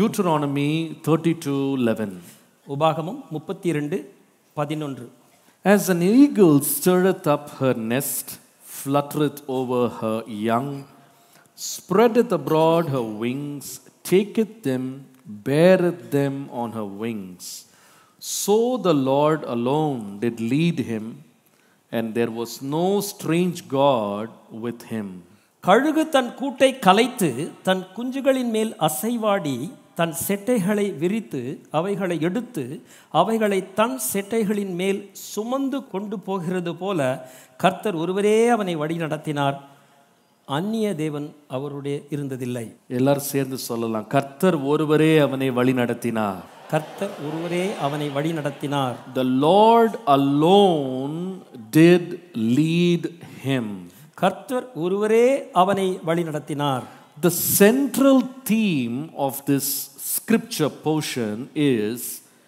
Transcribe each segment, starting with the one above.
Deuteronomy 32:11. உபாகமம் முப்பத்தி இரண்டு பதினொன்று As an eagle stirreth up her nest, fluttereth over her young, spreadeth abroad her wings, taketh them, beareth them on her wings. So the Lord alone did lead him, and there was no strange God with him. கழுகு தன் கூட்டை கலைத்து தன் குஞ்சுகளின் மேல் அசைவாடி தன் செட்டைகளை விரித்து அவைகளை எடுத்து அவைகளை தன் செட்டைகளின் மேல் சுமந்து கொண்டு போகிறது போல கர்த்தர் ஒருவரே அவனை வழி நடத்தினார் அந்நிய தேவன் அவருடைய இருந்ததில்லை எல்லாரும் சேர்ந்து சொல்லலாம் கர்த்தர் ஒருவரே அவனை வழி நடத்தினார் கர்த்தர் ஒருவரே அவனை வழி நடத்தினார் The Lord alone did lead him. கர்த்தர் ஒருவரே அவனை வழி நடத்தினார் The central theme of this scripture portion is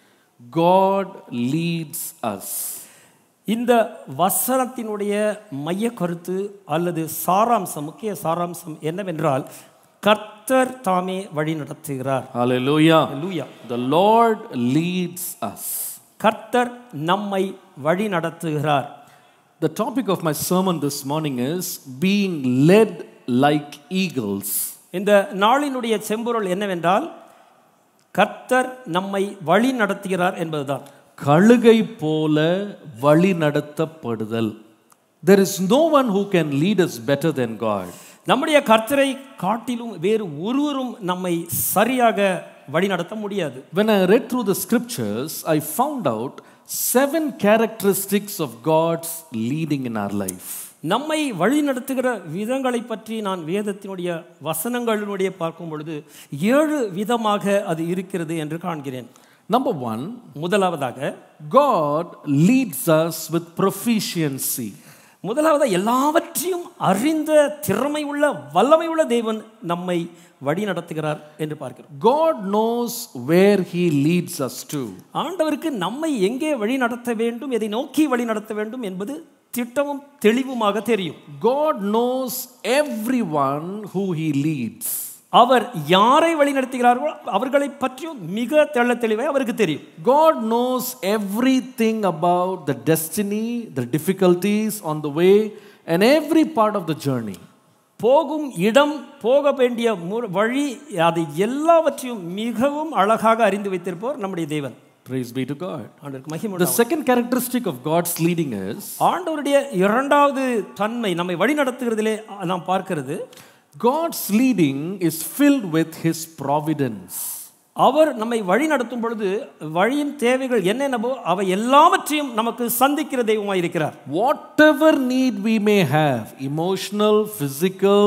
God leads us. இந்த வசனத்தினுடைய மைய கருத்து அல்லது சாராம்சம் முக்கிய சாராம்சம் என்னவென்றால் கர்த்தர் தாமே வழி நடத்துகிறார் Hallelujah. லூயா The Lord leads us. கர்த்தர் நம்மை வழி நடத்துகிறார் The topic of my sermon this morning is being led like eagles. இந்த நாளினுடைய செம்பொருள் என்னவென்றால் கர்த்தர் நம்மை வழி நடத்துகிறார் என்பதுதான் கழுகை போல வழி நடத்தப்படுதல் There is no one who can lead us better than God. நம்முடைய கர்த்தரை காட்டிலும் வேறு ஒருவரும் நம்மை சரியாக வழி நடத்த முடியாது When I read through the scriptures, I found out seven characteristics of God's leading in our life. நம்மை வழி நடத்துகிற விதங்களை பற்றி நான் வேதத்தினுடைய வசனங்களினுடைய பார்க்கும் பொழுது ஏழு விதமாக அது இருக்கிறது என்று காண்கிறேன் Number one, முதலாவதாக God leads us with proficiency. முதலாவது எல்லாவற்றையும் அறிந்த திறமை உள்ள வல்லமை உள்ள தேவன் நம்மை வழி நடத்துகிறார் என்று பார்க்கிறோம் God knows where He leads us to. ஆண்டவருக்கு நம்மை எங்கே வழி நடத்த வேண்டும் எதை நோக்கி வழி நடத்த வேண்டும் என்பது திட்டமும் தெளிவுமாக தெரியும் God knows everyone who He leads. அவர் யாரை வழி நடத்துகிறார்களோ அவர்களை பற்றியும் மிக தெள்ள தெளிவாக அவருக்கு தெரியும் God knows everything about the destiny, the difficulties on the way, and every part of the journey. போகும் இடம் போக வேண்டிய மு- வழி அது எல்லாவற்றையும் மிகவும் அழகாக அறிந்து வைத்திருப்போர் நம்முடைய தேவன் Praise be to God. ஆண்டவருக்கு மகிமை The second characteristic of God's leading is ஆண்டவருடைய இரண்டாவது தன்மை நம்மை வழி நடத்துகிறதிலே நாம் பார்க்கிறது God's leading is filled with His providence. அவர் நம்மை வழி நடத்தும் பொழுது வழியின் தேவைகள் என்னென்னவோ அவை எல்லாவற்றையும் நமக்கு சந்திக்கிற தெய்வமாய் இருக்கிறார் Whatever need we may have emotional, physical,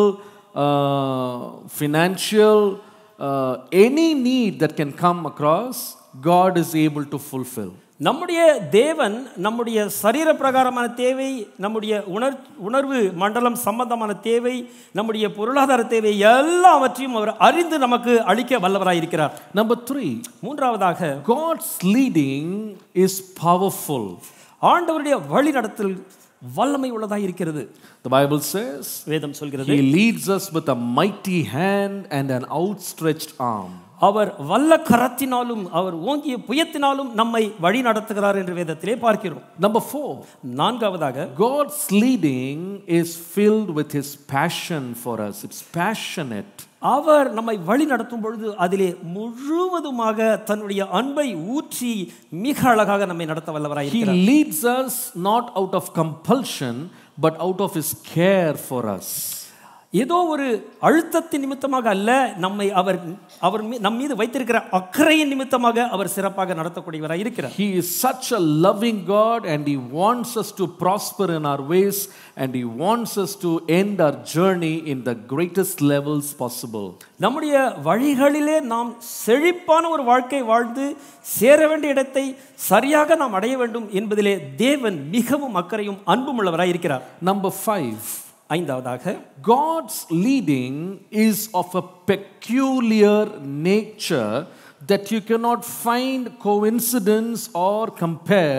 uh, financial, uh, any need that can come across, God is able to fulfill. நம்முடைய தேவன் நம்முடைய சரீர பிரகாரமான தேவை நம்முடைய உணர் உணர்வு மண்டலம் சம்பந்தமான தேவை நம்முடைய பொருளாதார தேவை எல்லாவற்றையும் அவர் அறிந்து நமக்கு அளிக்க வல்லவராய் இருக்கிறார் Number three, மூன்றாவதாக God's leading is powerful. ஆண்டவருடைய வழி நடத்தல் வல்லமை உள்ளதாய் இருக்கிறது The Bible says, வேதம் சொல்கிறது He leads us with a mighty hand and an outstretched arm. அவர் வல்ல கரத்தினாலும் அவர் ஓங்கிய புயத்தினாலும் நம்மை வழி நடத்துகிறார் என்று வேதத்திலே பார்க்கிறோம் Number four, நான்காவதாக God's leading is filled with His passion for us. It's passionate. அவர் நம்மை வழி நடத்தும் பொழுது அதிலே முழுவதுமாக தன்னுடைய அன்பை ஊற்றி மிக அழகாக நம்மை நடத்த வல்லவராய் He இருக்கிறார் leads us not out of compulsion, but out of His care for us. ஏதோ ஒரு அழுத்தத்தின் நிமித்தமாக அல்ல நம்மை அவர் அவர் மீ- நம் மீது வைத்திருக்கிற அக்கறையின் நிமித்தமாக அவர் சிறப்பாக நடத்தக்கூடியவராய் இருக்கிறார் He is such a loving God and He wants us to prosper in our ways and He wants us to end our journey in the greatest levels possible. நம்முடைய வழிகளிலே நாம் செழிப்பான ஒரு வாழ்க்கை வாழ்ந்து சேர வேண்டிய இடத்தை சரியாக நாம் அடைய வேண்டும் என்பதிலே தேவன் மிகவும் அக்கறையும் அன்பும் உள்ளவராய் இருக்கிறார் Number five, ஐந்தாவதாக God's leading is of a peculiar nature that you cannot find coincidence or compare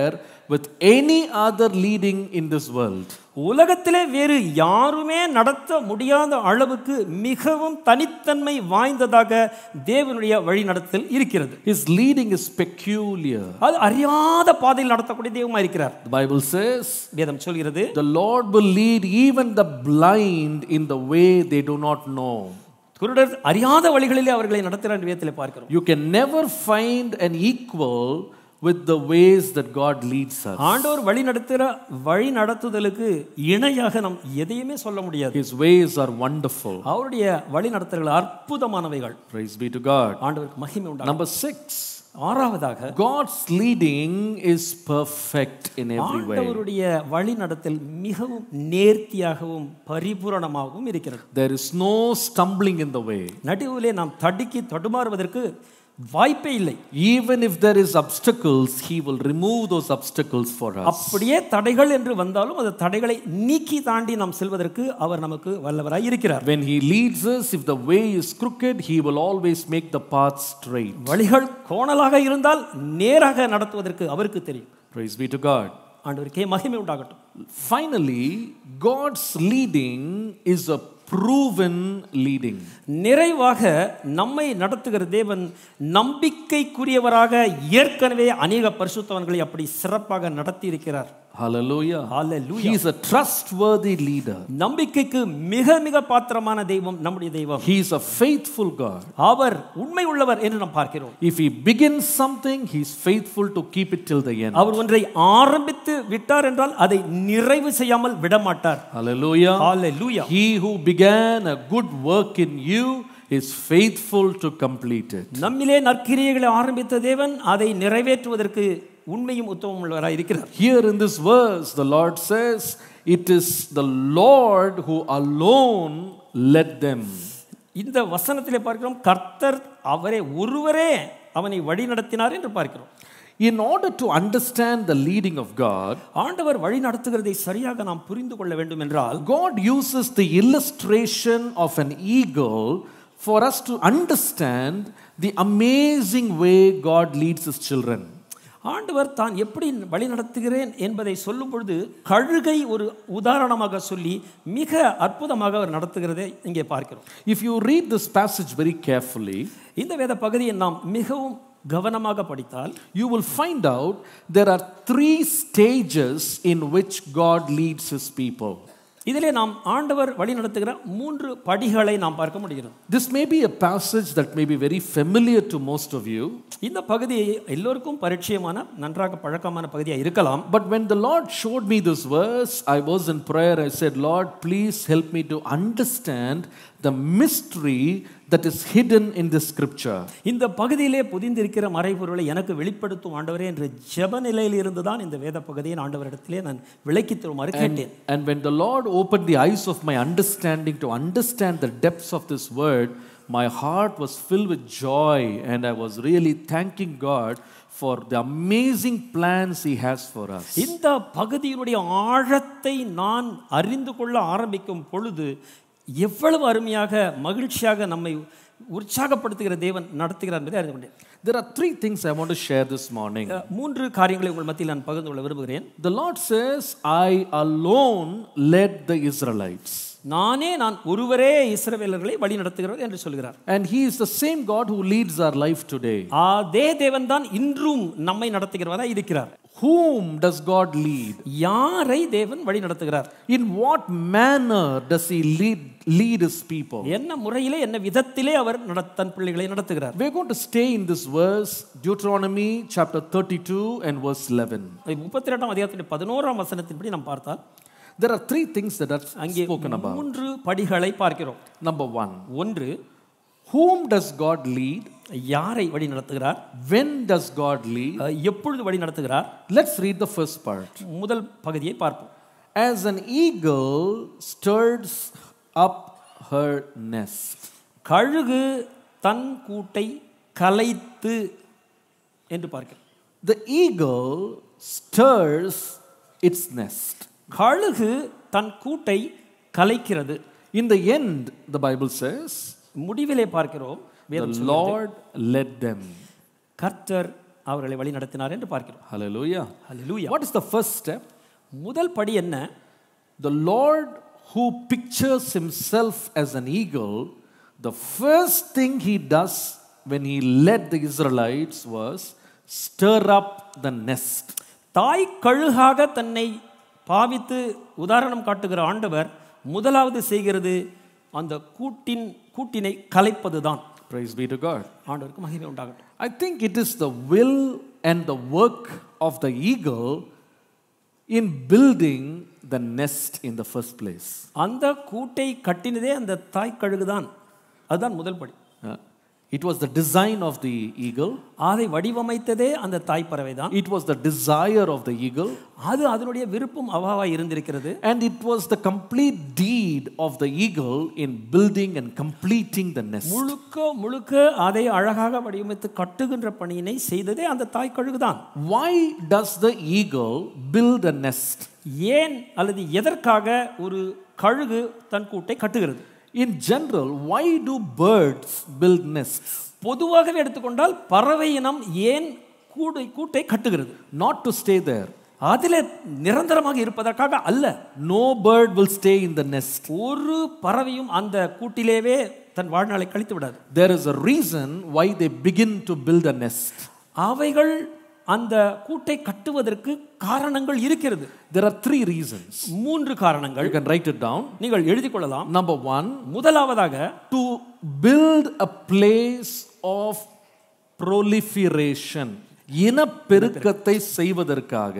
with any other leading in this world. உலகத்திலே வேறு யாருமே நடத்த முடியாத அளவுக்கு மிகவும் தனித்தன்மை வாய்ந்ததாக தேவனுடைய வழிநடத்தல் இருக்கிறது His leading is peculiar. அது அறியாத பாதையில் நடத்தக்கூடிய தெய்வமா இருக்கிறார் The Bible says, வேதம் சொல்கிறது The Lord will lead even the blind in the way they do not know. குருடர் அறியாத வழிகளிலே அவர்களை நடத்துகிற வேதத்தில் பார்க்கிறோம் You can never find an equal with the ways that God leads us. ஆண்டவர் வழி நடத்துகிற வழி நடத்துதலுக்கு இணையாக நாம் எதையுமே சொல்ல முடியாது His ways are wonderful. அவருடைய வழி நடத்துதல்கள் அற்புதமானவைகள் Praise be to God. ஆண்டவருக்கு மகிமை உண்டாகும் Number six, ஆறாவதாக God's leading is perfect in every way. ஆண்டவருடைய வழி நடத்தல் மிகவும் நேர்த்தியாகவும் பரிபூரணமாகவும் இருக்கிறது There is no stumbling in the way. நடுவிலே நாம் தடுக்கி தடுமாறுவதற்கு வாய்ப்பே இல்லை Even if there is obstacles, He will remove those obstacles for us. அப்படியே தடைகள் என்று வந்தாலும் அந்த தடைகளை நீக்கி தாண்டி நாம் செல்வதற்கு அவர் நமக்கு வல்லவராய் இருக்கிறார் When He leads us, if the way is crooked, He will always make the path straight. வழிகள் கோணலாக இருந்தால் நேராக நடத்துவதற்கு அவருக்கு தெரியும் Praise be to God. ஆண்டவருக்கே மகிமை உண்டாகட்டும் Finally, God's leading is a proven leading. நிறைவாக நம்மை நடத்துகிற தேவன் நம்பிக்கைக்குரியவராக ஏற்கனவே அநேக பரிசுத்தவன்களை அப்படி சிறப்பாக நடத்தி இருக்கிறார் Hallelujah. Hallelujah. He is a trustworthy leader. நம்பிக்கைக்கு மிக மிக பாத்திரமான தெய்வம் நம்முடைய தெய்வம் He is a faithful God. அவர் உண்மை உள்ளவர் என்று நாம் பார்க்கிறோம் If He begins something, He is faithful to keep it till the end. அவர் ஒன்றை ஆரம்பித்து விட்டார் என்றால் அதை நிறைவு செய்யாமல் விடமாட்டார் Hallelujah. Hallelujah. He who began a good work in you is faithful to complete it. நம்மிலே நற்கிரியைகளை ஆரம்பித்த தேவன் அதை நிறைவேற்றுவதற்கு உண்மையும் உத்தமம் உள்ளவராய் இருக்கிறார் Here in this verse, the Lord says, It is the Lord who alone led them. இந்த வசனத்திலே பார்க்கிறோம் கர்த்தர் அவரே ஒருவரே அவனை வழி நடத்தினார் என்று பார்க்கிறோம் In order to understand the leading of God, ஆண்டவர் வழி நடத்துகிறதை சரியாக நாம் புரிந்து கொள்ள வேண்டும் என்றால் God uses the illustration of an eagle for us to understand the amazing way God leads his children. ஆண்டவர் தான் எப்படி வழி நடத்துகிறேன் என்பதை சொல்லும் பொழுது கழுகை ஒரு உதாரணமாக சொல்லி மிக அற்புதமாக அவர் நடத்துகிறதை இங்கே பார்க்கிறோம் If you read this passage very carefully, இந்த வேத பகுதியை நாம் மிகவும் கவனமாக படித்தால் you will find out there are three stages in which God leads his people. இதிலே நாம் ஆண்டவர் வழி நடத்துகிற மூன்று படிகளை நாம் பார்க்க முடிகிறது This may be a passage that may be very familiar to most of you, இந்த பகுதி எல்லோருக்கும் பரிச்சயமான நன்றாக பழக்கமான பகுதியாக இருக்கலாம் but when the Lord showed me this verse, I was in prayer. I said, Lord, please help me to understand the mystery that is hidden in this scripture. இந்த பகுதியிலே புதிந்திருக்கிற மறைபொருளை எனக்கு வெளிப்படுத்தும் ஆண்டவரே என்ற ஜெப நிலையில் இருந்து தான் இந்த வேத பகுதியை ஆண்டவரிடத்திலே நான் விளக்கித் தருமாறு கேட்டேன் And when the Lord opened the eyes of my understanding to understand the depths of this word, my heart was filled with joy, and I was really thanking God for the amazing plans He has for us. இந்த பகுதியினுடைய ஆழத்தை நான் அறிந்து கொள்ள ஆரம்பிக்கும் பொழுது எவ்வளவு அருமையாக மகிழ்ச்சியாக நம்மை உற்சாகப்படுத்துகிற தேவன் நடத்துகிறார் என்பதை அறிந்து கொண்டேன் There are three things I want to share this morning. அஹ், மூன்று காரியங்களை உங்கள் மத்தியில் நான் பகிர்ந்து கொள்ள விரும்புகிறேன் The Lord says, I alone led the Israelites. நானே நான் ஒருவரே இஸ்ரவேலர்களை வழி நடத்துகிறவர் என்று சொல்கிறார் And He is the same God who leads our life today. அதே தேவன் தான் இன்றும் நம்மை நடத்துகிறவராய் இருக்கிறார் Whom does God lead? யாரை தேவன் வழி நடத்துகிறார் In what manner does He lead, lead His people? என்ன முறையிலே என்ன விதத்திலே அவர் நட- தன் பிள்ளைகளை நடத்துகிறார் We're going to stay in this verse, Deuteronomy chapter 32 and verse 11. முப்பத்தி ரெண்டாம் அதிகாரத்தின் பதினோராம் வசனத்தின்படி நாம் பார்த்தால் There are three things that are அங்கே spoken about. மூன்று படிகளை பார்க்கிறோம் Number one, ஒன்று whom does God lead? யாரை வழி நடத்துகிறார் When does God lead? அஹ், எப்பொழுது வழி நடத்துகிறார் Let's read the first part. முதல் பகுதியை பார்ப்போம் As an eagle stirs up her nest. கழுகு தன் கூட்டை கலைத்து என்று பார்க்கிறோம் The eagle stirs its nest. கழுகு தன் கூட்டை கலைக்கிறது In the end, the Bible says, முடிவிலே பார்க்கிறோம் the வேதம் சொல்கிறது, Lord led them. கர்த்தர் அவர்களை வழி நடத்தினார் என்று பார்க்கிறோம் Hallelujah. Hallelujah. What is the first step? முதல் படி என்ன The Lord who pictures himself as an eagle, the first thing he does when he led the Israelites was stir up the nest. தாய் கழுகாக தன்னை பாவித்து உதாரணம் காட்டுகிற ஆண்டவர் முதலாவது செய்கிறது அந்த கூட்டின் கூட்டினை கலைப்பதுதான் Praise be to God. ஆண்டவருக்கு மகிமை உண்டாகட்டும் I think it is the will and the work of the eagle in building the nest in the first place. அந்த கூட்டை கட்டினதே அந்த தாய் கழுகுதான் அதுதான் முதல் படி Uh, it was the design of the eagle, அதை வடிவமைத்ததே அந்த தாய் பறவை தான் it was the desire of the eagle, அது அதனுடைய விருப்பம் அவாவாய் இருந்திருக்கிறது and it was the complete deed of the eagle in building and completing the nest. முழுக்க முழுக்க அதை அழகாக வடிவமைத்து கட்டுகின்ற பணியினை செய்ததே அந்த தாய் கழுகுதான் Why does the eagle build a nest? ஏன் அல்லது எதற்காக ஒரு கழுகு தன் கூட்டை கட்டுகிறது In general, why do birds build nests? பொதுவாகவே எடுத்துக்கொண்டால் பறவை இனம் ஏன் கூடை கூட்டை கட்டுகிறது Not to stay there. அதில் நிரந்தரமாக இருப்பதற்காக அல்ல No bird will stay in the nest. ஒரு பறவையும் அந்த கூட்டிலேவே தன் வாழ்நாளை கழித்து விடாது There is a reason why they begin to build a nest. அவைகள் அந்த கூட்டை கட்டுவதற்கு காரணங்கள் இருக்கிறது There are three reasons. மூன்று காரணங்கள் You can write it down. நீங்கள் எழுதிக் கொள்ளலாம் Number one, முதலாவதாக to build a place of proliferation. இனப்பெருக்கத்தை செய்வதற்காக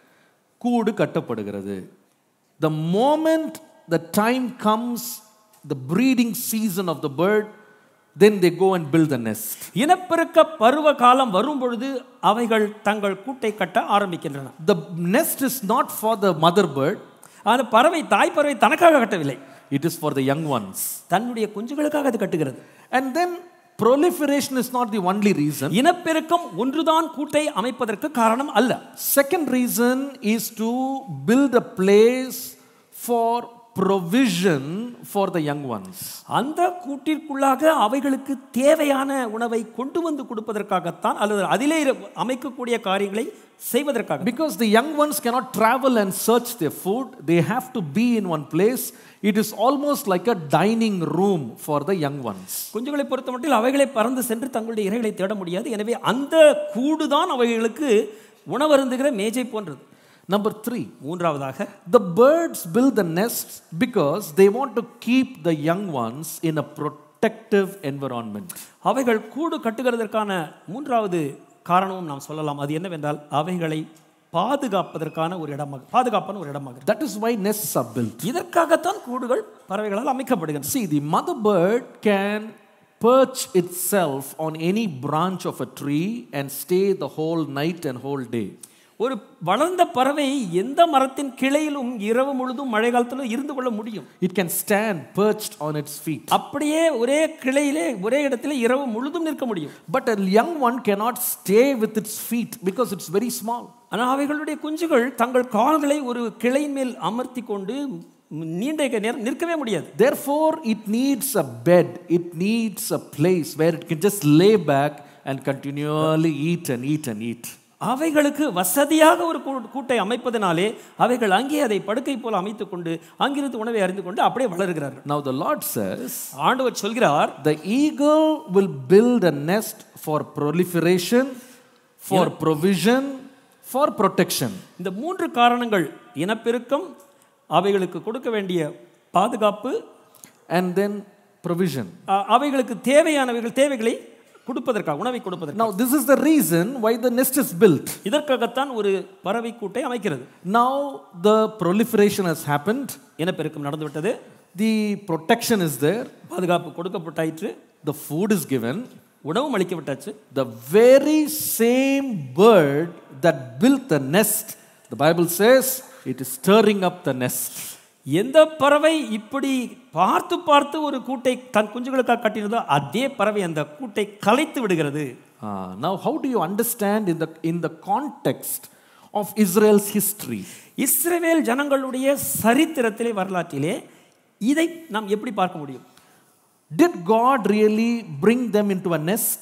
கூடு கட்டப்படுகிறது the moment the time comes the breeding season of the bird then they go and build the nest இனப்பெருக்க பருவ காலம் வரும் பொழுது அவைகள் தங்கள் கூட்டை கட்ட ஆரம்பிக்கின்றன the nest is not for the mother bird அந்த பறவை தாய் பறவை தனக்காக கட்டவில்லை it is for the young ones தன்னுடைய குஞ்சுகளுக்காக அது கட்டுகிறது and then proliferation is not the only reason இனப்பெருக்கம் ஒன்றுதான் கூட்டை அமைப்பதற்கு காரணம் அல்ல Second reason is to build a place for provision for the young ones. அந்த கூட்டிற்குள்ளாக அவைகளுக்கு தேவையான உணவை கொண்டு வந்து கொடுப்பதற்காகத்தான் அல்லது அதிலே இரு- அமைக்கக்கூடிய காரியங்களை செய்வதற்காக Because the young ones cannot travel and search their food, they have to be in one place. It is almost like a dining room for the young ones. குஞ்சுகளை பொறுத்தமட்டில் அவைகளை பறந்து சென்று தங்களுடைய இரைகளை தேட முடியாது எனவே அந்த கூடுதான் அவைகளுக்கு உணவருந்துகிற மேஜை போன்றது Number three, மூன்றாவதாக the birds build the nests because they want to keep the young ones in a protective environment. அவைகள் கூடு கட்டுகிறதற்கான மூன்றாவது காரணமும் நாம் சொல்லலாம் அது என்னவென்றால் அவைகளை பாதுகாப்பதற்கான ஒரு இடமாக பாதுகாப்பான ஒரு இடமாக That is why nests are built. இதற்காகத்தான் கூடுகள் பறவைகளால் அமைக்கப்படுகின்றன See, the mother bird can perch itself on any branch of a tree and stay the whole night and whole day. ஒரு வளர்ந்த பறவை எந்த மரத்தின் கிளையிலும் இரவு முழுதும் மழை காலத்திலும் இருந்து கொள்ள முடியும் It can stand perched on its feet. அப்படியே ஒரே கிளையிலே ஒரே இடத்திலே இரவு முழுதும் நிற்க முடியும் But a young one cannot stay with its feet because it's very small. ஆனால் அவைகளுடைய குஞ்சுகள் தங்கள் கால்களை ஒரு கிளையின் மேல் அமர்த்தி கொண்டு நீண்ட நேரம் நிற்கவே முடியாது Therefore, it needs a bed, it needs a place where it can just lay back and continually eat and eat and eat. அவைகளுக்கு வசதியாக ஒரு கூ- கூட்டை அமைப்பதனாலே அவைகள் அங்கே அதை படுக்கை போல அமைத்துக் கொண்டு அங்கிருந்து உணவை அறிந்து கொண்டு அப்படியே வளர்கிறார்கள் Now, the Lord says, ஆண்டவர் சொல்கிறார் The eagle will build a nest for proliferation, for provision, for protection. இந்த மூன்று காரணங்கள் இனப்பெருக்கம் அவைகளுக்கு கொடுக்க வேண்டிய பாதுகாப்பு And then provision. அ- அவைகளுக்கு தேவையானவைகள் தேவைகளை கொடுப்பதற்காக உணவை கொடுப்பதற்கு Now, this is the reason why the nest is built. இதற்காகத்தான் ஒரு பறவை கூட்டை அமைக்கிறது Now, the proliferation has happened, இனப்பெருக்கம் நடந்துவிட்டது the protection is there, பாதுகாப்பு கொடுக்கப்பட்டாயிற்று the food is given. உணவும் அளிக்கப்பட்டாச்சு The very same bird that built the nest, the Bible says, it is stirring up the nest. எந்த பறவை இப்படி பார்த்து பார்த்து ஒரு கூட்டை தன் குஞ்சுகளுக்காக கட்டினதோ அதே பறவை அந்த கூட்டை கலைத்து விடுகிறது Ah, now, how do you understand in the, in the context of Israel's history? இஸ்ரவேல் ஜனங்களுடைய சரித்திரத்திலே வரலாற்றிலே இதை நாம் எப்படி பார்க்க முடியும் Did God really bring them into a nest?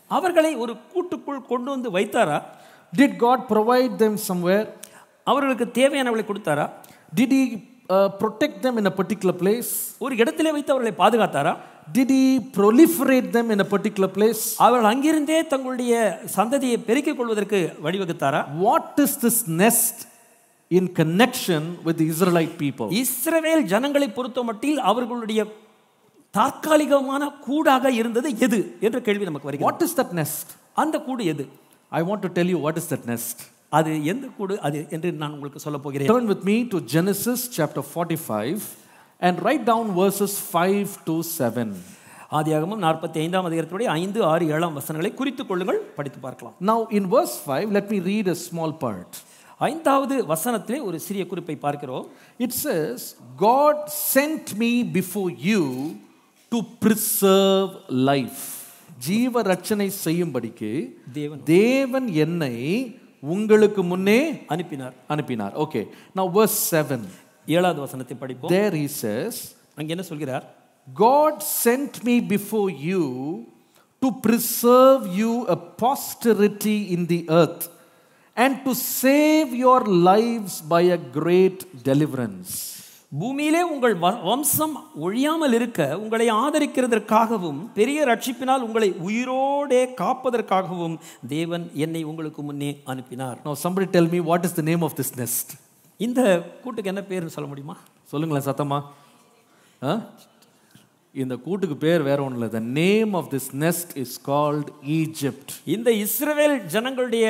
அவர்களை ஒரு கூட்டுக்குள் கொண்டு வந்து வைத்தாரா Did God provide them somewhere? அவர்களுக்கு தேவையானவர்களை கொடுத்தாரா Did He uh, protect them in a particular place? ஒரு இடத்திலே வைத்து அவர்களை பாதுகாத்தாரா Did He proliferate them in a particular place? அவர்கள் அங்கிருந்தே தங்களுடைய சந்ததியை பெருக்கிக் கொள்வதற்கு வழிவகுத்தாரா What is this nest in connection with the Israelite people? இஸ்ரவேல் ஜனங்களை பொறுத்த மட்டில் அவர்களுடைய தற்காலிகமான கூடாக இருந்தது எது என்ற கேள்வி நமக்கு வருகிறது What is that nest? அந்த கூடு எது I want to tell you what is that nest. அது எந்த கூடு அது என்று நான் உங்களுக்கு சொல்ல போகிறேன் Turn with me to Genesis chapter 45 and write down verses 5 to 7. ஆதியாகமம் நாற்பத்தி ஐந்தாம் அதிகாரத்துடைய ஐந்து ஆறு ஏழாம் வசனங்களை குறித்துக் கொள்ளுங்கள் படித்து பார்க்கலாம் Now, in verse 5, let me read a small part. ஐந்தாவது வசனத்திலே ஒரு சிறிய குறிப்பை பார்க்கிறோம் It says, God sent me before you to preserve life. ஜீவ ரட்சனை செய்யும்படிக்கு தேவன் தேவன் என்னை உங்களுக்கு முன்னே அனுப்பினார் அனுப்பினார் ஓகே now verse 7 ஏழாவது வசனத்தை படிப்போம் there he says அங்கே என்ன சொல்கிறார் god sent me before you to preserve you a posterity in the earth and to save your lives by a great deliverance பூமியிலே உங்கள் வ- வம்சம் ஒழியாமல் இருக்க உங்களை ஆதரிக்கிறதற்காகவும் பெரிய ரட்சிப்பினால் உங்களை உயிரோடே காப்பதற்காகவும் தேவன் என்னை உங்களுக்கு முன்னே அனுப்பினார் now somebody tell me what is the name of this nest இந்த கூட்டுக்கு என்ன பேர்னு சொல்ல முடியுமா சொல்லுங்களேன் சத்தமா ஆ? இந்த கூட்டுக்கு பேர் வேற ஒன்றும் இல்லை the name of this nest is called egypt இந்த இஸ்ரவேல் ஜனங்களுடைய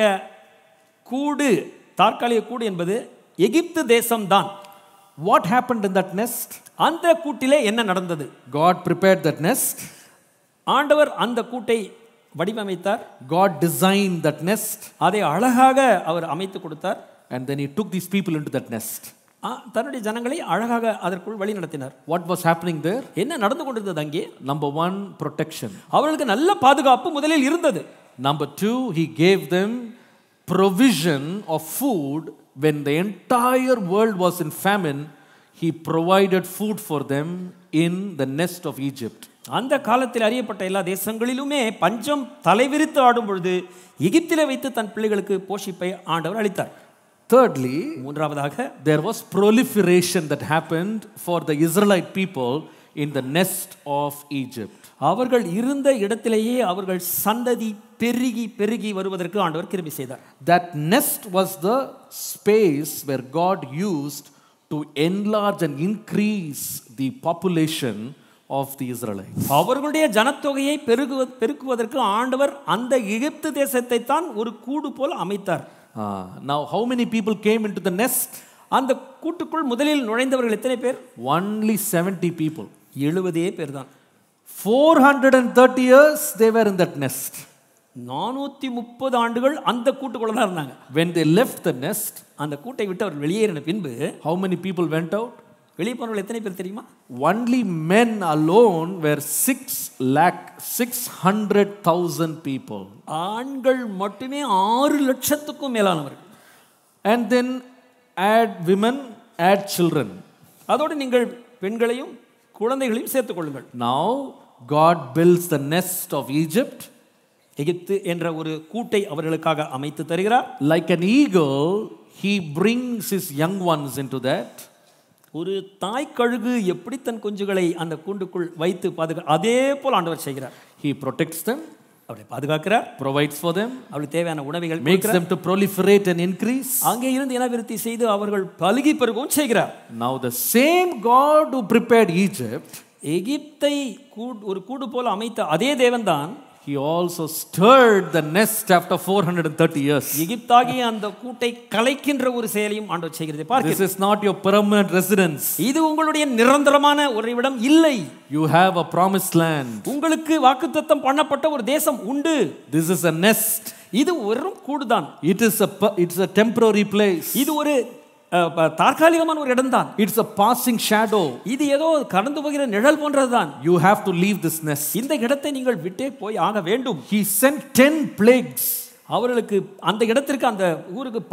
கூடு தற்காலிக கூடு என்பது எகிப்து தேசம்தான் what happened in that nest அந்த கூட்டிலே என்ன நடந்தது god prepared that nest ஆண்டவர் அந்த கூட்டை வடிவமைத்தார் god designed that nest அதை அழகாக அவர் அமைத்து கொடுத்தார் and then he took these people into that nest ஆ, தன்னுடைய ஜனங்களை அழகாக அதற்குள் வழி நடத்தினார் what was happening there என்ன நடந்து கொண்டிருந்தது அங்கே number 1 protection அவர்களுக்கு நல்ல பாதுகாப்பு முதலில் இருந்தது number 2 he gave them provision of food when the entire world was in famine he provided food for them in the nest of egypt அந்த காலத்தில் அறியப்பட்ட எல்லா தேசங்களிலுமே பஞ்சம் தலைவிரித்து ஆடும் பொழுது எகிப்திலே வைத்து தன் பிள்ளைகளுக்கு போஷிப்பை ஆண்டவர் அளித்தார் thirdly மூன்றாவதாக there was proliferation that happened for the Israelite people in the nest of Egypt. அவர்கள் இருந்த இடத்திலேயே அவர்கள் சந்ததி பெருகி பெருகி வருவதற்கு ஆண்டவர் கிருபி செய்தார் That nest was the space where God used to enlarge and increase the population of the Israelites. அவர்களுடைய ஜனத்தொகையை பெருகுவ பெருக்குவதற்கு ஆண்டவர் அந்த எகிப்து தேசத்தை தான் ஒரு கூடு போல் அமைத்தார் Ah, now, how many people came into the nest? அந்த கூட்டுக்குள் முதலில் நுழைந்தவர்கள் எத்தனை பேர் Only 70 people. எழுபதே பேர் தான் 430 years they were in that nest. நானூற்றி முப்பது ஆண்டுகள் அந்த கூட்டுக்குள்ள தான் இருந்தாங்க When they left the nest, அந்த கூட்டை விட்டு அவர் வெளியேறின பின்பு how many people went out? வெளியே போனவர்கள் எத்தனை பேர் தெரியுமா Only men alone were 6 lakh 600,000 people. ஆண்கள் மட்டுமே ஆறு லட்சத்துக்கும் மேலானவர்கள் And then add women, add children. அதோடு நீங்கள் பெண்களையும் குழந்தைகளையும் சேர்த்துக் கொள்ளுங்கள் Now God builds the nest of Egypt. எகிப்து என்ற ஒரு கூட்டை அவர்களுக்காக அமைத்து தருகிறார் Like an eagle, he brings his young ones into that. ஒரு தாய் கழுகு எப்படி தன் குஞ்சுகளை அந்த கூண்டுக்குள் வைத்து பாதுகா அதே போல் ஆண்டவர் செய்கிறார் He protects them, அவரை பாதுகாக்கிறார் provides for them, அவர்களுக்கு தேவையான உணவுகள் makes them to proliferate and increase. அங்கே இருந்து இனவிருத்தி செய்து அவர்கள் பலுகி பெருகவும் செய்கிறார் Now the same God who prepared Egypt, எகிப்தை கூட் ஒரு கூடு போல அமைத்த அதே தேவன்தான் he also stirred the nest after 430 years. எகிப்தாகிய அந்த கூட்டை கலைக்கின்ற ஒரு செயலையும் ஆண்டவர் செய்கிறதை பார்க்க This is not your permanent residence. இது உங்களுடைய நிரந்தரமான ஒரு இடம் இல்லை You have a promised land. உங்களுக்கு வாக்குத்தத்தம் பண்ணப்பட்ட ஒரு தேசம் உண்டு This is a nest. இது வெறும் கூடுதான் It is a pu- it's a temporary place. இது ஒரு அஹ், ப- தற்காலிகமான ஒரு இடம்தான் It's a passing shadow. இது ஏதோ கடந்து போகிற நிழல் போன்றதுதான் You have to leave this nest. இந்த இடத்தை நீங்கள் விட்டே போய் ஆக வேண்டும் He sent 10 plagues. அவர்களுக்கு அந்த இடத்திற்கு அந்த ஊருக்கு பத்து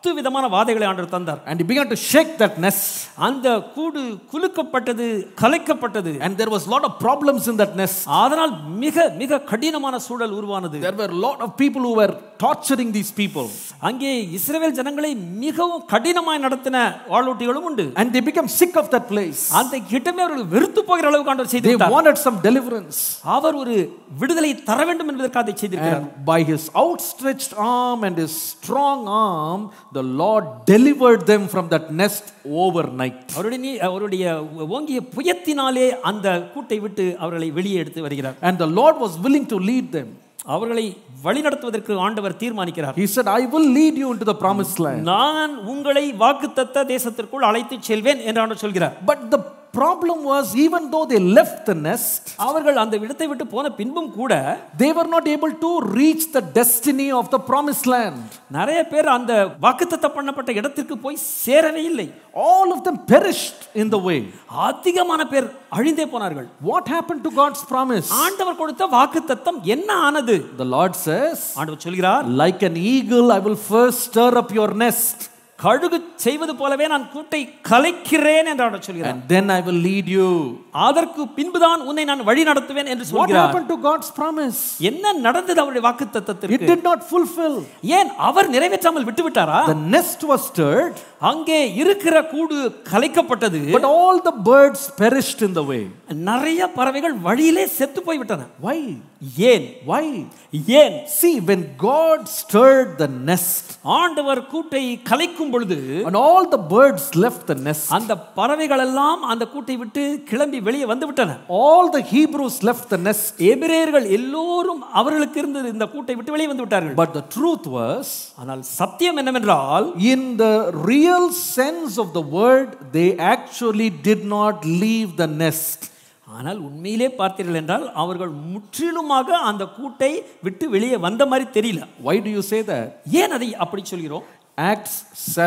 பத்து விதமான வாதைகளை ஆண்டவர் தந்தார் And he began to shake that nest. அந்த கூடு குலுக்கப்பட்டது கலைக்கப்பட்டது And there was a lot of problems in that nest. அதனால் மிக மிக கடினமான சூழல் உருவானது There were a lot of people who were torturing these people. அங்கே இஸ்ரவேல் ஜனங்களை மிகவும் கடினமாய் நடத்தின வாழ்வூட்டிகளும் உண்டு And they became sick of that place. அந்த கிட்டமே அவர்கள் வெறுத்து போகிற அளவுக்கு ஆண்டவர் செய்து They விட்டார். wanted some deliverance. அவர் ஒரு விடுதலை தர வேண்டும் என்பதற்காக அதை செய்திருக்கிறார் And by his outstretched arm and his strong arm, the Lord delivered them from that nest overnight. அவருடைய நீ- அவருடைய ஓங்கிய புயத்தினாலே அந்த கூட்டை விட்டு அவர்களை வெளியே எடுத்து வருகிறார் And the Lord was willing to lead them. அவர்களை வழிநடத்துவதற்கு ஆண்டவர் தீர்மானிக்கிறார் He said, I will lead you into the promised land. நான் உங்களை வாக்குத்தத்த தேசத்திற்குள் அழைத்து செல்வேன் என்று ஆண்டவர் சொல்கிறார் But the problem was, even though they left the nest, அவர்கள் அந்த இடத்தை விட்டு போன பின்பும் கூட they were not able to reach the destiny of the promised land. நிறைய பேர் அந்த வாக்குத்தத்த பண்ணப்பட்ட இடத்திற்கு போய் சேரவே இல்லை All of them perished in the way. அதிகமான பேர் அழிந்தே போனார்கள் What happened to God's promise? ஆண்டவர் கொடுத்த வாக்குத்தத்தம் என்ன ஆனது The Lord says, ஆண்டவர் சொல்கிறார் Like an eagle, I will first stir up your nest, கழுகு செய்வது போலவே நான் கூட்டை கலைக்கிறேன் என்று ஆண்டவர் சொல்கிறார் and then I will lead you. அதற்கு பின்புதான் உன்னை நான் வழி நடத்துவேன் என்று What சொல்கிறார் happened to God's promise? என்ன நடந்தது அவருடைய It வாக்குத்தத்தத்திற்கு did not fulfill. ஏன் அவர் நிறைவேற்றாமல் விட்டு விட்டாரா The nest was stirred, அங்கே இருக்கிற கூடு கலைக்கப்பட்டது but all the birds perished in the way. நிறைய பறவைகள் வழியிலே செத்து போய் விட்டன Why? ஏன் Why? ஏன் See, when God stirred the nest, ஆண்டவர் கூட்டை கலைக்கும் பொழுது and all the birds left the nest, அந்த பறவைகள் எல்லாம் அந்த கூட்டை விட்டு கிளம்பி வெளியே வந்து விட்டன all the Hebrews left the nest. எபிரேயர்கள் எல்லோரும் அவர்களுக்கு இருந்தது இந்த கூட்டை விட்டு வெளியே வந்து விட்டார்கள் But the truth was, ஆனால் சத்தியம் என்னவென்றால் in the real sense of the word, they actually did not leave the nest. ஆனால் உண்மையிலே பார்த்தீர்கள் என்றால் அவர்கள் முற்றிலுமாக அந்த கூட்டை விட்டு வெளியே வந்த மாதிரி தெரியல Why do you say that? ஏன் அதை அப்படி சொல்கிறோம் Acts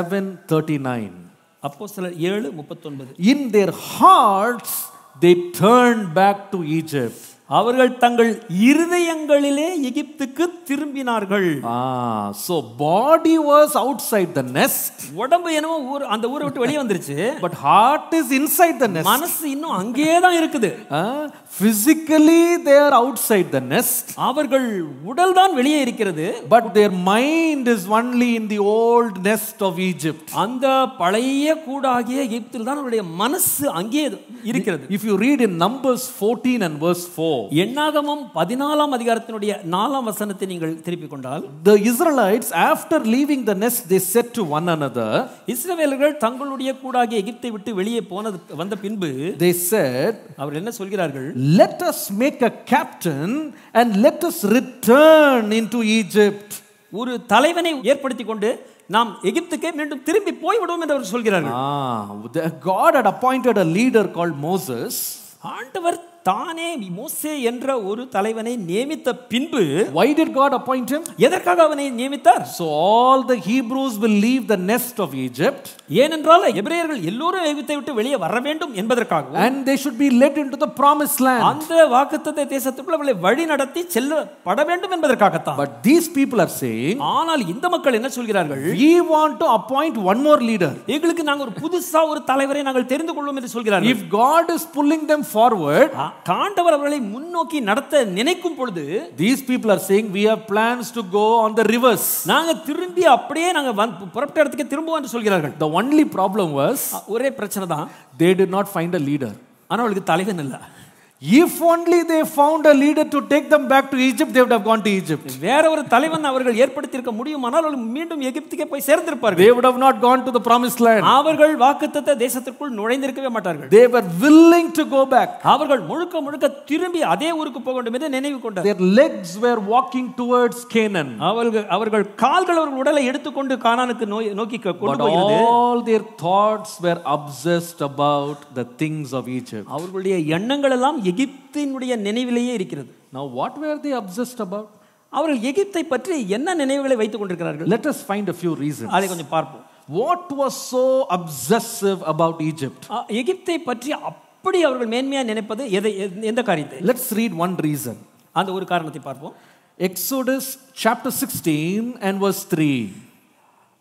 7:39. அப்போ சிலர் ஏழு முப்பத்தொன்பது In their hearts they turned back to Egypt. அவர்கள் தங்கள் இருதயங்களிலே எகிப்துக்கு திரும்பினார்கள் Ah, so body was outside the nest, உடம்பு என்னமோ ஊர் அந்த ஊரை விட்டு வெளியே வந்துருச்சு but heart is inside the nest. மனசு இன்னும் அங்கேயே தான் இருக்குது Ah, physically they are outside the nest, அவர்கள் உடல் தான் வெளியே இருக்கிறது but their mind is only in the old nest of Egypt. அந்த பழைய கூடாகிய எகிப்தில் தான் அவருடைய மனசு அங்கே இருக்கிறது If you read in Numbers 14 and verse 4, எண்ணாகமம் பதினாலாம் அதிகாரத்தினுடைய நாலாம் வசனத்தை நீங்கள் திருப்பிக் கொண்டால் the Israelites, after leaving the nest, they said to one another, இஸ்ரவேலர்கள் தங்களுடைய கூடாகிய எகிப்தை விட்டு வெளியே போனது வந்த பின்பு they said, அவர் என்ன சொல்கிறார்கள் Let us make a captain and let us return into Egypt. ஒரு தலைவனை ஏற்படுத்தி கொண்டு நாம் எகிப்துக்கே மீண்டும் திரும்பி போய்விடுவோம் என்று அவர் சொல்கிறார்கள் Ah, the- God had appointed a leader called Moses. ஆண்டவர் தானே மோசே என்ற ஒரு தலைவனை நியமித்த பின்பு Why did God appoint him? எதற்காக அவனை நியமித்தார் So all the Hebrews will leave the nest of Egypt ஏனென்றால் எபிரேயர்கள் எல்லோரும் எகிப்தை விட்டு வெளியே வர வேண்டும் என்பதற்காகவும் and they should be led into the promised land. அந்த வாக்குத்தத்த தேசத்துக்குள் அவளை வழி நடத்தி செல்லப்பட வேண்டும் என்பதற்காகத்தான் But these people are saying, ஆனால் இந்த மக்கள் என்ன சொல்கிறார்கள் we want to appoint one more leader. எங்களுக்கு நாங்கள் ஒரு புதுசா ஒரு தலைவரை நாங்கள் தெரிந்து கொள்வோம் என்று சொல்கிறார்கள் If God is pulling them forward, ஆ, காண்டவர் அவர்களை முன்னோக்கி நடத்த நினைக்கும் பொழுது these people are saying, we have plans to go on the rivers. நாங்க திரும்பி அப்படியே நாங்க வந்து- புறப்பட்ட இடத்துக்கு திரும்புவோம் என்று சொல்கிறார்கள் The only problem was, ஆ, ஒரே பிரச்சனை தான் they did not find a leader. ஆனா அவளுக்கு தலைவன் இல்ல If only they found a leader to take them back to Egypt, they would have gone to Egypt. வேற ஒரு தலைவன் அவர்கள் ஏற்படுத்தியிருக்க முடியுமானால் அவர்கள் மீண்டும் எகிப்துக்கே போய் சேர்ந்திருப்பார்கள் They would have not gone to the promised land. அவர்கள் வாக்குத்தத்த தேசத்திற்குள் நுழைந்திருக்கவே மாட்டார்கள் They were willing to go back. அவர்கள் முழுக்க முழுக்க திரும்பி அதே ஊருக்கு போக வேண்டும் என்று நினைவு கொண்டார் Their legs were walking towards Canaan. அவர்கள் அவர்கள் கால்கள் அவர்கள் உடலை எடுத்துக்கொண்டு கானானுக்கு நோய் நோக்கி கொ- கொண்டு But போகிறது all their thoughts were obsessed about the things of Egypt. அவர்களுடைய எண்ணங்கள் எல்லாம் எகிப்தினுடைய நினைவிலேயே இருக்கிறது Now, what were they obsessed about? அவர்கள் எகிப்தை பற்றி என்ன நினைவுகளை வைத்துக் கொண்டிருக்கிறார்கள் Let us find a few reasons. அதை கொஞ்சம் பார்ப்போம் What was so obsessive about Egypt? ஆ, எகிப்தை பற்றி அப்படி அவர்கள் மேன்மையா நினைப்பது எதை எந்த- எந்த காரியத்தை Let's read one reason. அந்த ஒரு காரணத்தை பார்ப்போம் Exodus chapter 16 and verse 3.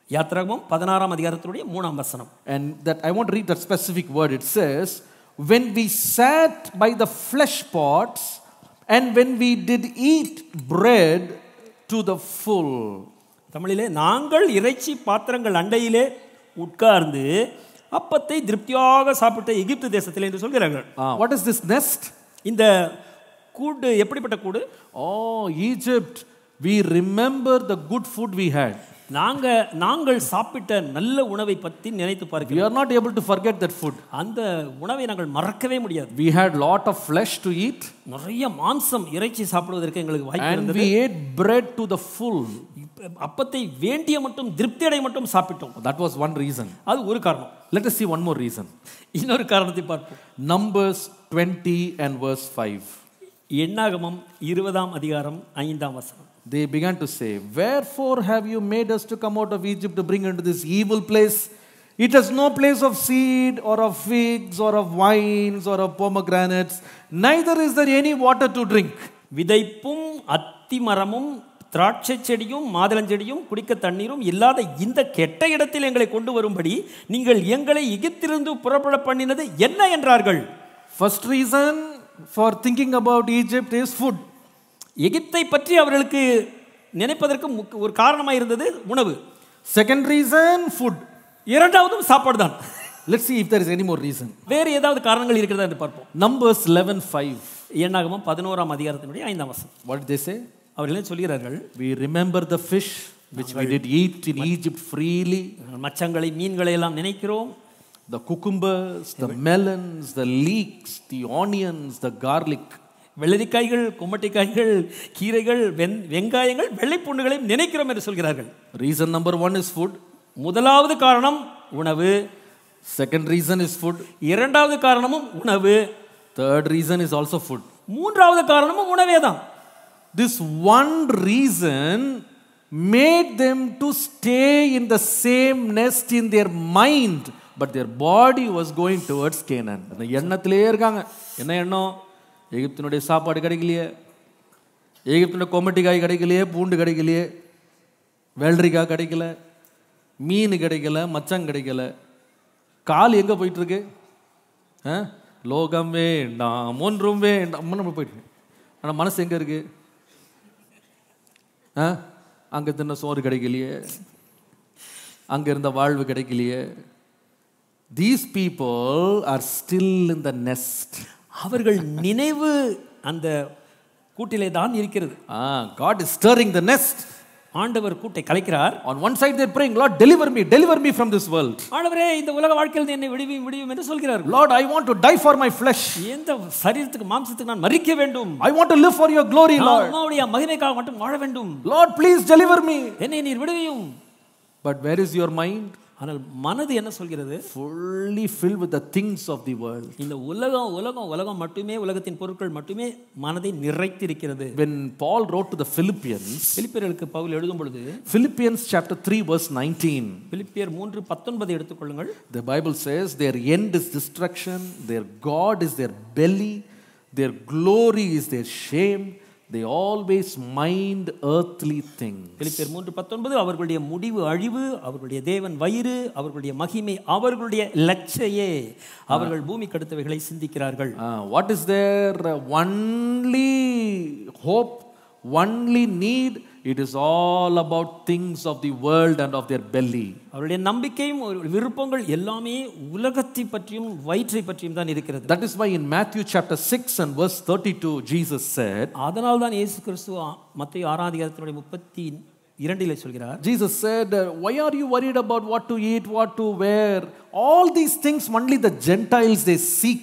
யாத்திராகமம் பதினாறாம் அதிகாரத்தினுடைய மூணாம் வசனம் And that I want to read that specific word. It says, When we sat by the flesh pots, and when we did eat bread to the full. தமிழிலே நாங்கள் இறைச்சி பாத்திரங்கள் அண்டையிலே உட்கார்ந்து அப்பத்தை திருப்தியாக சாப்பிட்ட எகிப்து தேசத்தில் என்று சொல்கிறார்கள் Ah, what is this nest? இந்த கூடு எப்படிப்பட்ட கூடு Oh, Egypt, we remember the good food we had. நாங்க நாங்கள் சாப்பிட்ட நல்ல உணவை பற்றி நினைத்து We பார்க்கிறோம் are not able to forget that food. அந்த உணவை நாங்கள் மறக்கவே முடியாது We had lot of flesh to eat, நிறைய மாംசம் இறைச்சி சாப்பிடுவதற்கு எங்களுக்கு வாய்ப்பு and இருந்தது we ate bread to the full. இப்ப அப்பத்தை வேண்டிய மட்டும் திருப்தியடை மட்டும் சாப்பிட்டோம் That was one reason. அது ஒரு காரணம் Let us see one more reason. இன்னொரு காரணத்தை பார்ப்போம் Numbers 20 and verse 5. எண்ணாகமம் இருபதாம் அதிகாரம் ஐந்தாம் வசனம் They began to say, Wherefore have you made us to come out of Egypt to bring into this evil place? It has no place of seed or of figs or of wines or of pomegranates, neither is there any water to drink. விதைப்பும் அத்தி மரமும் திராட்சை செடியும் மாதுளஞ்செடியும் குடிக்க தண்ணீரும் இல்லாத இந்த கெட்ட இடத்தில் எங்களை கொண்டு வரும்படி நீங்கள் எங்களை எகிப்திலிருந்து புறப்பட பண்ணினது என்ன என்றார்கள் First reason for thinking about Egypt is food. எகிப்தை பற்றி அவர்களுக்கு நினைப்பதற்கு முக்க- ஒரு காரணமாக இருந்தது உணவு Second reason, food. இரண்டாவதும் சாப்பாடு தான் Let's see if there is any more reason. வேறு ஏதாவது காரணங்கள் இருக்கிறதா என்று பார்ப்போம் Numbers 11 5. எண்ணாகமம் பதினோராம் அதிகாரத்தினுடைய ஐந்தாம் வசனம் What did they say? அவர்களே சொல்கிறார்கள் We remember the fish which we did eat in Egypt freely. மச்சங்களை மீன்களை எல்லாம் நினைக்கிறோம் the cucumbers, the melons, the leeks, the onions, the garlic. வெள்ளரிக்காய்கள் கும்மட்டிக்காய்கள் கீரைகள் வெந் வெங்காயங்கள் வெள்ளைப்பூண்டுகளையும் நினைக்கிறோம் என்று சொல்கிறார்கள் Reason number one is food. முதலாவது காரணம் உணவு Second reason is food. இரண்டாவது காரணமும் உணவு Third reason is also food. மூன்றாவது காரணமும் உணவே தான் This one reason made them to stay in the same nest in their mind, but their body was going towards Canaan. அந்த எண்ணத்திலே இருக்காங்க என்ன எண்ணம் எகிப்தினுடைய சாப்பாடு கிடைக்கலையே எகிப்தினுடைய கொமட்டிக்காய் கிடைக்கலையே பூண்டு கிடைக்கலையே வெள்ளரிக்காய் கிடைக்கல மீன் கிடைக்கல மச்சம் கிடைக்கல கால் எங்கே போயிட்டு இருக்கு ஆ? லோகம் வேண்டாம் ஒன்றும் வேண்டாம் நம்ம போயிட்டு இருக்கு. ஆனா மனசு எங்க இருக்கு ஆ அங்க தின்ன சோறு கிடைக்கலையே அங்க இருந்த வாழ்வு கிடைக்கலையே these people are still in the nest அவர்கள் நினைவு அந்த கூட்டிலே தான் இருக்கிறது ah God is stirring the nest ஆண்டவர் கூட்டை கலைக்கிறார் on one side they're praying Lord deliver me deliver me from this world ஆண்டவரே இந்த உலக வாழ்க்கையில் என்னை விடுவியும் விடுவியும் என்று சொல்கிறார்கள் Lord I want to die for my flesh எந்த சரீரத்துக்கு மாம்சத்துக்கு நான் மறிக்க வேண்டும் I want to live for your glory நான் லார்ட் உம்மாவுடைய மகிமைக்காக மட்டும் வாழ வேண்டும் லார்ட் ப்ளீஸ் டெலிவர் மீ என்னை நீர் விடுவியும் but where is your mind ஆனால் மனது என்ன சொல்கிறது fully filled with the things of the world. இந்த உலகம் உலகம் உலகம் மட்டுமே உலகத்தின் பொருட்கள் மட்டுமே மனதை நிறைத்திருக்கிறது When Paul wrote to the Philippians, பிலிப்பியர்களுக்கு Pavul எழுதும் பொழுது Philippians chapter 3, verse 19, பிலிப்பியர் மூன்று பத்தொன்பதை எடுத்துக்கொள்ளுங்கள் the Bible says, Their end is destruction, their God is their belly, their glory is their shame, they always mind earthly things. பிலிப்பியர் மூன்று பத்தொன்பது அவர்களுடைய முடிவு அழிவு அவர்களுடைய தேவன் வயிறு அவர்களுடைய மகிமை அவர்களுடைய லட்சையே அவர்கள் பூமிக்கு அடுத்தவைகளை சிந்திக்கிறார்கள் Ah, what is their uh, only hope, only need? It is all about things of the world and of their belly. அவருடைய நம்பிக்கையும் ஒரு விருப்பங்கள் எல்லாமே உலகத்தை பற்றியும் வயிற்றை பற்றியும் தான் இருக்கிறது That is why in Matthew chapter 6 and verse 32, Jesus said, அதனால் தான் இயேசு கிறிஸ்து மத்திய ஆராதிகாரத்தினுடைய முப்பத்தி இரண்டிலே சொல்கிறார் Jesus said, uh, Why are you worried about what to eat, what to wear? All these things only the Gentiles they seek.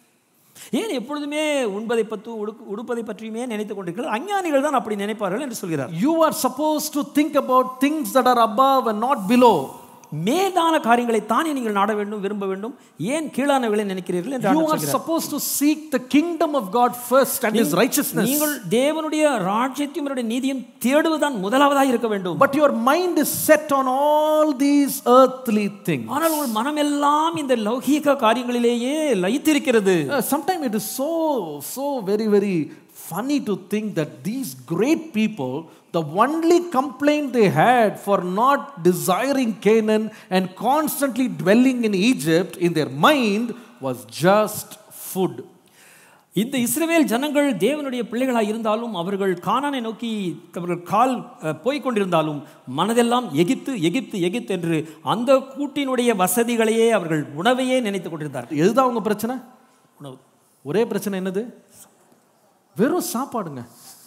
ஏன் எப்பொழுதுமே உண்பதை பற்றி உடுக்கு உடுப்பதை பற்றியுமே நினைத்துக் கொண்டிருக்கிறது அஞ்ஞானிகள் தான் அப்படி நினைப்பார்கள் என்று சொல்கிறார் You are supposed to think about things that are above and not below. மேலான காரியங்களை தானே நீங்கள் நாட வேண்டும் விரும்ப வேண்டும் ஏன் கீழானவர்களை நினைக்கிறீர்கள் என்று You ஆண்டவர் are சொல்கிறார். supposed to seek the kingdom of God first and His righteousness. நீங்கள் தேவனுடைய ராஜ்யத்தையும் அவருடைய நீதியும் தேடுவதுதான் முதலாவதாக இருக்க வேண்டும் But your mind is set on all these earthly things. ஆனால் உங்கள் மனமெல்லாம் இந்த லௌகீக காரியங்களிலேயே லயித்திருக்கிறது Uh, sometimes it is so, so very, very funny to think that these great people, the only complaint they had for not desiring Canaan and constantly dwelling in Egypt in their mind was just food. இந்த இஸ்ரவேல் ஜனங்கள் தேவனுடைய பிள்ளைகளாக இருந்தாலும் அவர்கள் கானானை நோக்கி அவர்கள் கால் அஹ், போய்க் கொண்டிருந்தாலும் மனதெல்லாம் எகிப்து எகிப்து எகிப்து என்று அந்த கூட்டினுடைய வசதிகளையே அவர்கள் உணவையே நினைத்துக் கொண்டிருந்தார்கள் எதுதான் அவங்க பிரச்சனை உணவு ஒரே பிரச்சனை என்னது வெறும் சாப்பாடுங்க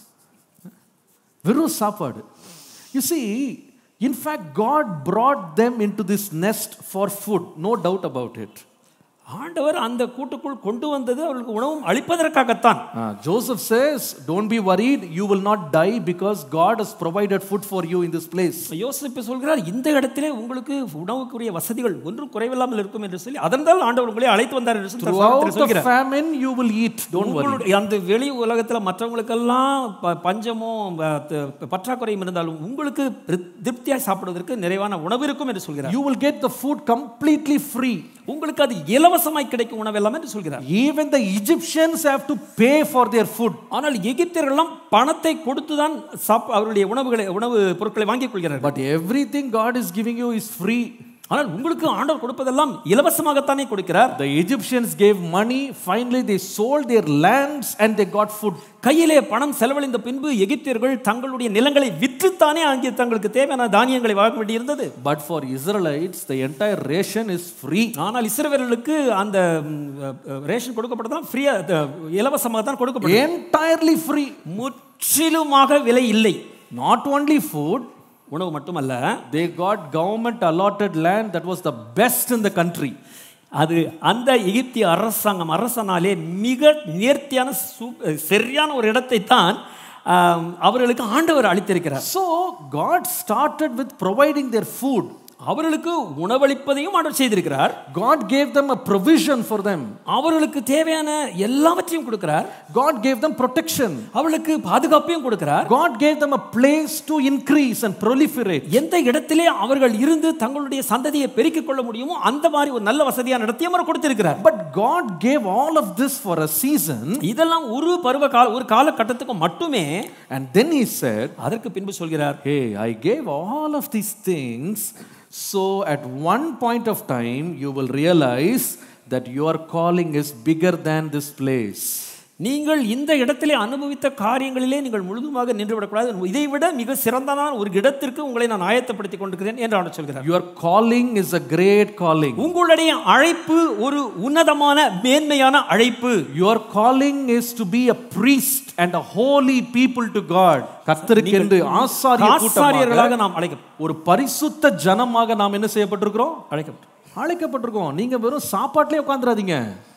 வெறும் சாப்பாடு you see in fact god brought them into this nest for food no doubt about it ஆண்டவர் அந்த கூட்டுக்குள் கொண்டு வந்தது அவர்களுக்கு உணவும் அளிப்பதற்காகத்தான் Ah, joseph says don't be worried you will not die because god has provided food for you in this place யோசிப்பு சொல்கிறார் இந்த இடத்திலே உங்களுக்கு உணவுக்குரிய வசதிகள் ஒன்றும் குறைவில்லாமல் இருக்கும் என்று சொல்லி அதனால் ஆண்டவர் உங்களை அழைத்து வந்தார் என்று சொல்லி throughout தரிசனத்தில் the சொல்கிறார் famine you will eat don't worry உங்களுடைய அந்த வெளி உலகத்துல மற்றவங்களுக்கெல்லாம் ப- பஞ்சமும் ப- த- பற்றாக்குறையும் இருந்தாலும் உங்களுக்கு திரு- திருப்தியாய் சாப்பிடுவதற்கு நிறைவான உணவு இருக்கும் என்று சொல்கிறார் you will get the food completely free உங்களுக்கு அது இலவசமாய் கிடைக்கும் உணவெல்லாம் என்று சொல்கிறார் even the egyptians have to pay for their food ஆனால் எகிப்தியர்கள்லாம் பணத்தை கொடுத்துதான் சாப் அவருடைய உணவுகளை உணவு பொருட்களை வாங்கிக் கொள்கிறார்கள் but everything god is giving you is free ஆனால் உங்களுக்கு ஆண்டவர் கொடுப்பதெல்லாம் இலவசமாகத்தானே கொடுக்கிறார் The Egyptians gave money, finally they sold their lands and they got food. கையிலே பணம் செலவழிந்த பின்பு எகிப்தியர்கள் தங்களுடைய நிலங்களை விற்றுத்தானே அங்கே தங்களுக்கு தேவையான தானியங்களை வாங்க வேண்டியிருந்தது But for Israelites, the entire ration is free. ஆனால் இஸ்ரவேலர்களுக்கு அந்த ம், அஹ், ரேஷன் கொடுக்கப்பட்டதான் ஃப்ரீயா இலவசமாக தான் கொடுக்கப்பட்டது Entirely free. முற்றிலுமாக விலை இல்லை Not only food, உணவு மட்டுமல்ல they got government allotted land that was the best in the country. அது அந்த எகிப்திய அரசாங்கம் அரசனாலே மிக நேர்த்தியான சு- சரியான ஒரு இடத்தை தான் ஆம், அவர்களுக்கு ஆண்டவர் அளித்திருக்கிறார் So God started with providing their food. அவர்களுக்கு உணவளிப்பதையும் ஆண்டவர் செய்திருக்கிறார் God gave them a provision for them. அவர்களுக்கு தேவையான எல்லாவற்றையும் கொடுக்கிறார் God gave them protection. அவர்களுக்கு பாதுகாப்பையும் கொடுக்கிறார் God gave them a place to increase and proliferate. எந்த இடத்திலே அவர்கள் இருந்து தங்களுடைய சந்ததியை பெருக்கிக் கொள்ள முடியுமோ அந்த மாதிரி ஒரு நல்ல வசதியான இடத்தையும் அவர் கொடுத்திருக்கிறார் But God gave all of this for a season. இதெல்லாம் ஒரு பருவ கால ஒரு காலகட்டத்துக்கு மட்டுமே And then He said, அதற்கு பின்பு சொல்கிறார் Hey, I gave all of these things, so at one point of time, you will realize that your calling is bigger than this place. நீங்கள் இந்த இடத்திலே அனுபவித்த காரியங்களிலே நீங்கள் முழுதுமாக நின்று விடக்கூடாது இதை விட மிக சிறந்ததான ஒரு இடத்திற்கு உங்களை நான் ஆயத்தப்படுத்தி கொண்டிருக்கிறேன் என்று அவர் சொல்கிறார் Your calling is a great calling. உங்களுடைய அழைப்பு ஒரு உன்னதமான மேன்மையான அழைப்பு Your calling is to be a priest and a holy people to God. கர்த்தருக்கு என்று ஆசாரிய கூட்டமாக ஆசாரியர்களாக நாம் அழைக்க ஒரு பரிசுத்த ஜனமாக நாம் என்ன செய்யப்பட்டிருக்கிறோம் அழைக்கப்பட்டோம் அழைக்கப்பட்டிருக்கோம் நீங்க வெறும் சாப்பாட்டிலே உட்காந்துராதீங்க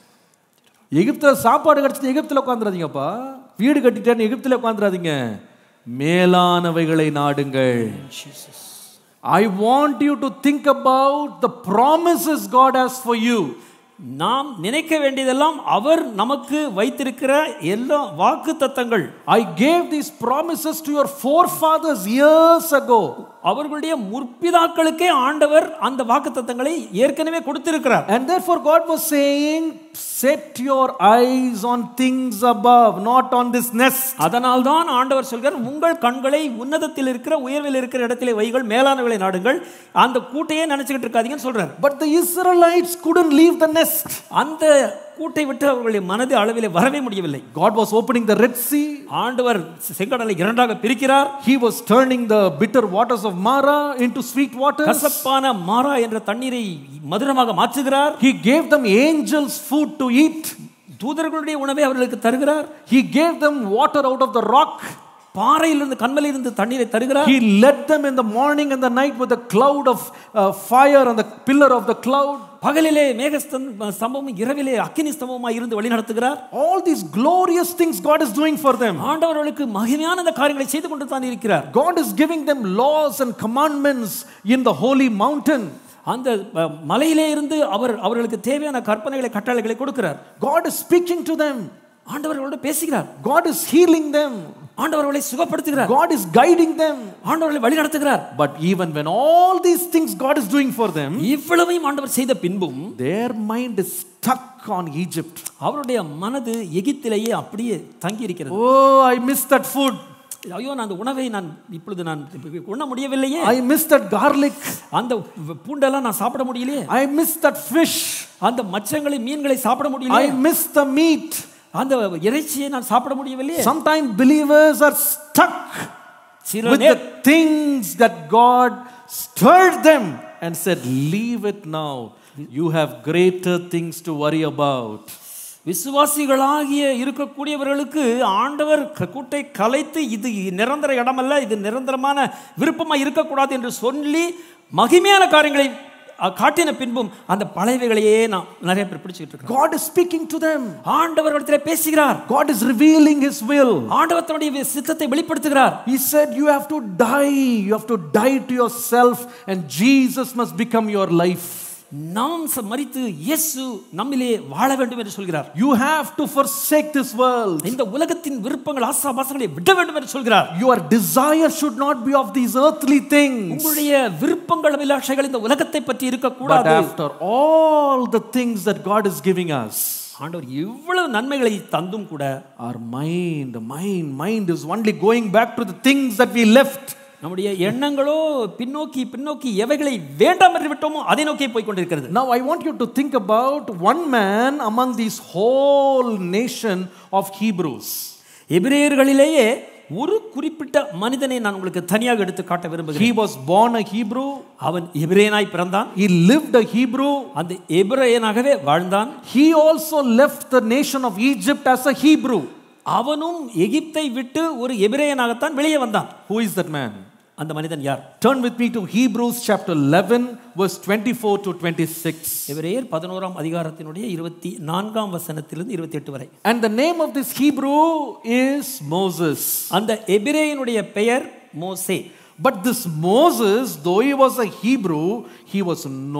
எகிப்துல சாப்பாடு கிடைச்சது எகிப்துல உட்காந்துராதீங்கப்பா வீடு கட்டிட்டேன்னு எகிப்துல உட்காந்துராதீங்க மேலானவைகளை நாடுங்கள் I want you to think about the promises God has for you நாம் நினைக்க வேண்டியதெல்லாம் அவர் நமக்கு வைத்திருக்கிற எல்லா வாக்கு தத்தங்கள் I gave these promises to your forefathers years ago அவர்களுடைய முற்பிதாக்களுக்கே ஆண்டவர் அந்த வாக்கு தத்தங்களை ஏற்கனவே கொடுத்திருக்கிறார் And therefore, God was saying, Set your eyes on things above, not on this nest. அதனால் தான் ஆண்டவர் சொல்கிறார் உங்கள் கண்களை உன்னதத்தில் இருக்கிற உயர்வில் இருக்கிற இடத்திலே வைகள் மேலானவளை நாடுங்கள் அந்த கூட்டையே நினைச்சுக்கிட்டு இருக்காதீங்கன்னு சொல்றார் But the Israelites couldn't leave the nest. அந்த கூட்டை விட்டு அவர்களுடைய மனது அளவிலே வரவே முடியவில்லை God was opening the Red Sea. ஆண்டவர் செங்கடலை இரண்டாக பிரிக்கிறார் He was turning the bitter waters of Mara into sweet waters. கசப்பான மாறா என்ற தண்ணீரை மதுரமாக மாற்றுகிறார் He gave them angels' food to eat. தூதர்களுடைய உணவை அவர்களுக்கு தருகிறார் He gave them water out of the rock. பாறையிலிருந்து கண்மலையிலிருந்து தண்ணீரை தருகிறார் He led them in the morning and the night with a cloud of uh, fire and the pillar of the cloud. பகலிலே மேக ஸ்தம்பமும் இரவிலே அக்கினி ஸ்தம்பமாய் இருந்து வழி நடத்துகிறார் All these glorious things God is doing for them. ஆண்டவர்களுக்கு மகிமையான இந்த காரியங்களை செய்து கொண்டு தான் இருக்கிறார் God is giving them laws and commandments in the holy mountain. அந்த அஹ், மலையிலே இருந்து அவர் அவர்களுக்கு தேவையான கற்பனைகளை கட்டளைகளை கொடுக்கிறார் God is speaking to them. ஆண்டவர்களோடு பேசுகிறார் God is healing them. ஆண்டவர் அவர்களை சுகப்படுத்துகிறார் God is guiding them. ஆண்டவர் அவர்களை வழி நடத்துகிறார் But even when all these things God is doing for them, இவ்வளவையும் ஆண்டவர் செய்த பின்பும் their mind is stuck on Egypt. அவருடைய மனது எகிப்திலேயே அப்படியே தங்கி இருக்கிறது Oh, I miss that food. ஐயோ நான் அந்த உணவை நான் இப்பொழுது நான் உண்ண முடியவில்லையே I miss that garlic. அந்த பூண்டெல்லாம் நான் சாப்பிட முடியலையே I miss that fish. அந்த மச்சங்களை மீன்களை சாப்பிட முடியலையே I miss the meat. அந்த இறைச்சியை நான் சாப்பிட முடியவில்லையே Sometimes believers are stuck சில with நேர- the things that God stirred them and said, Leave it now. You have greater things to worry about. விசுவாசிகளாகிய இருக்கக்கூடியவர்களுக்கு ஆண்டவர் க- கூட்டை கலைத்து இது நிரந்தர இடமல்ல இது நிரந்தரமான விருப்பமா இருக்கக்கூடாது என்று சொல்லி மகிமையான காரியங்களை அ, காட்டின பின்பும் அந்த பழையவைகளையே நான் நிறைய பேர் பிடிச்சிட்டு இருக்கோம் God is speaking to them. ஆண்டவர் இடத்துல பேசுகிறார் God is revealing His will. ஆண்டவர் தன்னுடைய சித்தத்தை வெளிப்படுத்துகிறார் He said, You have to die. You have to die to yourself, and Jesus must become your life. நாம் ச- மரித்து இயேசு நம்மிலே வாழ வேண்டும் என்று சொல்கிறார் You have to forsake this world. இந்த உலகத்தின் விருப்பங்கள் ஆசாபாசங்களை விட வேண்டும் என்று சொல்கிறார் Your desire should not be of these earthly things. உங்களுடைய விருப்பங்கள் அபிலாஷைகள் இந்த உலகத்தை பற்றி But இருக்கக்கூடாது after all the things that God is giving us, ஆண்டவர் இவ்வளவு நன்மைகளை தந்தும் கூட our mind, mind, mind is only going back to the things that we left. நம்முடைய எண்ணங்களோ பின்னோக்கி பின்னோக்கி எவைகளை வேண்டாம் என்று விட்டோமோ அதை நோக்கி போய் கொண்டிருக்கிறது Now, I want you to think about one man among this whole nation of Hebrews. எபிரேயர்களிலேயே ஒரு குறிப்பிட்ட மனிதனை நான் உங்களுக்கு தனியாக எடுத்து காட்ட விரும்புகிறேன் He was born a Hebrew, அவன் எபிரேயனாய் பிறந்தான் he lived a Hebrew, அந்த எபிரேயனாகவே வாழ்ந்தான் he also left the nation of Egypt as a Hebrew. அவனும் எகிப்தை விட்டு ஒரு எபிரேயனாகத்தான் வெளியே வந்தான் Who is that man? அந்த மனிதன் யார் Turn with me to Hebrews chapter 11, verse 24 to 26. எபிரேயர் பதினோராம் அதிகாரத்தினுடைய இருபத்தி நான்காம் வசனத்திலிருந்து இருபத்தி எட்டு வரை And the name of this Hebrew is Moses. அந்த எபிரேயனுடைய பெயர் மோசே But this Moses, though he was a Hebrew, he was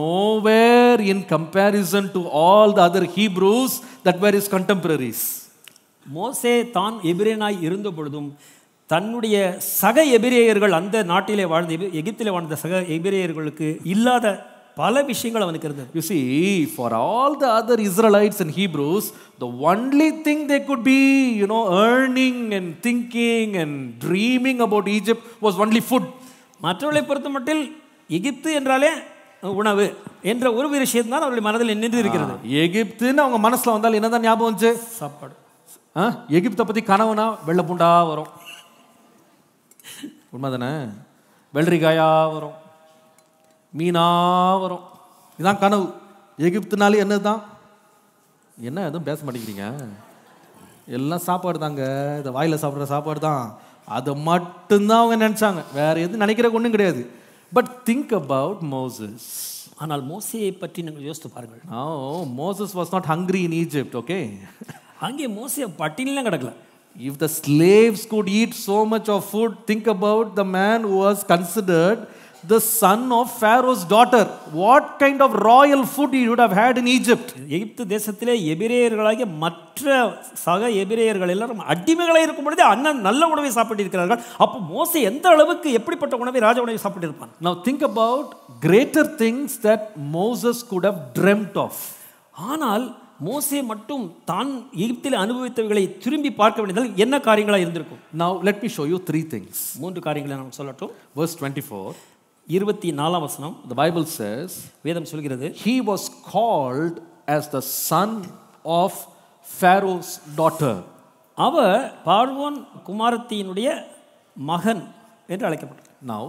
nowhere in comparison to all the other Hebrews that were his contemporaries. மோசே தான் எபிரேயனாய் இருந்த பொழுதும் தன்னுடைய சக எபிரேயர்கள் அந்த நாட்டிலே வாழ்ந்த எபி- எகிப்திலே வாழ்ந்த சக எபிரேயர்களுக்கு இல்லாத பல விஷயங்கள் அவனுக்கு இருந்தது You see, for all the other Israelites and Hebrews, the only thing they could be, you know, earning and thinking and dreaming about Egypt was only food. மற்றவர்களை பொறுத்த மட்டில் எகிப்து என்றாலே உணவு என்ற ஒரு விஷயம் தான் அவருடைய மனதில் நின்று இருக்கிறது எகிப்துன்னு அவங்க மனசுல வந்தால் என்னதான் ஞாபகம் வந்துச்சு சாப்பாடு ஆ எகிப்தை பற்றி கனவுனா வெள்ளை பூண்டா வரும் உண்மைதானே வெள்ளரிக்காயா வரும் மீனா வரும் இதான் கனவு எகிப்துனாலே என்னது என்ன எதுவும் பேச மாட்டேங்கிறீங்க எல்லாம் சாப்பாடு தாங்க இந்த வாயில் சாப்பிட்ற சாப்பாடு தான் அதை மட்டும்தான் அவங்க நினச்சாங்க வேற எதுவும் நினைக்கிற ஒன்றும் கிடையாது பட் திங்க் அபவுட் மோசஸ் ஆனால் மோசையை பற்றி நீங்கள் யோசித்து பாருங்கள் Now, Moses was not hungry in Egypt, okay? அங்கே மோசே பட்டினிலாம் கிடக்கல If the slaves could eat so much of food, think about the man who was considered the son of Pharaoh's daughter. What kind of royal food he would have had in Egypt? எகிப்து தேசத்திலே எபிரேயர்களாகிய மற்ற சக எபிரேயர்கள் எல்லாரும் அடிமைகளாக இருக்கும் பொழுதே அண்ணன் நல்ல உணவை சாப்பிட்டிருக்கிறார்கள் அப்போ மோசே எந்த அளவுக்கு எப்படிப்பட்ட உணவை ராஜ உணவை சாப்பிட்டிருப்பான் Now, think about greater things that Moses could have dreamt of. ஆனால் மோசே மட்டும் தான் எகிப்தில் அனுபவித்தவைகளை திரும்பி பார்க்க வேண்டியதால் என்ன காரியங்களாக இருந்திருக்கும் Now, let me show you three things. மூன்று காரியங்களை நான் சொல்லட்டும் Verse 24, இருபத்தி நாலாம் வசனம் the Bible says, வேதம் சொல்கிறது He was called as the son of Pharaoh's daughter. அவர் பார்வோன் குமாரத்தியினுடைய மகன் என்று அழைக்கப்பட்டார் Now,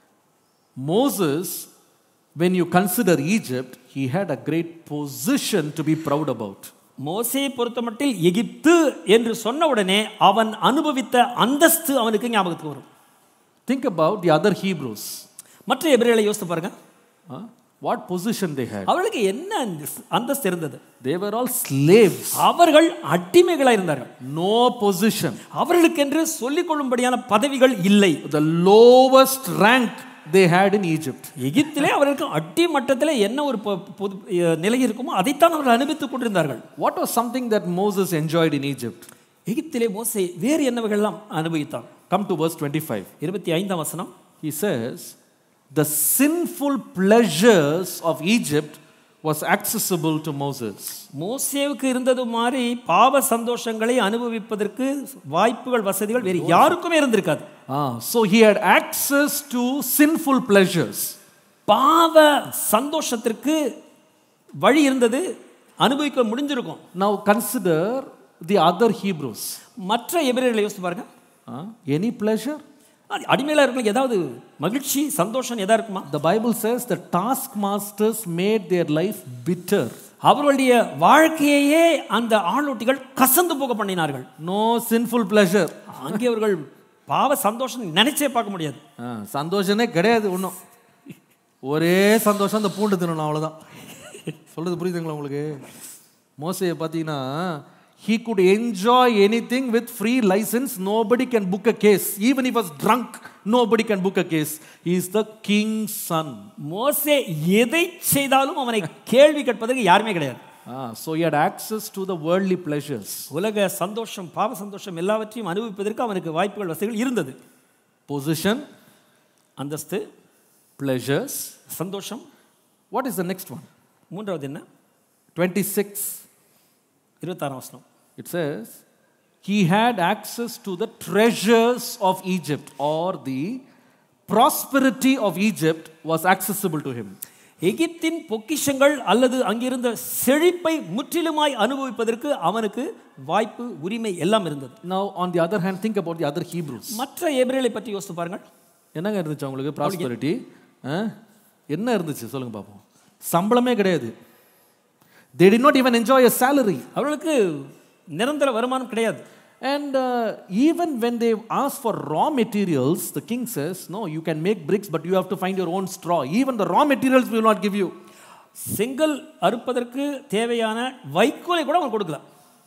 Moses, when you consider Egypt, he had a great position to be proud about. மோசையை பொறுத்தமட்டில் எகிப்து என்று சொன்ன உடனே அவன் அனுபவித்த அந்தஸ்து அவனுக்கு ஞாபகத்துக்கு வரும் Think about the other Hebrews. மற்ற எபிரேயர்களை யோசித்து பாருங்க Huh? What position they had? அவர்களுக்கு என்ன அந்தஸ்து- அந்தஸ்து இருந்தது They were all slaves, அவர்கள் அடிமைகளாக இருந்தார்கள் no position. அவர்களுக்கென்று சொல்லிக் கொள்ளும்படியான பதவிகள் இல்லை The lowest rank they had in Egypt. எகிப்திலே அவர்களுக்கு அடிமட்டத்தில் என்ன ஒரு பொ- பொது அஹ், நிலை இருக்குமோ அதைத்தான் அவர்கள் அனுபவித்துக் கொண்டிருந்தார்கள் What was something that Moses enjoyed in Egypt? எகிப்திலே மோசே வேறு என்னவைகள்லாம் அனுபவித்தான் Come to verse 25. இருபத்தி ஐந்தாம் வசனம் He says, The sinful pleasures of Egypt was accessible to Moses. மோசேவுக்கு இருந்தது மாதிரி பாவ சந்தோஷங்களை அனுபவிப்பதற்கு வாய்ப்புகள் வசதிகள் வேறு யாருக்குமே இருந்திருக்காது Ah, so he had access to sinful pleasures. பாவ சந்தோஷத்திற்கு வழி இருந்தது அனுபவிக்க முடிஞ்சிருக்கும் Now consider the other Hebrews. மற்ற எபிரேயர்களை யோசித்து பாருங்க Ah, any pleasure? அது அடிமையில இருக்கிற ஏதாவது மகிழ்ச்சி சந்தோஷம் எதா இருக்குமா The Bible says the taskmasters made their life bitter. அவர்களுடைய வாழ்க்கையையே அந்த ஆளோட்டிகள் கசந்து போக பண்ணினார்கள் No sinful pleasure. அங்கே அவர்கள் பாவ சந்தோஷம் நினைச்சே பார்க்க முடியாது ஆ, சந்தோஷமே கிடையாது ஒன்றும் ஒரே சந்தோஷம் அந்த பூண்டு தின்னணும் அவ்வளோதான் சொல்றது புரியுதுங்களா உங்களுக்கு மோசையை பார்த்தீங்கன்னா he could enjoy anything with free license nobody can book a case even if he was drunk nobody can book a case he is the king's son மோசே எதை செய்தாலும் அவனை கேள்வி கேட்பதற்கு யாருமே கிடையாது ah, so he had access to the worldly pleasures உலக சந்தோஷம் பாவ சந்தோஷம் எல்லாவற்றையும் அனுபவிப்பதற்கு அவனுக்கு வாய்ப்புகள் வசதிகள் இருந்தது position அந்தஸ்து pleasures சந்தோஷம் what is the next one மூன்றாவது என்ன 26 இருபத்தாறாம் வசனம் It says, he had access to the treasures of Egypt, or the prosperity of Egypt was accessible to him. எகிப்தின் பொக்கிஷங்கள் அல்லது அங்கிருந்த செழிப்பை முற்றிலுமாய் அனுபவிப்பதற்கு அவனுக்கு வாய்ப்பு உரிமை எல்லாம் இருந்தது Now, on the other hand, think about the other Hebrews. மற்ற எபிரேலை பற்றி யோசித்து பாருங்கள் என்னங்க இருந்துச்சு அவங்களுக்கு ப்ராஸ்பரிட்டி என்ன இருந்துச்சு சொல்லுங்க பார்ப்போம் சம்பளமே கிடையாது they did not even enjoy a salary அவர்களுக்கு நிரந்தர வருமானம் கிடையாது and uh, even when they ask for raw materials the king says no you can make bricks but you have to find your own straw even the raw materials we will not give you செங்கல் அறுப்பதற்கு தேவையான வைக்கோலை கூட அவன் கொடுக்கல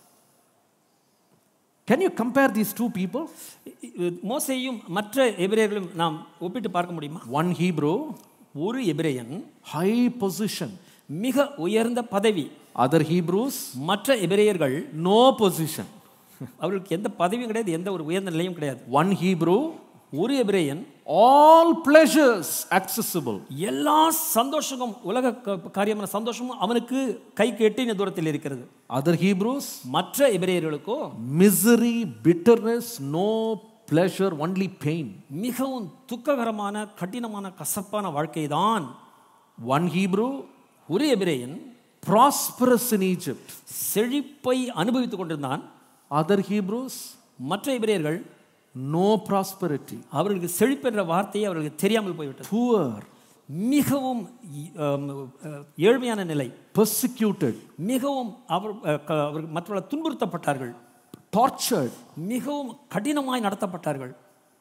can you compare these two people மோசையும் மற்ற எபிரேயர்களும் நாம் ஒப்பிட்டு பார்க்க முடியுமா one hebrew ஒரு எபிரேயன் high position மிக உயர்ந்த பதவி other hebrews மற்ற எபிரேயர்கள் no position அவர்களுக்கு எந்த பதவியும் கிடையாது எந்த ஒரு உயர்ந்த நிலையும் கிடையாது one hebrew ஒரு எபிரேயன் all pleasures accessible எல்லா சந்தோஷமும் உலக க- காரியமான சந்தோஷமும் அவனுக்கு கைக்கு எட்டின தூரத்தில் இருக்கிறது other hebrews மற்ற எபிரேயர்களுக்கோ misery bitterness no pleasure only pain மிகவும் துக்ககரமான கடினமான கசப்பான வாழ்க்கை தான் one hebrew ஒரு எபிரேயன் prosperous in egypt செழிப்பை அனுபவித்துக் கொண்டிருந்தான் other hebrews மற்ற எபிரேயர்கள் no prosperity அவர்களுக்கு செழிப்பு என்ற வார்த்தையை அவர்களுக்கு தெரியாமல் போய்விட்டது poor மிகவும் இ- ஆம், அஹ், ஏழ்மையான நிலை persecuted மிகவும் அவர் அஹ், க- அவர்கள் மற்றவர்கள் துன்புறுத்தப்பட்டார்கள் tortured மிகவும் கடினமாய் நடத்தப்பட்டார்கள்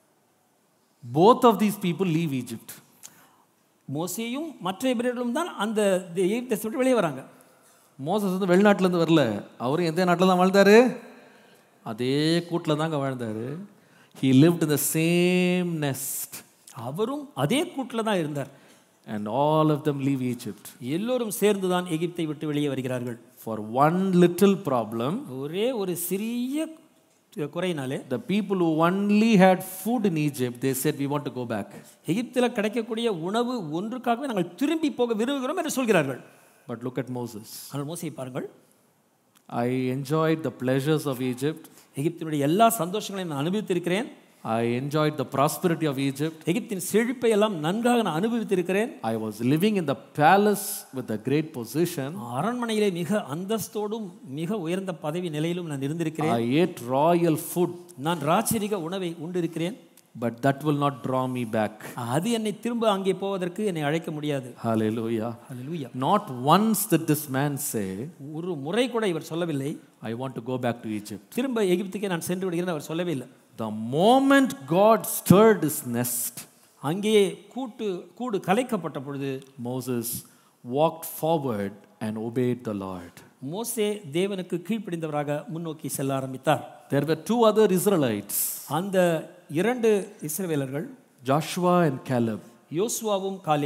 both of these people leave egypt மோசேயும் மற்ற எபிரேயர்களும் தான் அந்த எகிப்து தேசத்தை விட்டு வெளியே வராங்க மோசஸ் வந்து வெளிநாட்டிலேருந்து வரல அவரும் எந்த நாட்டில் தான் வாழ்ந்தாரு அதே கூட்டில் தாங்க வாழ்ந்தாரு he lived in the same nest அவரும் அதே கூட்டில் தான் இருந்தார் and all of them leave egypt எல்லோரும் சேர்ந்து தான் எகிப்தை விட்டு வெளியே வருகிறார்கள் for one little problem ஒரே ஒரு சிறிய குறையினாலே the people who only had food in egypt they said we want to go back எகிப்தில் கிடைக்கக்கூடிய உணவு ஒன்றுக்காகவே நாங்கள் திரும்பி போக விரும்புகிறோம் என்று சொல்கிறார்கள் but look at moses ஆனால் மோசையை பாருங்கள் i enjoyed the pleasures of egypt எகிப்தினுடைய எல்லா சந்தோஷங்களையும் நான் அனுபவித்திருக்கிறேன் i enjoyed the prosperity of egypt எகிப்தின் செழிப்பை எல்லாம் நன்றாக நான் அனுபவித்திருக்கிறேன் i was living in the palace with a great position அரண்மனையிலே மிக அந்தஸ்தோடும் மிக உயர்ந்த பதவி நிலையிலும் நான் இருந்திருக்கிறேன் i ate royal food நான் ராஜரிக உணவை உண்டிருக்கிறேன் but that will not draw me back அது என்னை திரும்ப அங்கே போவதற்கு என்னை அழைக்க முடியாது hallelujah Hallelujah. not once did this man say ஒரு முறை கூட இவர் சொல்லவில்லை i want to go back to egypt திரும்ப எகிப்துக்கே நான் சென்று விடுகிறேன் அவர் சொல்லவே இல்லை the moment god stirred his nest அங்கேயே கூட்டு கூடு கலைக்கப்பட்ட பொழுது moses walked forward and obeyed the lord மோசே தேவனுக்கு கீழ்ப்படிந்தவராக முன்னோக்கி செல்ல ஆரம்பித்தார் there were two other israelites அந்த இரண்டு இஸ்ரவேலர்கள் joshua and caleb யோசுவாவும் காலேபும்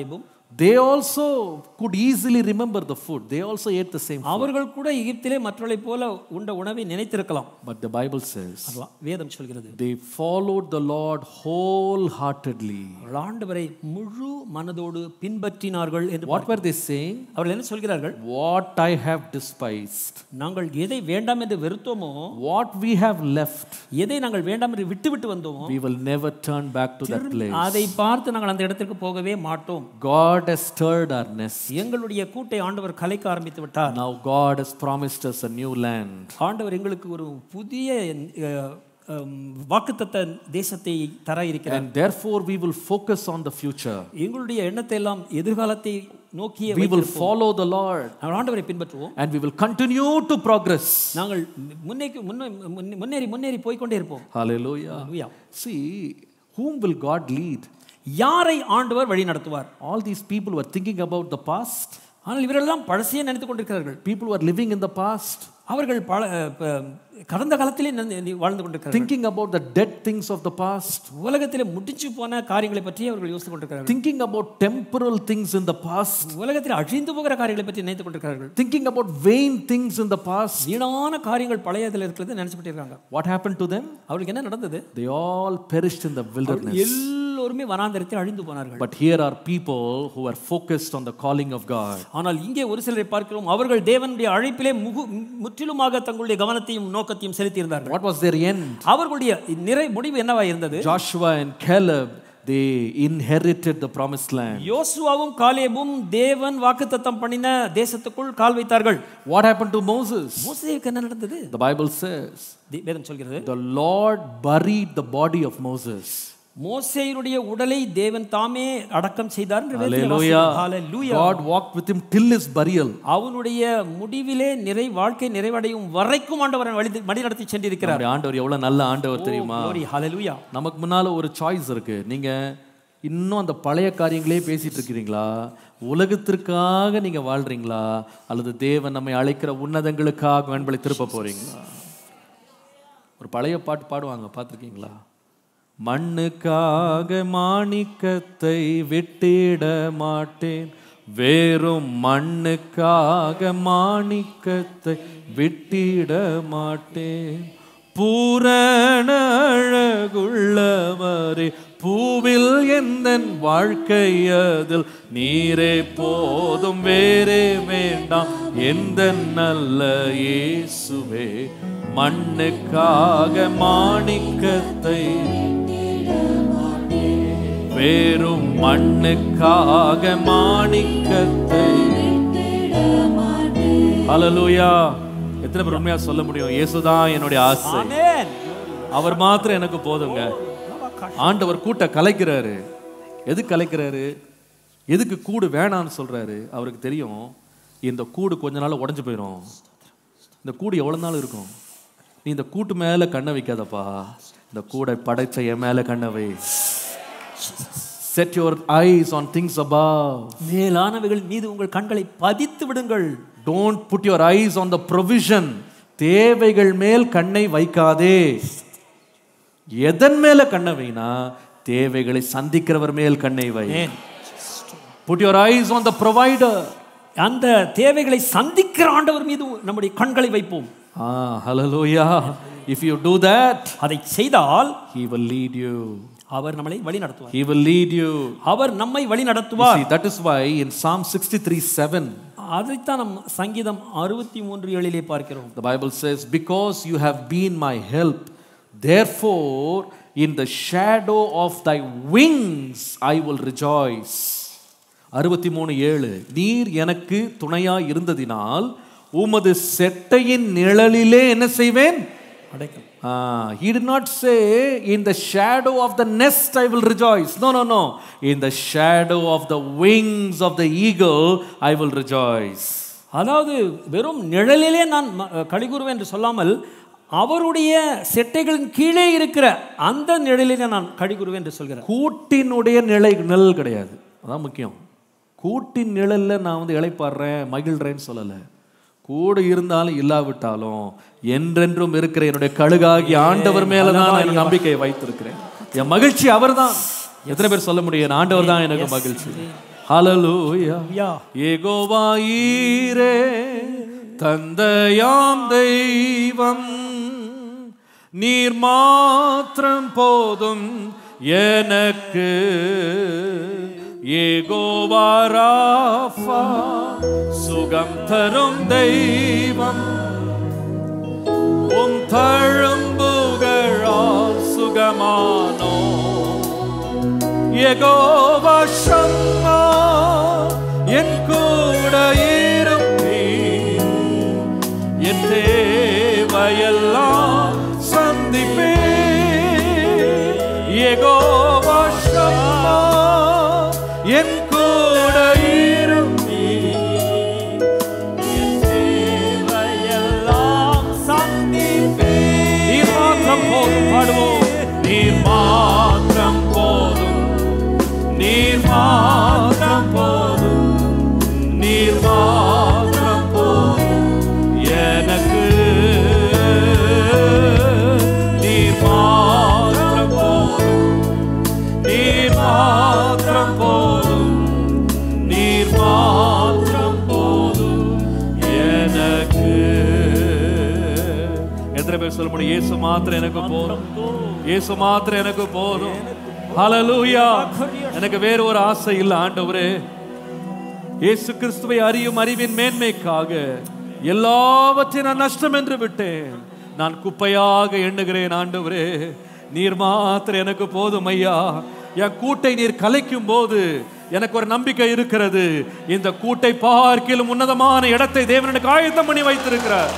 they also could easily remember the food. They also ate the same food. அவர்கள் கூட எகிப்திலே மற்றவர்களைப் போல உண்ட உணவை நினைத்திருக்கலாம் But the Bible says அதுவா வேதம் சொல்கிறது they followed the Lord wholeheartedly. அவர்கள் ஆண்டவரை முழு மனதோடு பின்பற்றினார்கள் என்று What were they saying? அவர்கள் என்ன சொல்கிறார்கள் What I have despised, நாங்கள் எதை வேண்டாம் என்று வெறுத்தோமோ what we have left, எதை நாங்கள் வேண்டாம் என்று விட்டு விட்டு வந்தோமோ we will never turn back to that place. அதை பார்த்து நாங்கள் அந்த இடத்திற்கு போகவே மாட்டோம் God has stirred our nest. எங்களுடைய கூட்டை ஆண்டவர் கலைக்க ஆரம்பித்து விட்டார் Now God has promised us a new land. ஆண்டவர் எங்களுக்கு ஒரு புதிய வாக்குத்தத்த தேசத்தை தர இருக்கிறார் And therefore we will focus on the future. எங்களுடைய எண்ணத்தை எல்லாம் எதிர்காலத்தை நோக்கிய We will follow the Lord நாங்கள் ஆண்டவரை பின்பற்றுவோம் and we will continue to progress. நாங்கள் முன்னேக்கு முன்னே- முன்னே- முன்னேறி முன்னேறி போய்க்கொண்டே இருப்போம் Hallelujah. Hallelujah. See, whom will God lead? யாரை ஆண்டவர் வழி நடத்துவார் All these people were thinking about the past. ஆனால் இவரெல்லாம் பழசையே நினைத்துக் கொண்டிருக்கிறார்கள் People were living in the past, அவர்கள் பல அஹ், ப- கடந்த காலத்திலே நினை- வாழ்ந்து கொண்டிருக்கிறார்கள் thinking about the dead things of the past, உலகத்திலே முடிச்சு போன காரியங்களை பற்றி அவர்கள் யோசித்துக் கொண்டிருக்கிறார்கள் thinking about temporal things in the past, உலகத்தில் அழிந்து போகிற காரியங்களை பற்றி நினைத்துக் கொண்டிருக்கிறார்கள் thinking about vain things in the past. வீணான காரியங்கள் பழையதில் இருக்கிறது நினைச்சுட்டு இருக்காங்க What happened to them? அவர்களுக்கு என்ன நடந்தது They all perished in the wilderness. எல்லோருமே வனாந்தரத்தில் அழிந்து போனார்கள் But here are people who are focused on the calling of God. ஆனால் இங்கே ஒரு சிலரை பார்க்கிறோம் அவர்கள் தேவனுடைய அழைப்பிலே முகு முற்றிலுமாக தங்களுடைய கவனத்தையும் நோக்கத்தையும் செலுத்தியிருந்தார்கள் What was their end? அவர்களுடைய நிறை முடிவு என்னவா இருந்தது Joshua and Caleb, they inherited the promised land. யோசுவாவும் காலேபும் தேவன் வாக்குத்தத்தம் பண்ணின தேசத்துக்குள் கால் வைத்தார்கள் What happened to Moses? மோசேவுக்கு என்ன நடந்தது The Bible says, தி- வேதம் சொல்கிறது the Lord buried the body of Moses. மோசேயினுடைய உடலை தேவன் தாமே அடக்கம் செய்தார் என்று வேதத்தில் Hallelujah. வாசிக்கிறோம். Hallelujah. God walked with him till his burial. அவனுடைய முடிவிலே நிறை வாழ்க்கை நிறைவடையும் வரைக்கும் ஆண்டவர் வழி வழி நடத்தி சென்றிருக்கிறார் நம்முடைய ஆண்டவர் எவ்வளவு நல்ல ஆண்டவர் தெரியுமா Glory, hallelujah. நமக்கு முன்னால ஒரு சாய்ஸ் இருக்கு நீங்க இன்னும் அந்த பழைய காரியங்களே பேசிட்டு இருக்கிறீங்களா உலகத்திற்காக நீங்க வாழ்றீங்களா அல்லது தேவன் நம்மை அழைக்கிற உன்னதங்களுக்காக வேண்பலை திருப்ப போறீங்களா ஒரு பழைய பாட்டு பாடுவாங்க பார்த்துருக்கீங்களா மண்ணுக்காக மாணிக்கத்தை விட்டிட மாட்டேன் வேறும் மண்ணுக்காக மாணிக்கத்தை விட்டிட மாட்டேன் பூரண அழகுள்ளவரே பூவில் எந்த வாழ்க்கை அதில் நீரே போதும் வேறே வேண்டாம் எந்த நல்ல இயேசுவே மண்ணுக்காக மாணிக்கத்தை வேறும் மண்ணுக்காக மாணிக்கத்தை ஹalleluya எத்தனை பேர் உண்மையா சொல்ல முடியும் இயேசுதான் என்னுடைய ஆசை Amen. அவர் மாத்திரம் எனக்கு போதுங்க ஆண்டவர் கூட்ட கலைக்கிறாரு எது கலைக்கிறாரு எதுக்கு கூடு வேணான்னு சொல்றாரு அவருக்கு தெரியும் இந்த கூடு கொஞ்ச நாள் உடைஞ்சு போயிடும் இந்த கூடு எவ்வளவு நாள் இருக்கும் நீ இந்த கூட்டு மேல கண்ணை வைக்காதப்பா இந்த கூடை படைச்ச என் மேல கண்ணை வை set your eyes on things above மேலானவைகள் மீது உங்கள் கண்களை பதித்து விடுங்கள் don't put your eyes on the provision தேவைகள் மேல் கண்ணை வைக்காதே எதன் மேல கண்ணை வைனா தேவைகளை சந்திக்கிறவர் மேல் கண்ணை வை put your eyes on the provider அந்த தேவைகளை சந்திக்கிற ஆண்டவர் மீது நம்முடைய கண்களை வைப்போம் ah hallelujah if you do that அதை செய்தால் he will lead you அவர் நம்மளை வழி நடத்துவார் he will lead you அவர் நம்மை வழி நடத்துவார் see that is why in psalm 63 7 அதைத்தான் நம் சங்கீதம் அறுபத்தி மூன்று ஏழிலே பார்க்கிறோம் The Bible says, Because you have been my help, therefore in the shadow of thy wings I will rejoice. அறுபத்தி மூணு ஏழு நீர் எனக்கு துணையா இருந்ததினால் உமது செட்டையின் நிழலிலே என்ன செய்வேன் அடைக்கல் Ah, he did not say, In the shadow of the nest I will rejoice. No, no, no. In the shadow of the wings of the eagle I will rejoice. அதாவது வெறும் நிழலிலே நான் ம- கலிகூறுவேன் என்று சொல்லாமல் அவருடைய செட்டைகளின் கீழே இருக்கிற அந்த நிழலிலே நான் கழிகுருவேன் என்று சொல்கிறேன் கூட்டினுடைய நிலை நிழல் கிடையாது அதான் முக்கியம் கூட்டின் நிழல்ல நான் வந்து இளைப்பாடுறேன் மகிழ்றேன்னு சொல்லலை கூடு இருந்தாலும் இல்லாவிட்டாலும் என்றென்றும் இருக்கிற என்னுடைய கழுகாகி ஆண்டவர் மேல தான் நான் என் நம்பிக்கையை வைத்திருக்கிறேன் என் மகிழ்ச்சி அவர்தான் எத்தனை பேர் சொல்ல முடியும் ஆண்டவர் தான் எனக்கு மகிழ்ச்சி ஹalleluya யா ஏகோவாயீரே தந்தையாம் தெய்வம் நீர் மாத்திரம் போதும் எனக்கு ஏகோவாராஃபா சுகம் தரும் தெய்வம் உம் தழும்புகளால் சுகமானோ யெகோவா ஷம்மா என் கூட இருப்பீர் என் தேவையெல்லாம் சந்திப்பே யெகோவா ஷம்மா என் கூட இருப்பீர் என் தேவையெல்லாம் சந்திப்பீர் நீர் மாத்திரம் போதும் பாடுவோம் நீர் மாத்திரம் போதும் நீர் மாத்திரம் போதும் நீர் மாத்திரம் போதும் எனக்கு நீர் மாத்திரம் போதும் நீர் மாத்திரம் போதும் நீர் மாத்திரம் போதும் எனக்கு எத்தனை பேர் சொல்ல முடியும் இயேசு மாத்திரம் எனக்கு போதும் இயேசு மாத்திரம் எனக்கு போதும் ஹalleluya எனக்கு வேற ஒரு ஆசை இல்ல ஆண்டவரே இயேசு கிறிஸ்துவை அறியும் அறிவின் மேன்மைக்காக எல்லாவற்றையும் நான் நஷ்டம் என்று விட்டேன் நான் குப்பையாக எண்ணுகிறேன் ஆண்டவரே நீர் மாத்திரம் எனக்கு போதும் ஐயா என் கூட்டை நீர் கலைக்கும் போது எனக்கு ஒரு நம்பிக்கை இருக்கிறது இந்த கூட்டை பார்க்கிலும் உன்னதமான இடத்தை தேவன் எனக்கு ஆயத்தம் பண்ணி வைத்திருக்கிறார்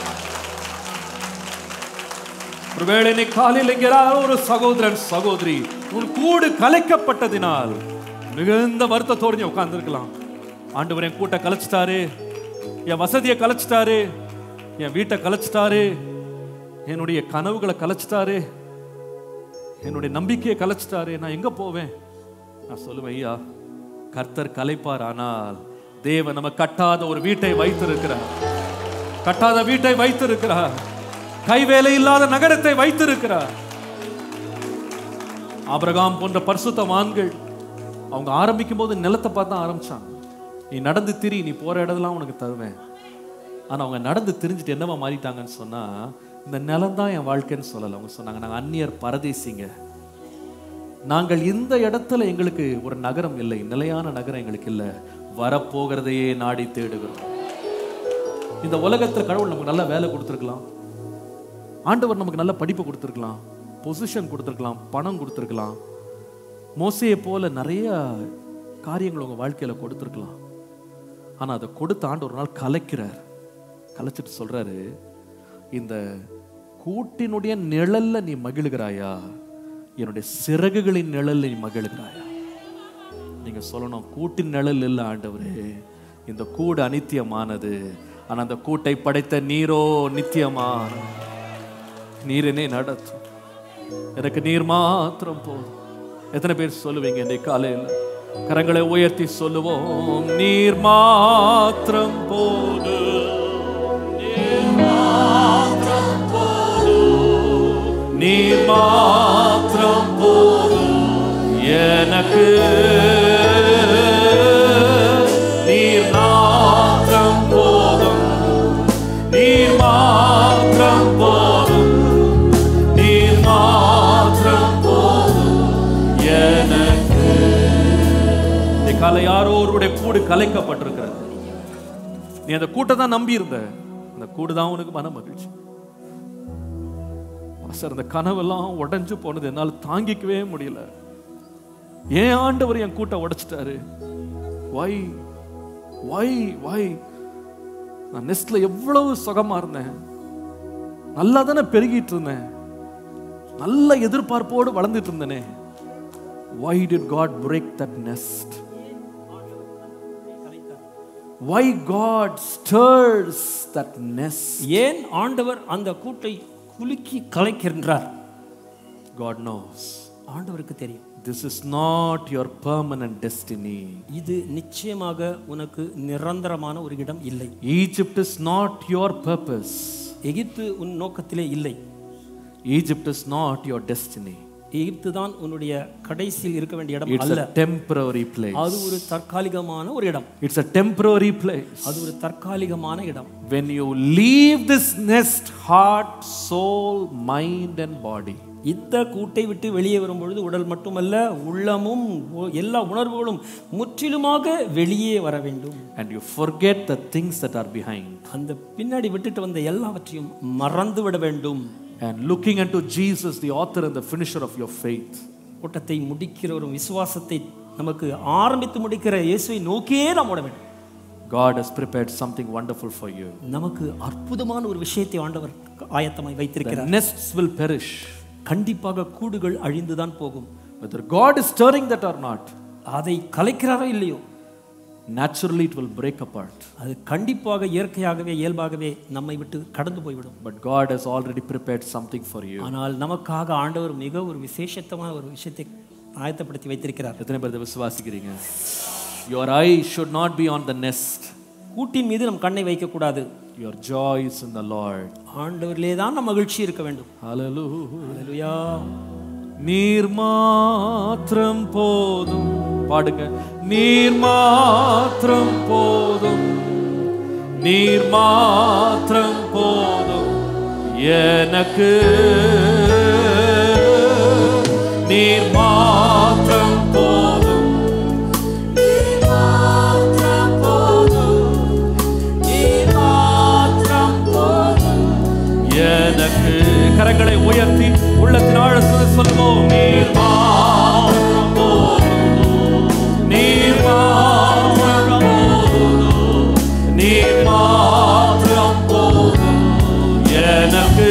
ஒருவேளை இன்னைக்கு காலையில் இங்க யாரோ ஒரு சகோதரன் சகோதரி உன் கூடு கலைக்கப்பட்டதினால் மிகுந்த வருத்தத்தோடு நீ உட்கார்ந்துருக்கலாம் ஆண்டவர் என் கூட்டை கலைச்சிட்டாரு என் வசதியை கலைச்சிட்டாரு என் வீட்டை கலைச்சிட்டாரு என்னுடைய கனவுகளை கலைச்சிட்டாரு என்னுடைய நம்பிக்கையை கலைச்சிட்டாரு நான் எங்க போவேன் நான் சொல்லுவேன் ஐயா கர்த்தர் கலைப்பார் ஆனால் தேவன் நம்ம கட்டாத ஒரு வீட்டை வைத்திருக்கிறார் கட்டாத வீட்டை வைத்திருக்கிறார் கைவேலை இல்லாத நகரத்தை வைத்திருக்கிறார் ஆபிரகாம் போன்ற பரிசுத்தவான்கள் அவங்க ஆரம்பிக்கும் போது நிலத்தை பார்த்து தான் ஆரம்பிச்சாங்க நீ நடந்து திரி நீ போற இடத்தெல்லாம் உனக்கு தருவேன் ஆனா அவங்க நடந்து திரிஞ்சுட்டு என்னவா மாறிட்டாங்கன்னு சொன்னா இந்த நிலம் தான் என் வாழ்க்கைன்னு சொல்லலை அவங்க சொன்னாங்க நாங்க அந்நியர் பரதேசிங்க நாங்கள் இந்த இடத்துல எங்களுக்கு ஒரு நகரம் இல்லை நிலையான நகரம் எங்களுக்கு இல்லை வரப்போகிறதையே நாடி தேடுகிறோம் இந்த உலகத்துல கடவுள் நமக்கு நல்ல வேலை கொடுத்துருக்கலாம் ஆண்டவர் நமக்கு நல்ல படிப்பு கொடுத்துருக்கலாம் பொசிஷன் கொடுத்துருக்கலாம் பணம் கொடுத்துருக்கலாம் மோசையை போல நிறைய காரியங்கள் உங்க வாழ்க்கையில கொடுத்துருக்கலாம் ஆனா அதை கொடுத்த ஆண்டு ஒரு நாள் கலைக்கிறார் கலைச்சிட்டு சொல்றாரு இந்த கூட்டினுடைய நிழல்ல நீ மகிழுகிறாயா என்னுடைய சிறகுகளின் நிழல்ல நீ மகிழுகிறாயா நீங்க சொல்லணும் கூட்டின் நிழல் இல்லை ஆண்டவரே இந்த கூடு அனித்தியமானது ஆனா அந்த கூட்டை படைத்த நீரோ நித்தியமான நீர் என்னை நடத்தும் எனக்கு நீர் மாத்திரம் போதும் எத்தனை பேர் சொல்லுவீங்க இன்னைக்கு காலையில் கரங்களை உயர்த்தி சொல்லுவோம் நீர் மாத்திரம் போது நீர் மாத்திரம் போதும் எனக்கு நீர் மாத்திரம் போதும் நீர் மாத்திரம் போதும் நீர் மாத்திரம் போதும் எனக்கு இந்த காலை யாரோ ஒருவருடைய கூடு கலைக்கப்பட்டிருக்கிறது நீ அந்த கூட்டை தான் நம்பி இருந்த அந்த கூடு தான் உனக்கு மன மகிழ்ச்சி சார் அந்த கனவெல்லாம் உடைஞ்சு போனது என்னால் தாங்கிக்கவே முடியல ஏன் ஆண்டவர் என் கூட்டை உடைச்சிட்டாரு வை வை வை நான் நெஸ்ட்ல எவ்வளவு சுகமா இருந்தேன் நல்லா தானே பெருகிட்டு இருந்தேன் நல்ல எதிர்பார்ப்போடு வளர்ந்துட்டு இருந்தேனே why did god break that nest why god stirs that nest ஏன் ஆண்டவர் அந்த கூட்டை குலுக்கி கலைக்கின்றார் god knows ஆண்டவருக்கு தெரியும் this is not your permanent destiny இது நிச்சயமாக உனக்கு நிரந்தரமான ஒரு இடம் இல்லை egypt is not your purpose எகிப்து உன் நோக்கத்திலே இல்லை egypt is not your destiny எகிப்து தான் உன்னுடைய கடைசியில் இருக்க வேண்டிய இடம் It's அல்ல a temporary place. அது ஒரு தற்காலிகமான ஒரு இடம் It's a temporary place. அது ஒரு தற்காலிகமான இடம் When you leave this nest, heart, soul, mind, and body, இந்த கூட்டை விட்டு வெளியே வரும்பொழுது உடல் மட்டுமல்ல உள்ளமும் ஒ- எல்லா உணர்வுகளும் முற்றிலுமாக வெளியே வர வேண்டும் and you forget the things that are behind, அந்த பின்னாடி விட்டுட்டு வந்த எல்லாவற்றையும் மறந்து விட வேண்டும் and looking unto Jesus, the author and the finisher of your faith, கூட்டத்தை முடிக்கிற ஒரு விசுவாசத்தை நமக்கு ஆரம்பித்து முடிக்கிற இயேசுவை நோக்கியே நாம் ஓட வேண்டும் God has prepared something wonderful for you. நமக்கு அற்புதமான ஒரு விஷயத்தை ஆண்டவர் ஆயத்தமாய் The வைத்திருக்கிறார் nests will perish. கண்டிப்பாக கூடுகள் அழிந்துதான் போகும் Whether God is stirring that or not, அதை கலைக்கிறாரோ இல்லையோ naturally it will break apart. அது கண்டிப்பாக இயற்கையாகவே இயல்பாகவே நம்மை விட்டு கடந்து போய்விடும் But God has already prepared something for you. ஆனால் நமக்காக ஆண்டவர் மிக ஒரு விசேஷத்தமான ஒரு விஷயத்தை ஆயத்தப்படுத்தி வைத்திருக்கிறார் எத்தனை பேர் இதை விசுவாசிக்கிறீங்க Your eye should not be on the nest. கூட்டின் மீது நம் கண்ணை வைக்கக்கூடாது Your joy is in the Lord. ஆண்டவரிலே தான் நம் மகிழ்ச்சி இருக்க வேண்டும் Hallelujah. ஹalleluya நீர் மாத்திரம் போதும் பாடுங்க நீர் மாத்திரம் போதும் நீர் மாத்திரம் போதும் எனக்கு நீர் மாத்திரம் போதும் நீர் மாத்திரம் போதும் நீர் மாத்திரம் போதும் எனக்கு கரங்களை உயர்த்தி உள்ளத்தின் ஆழத்தில் சொல்வோம் நீர் மாத்திரம் போதும் நீர் மாத்திரம் போதும் நீர் மாத்திரம் போதும் எனக்கு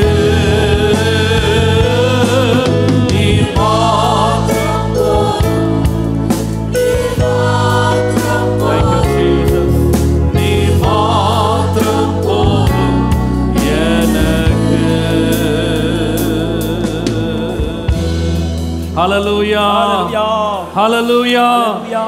நீர் மாத்திரம் போதும் நீர் மாத்திரம் Thank you, Jesus. நீர் மாத்திரம் போதும் எனக்கு Hallelujah. Hallelujah Hallelujah. Hallelujah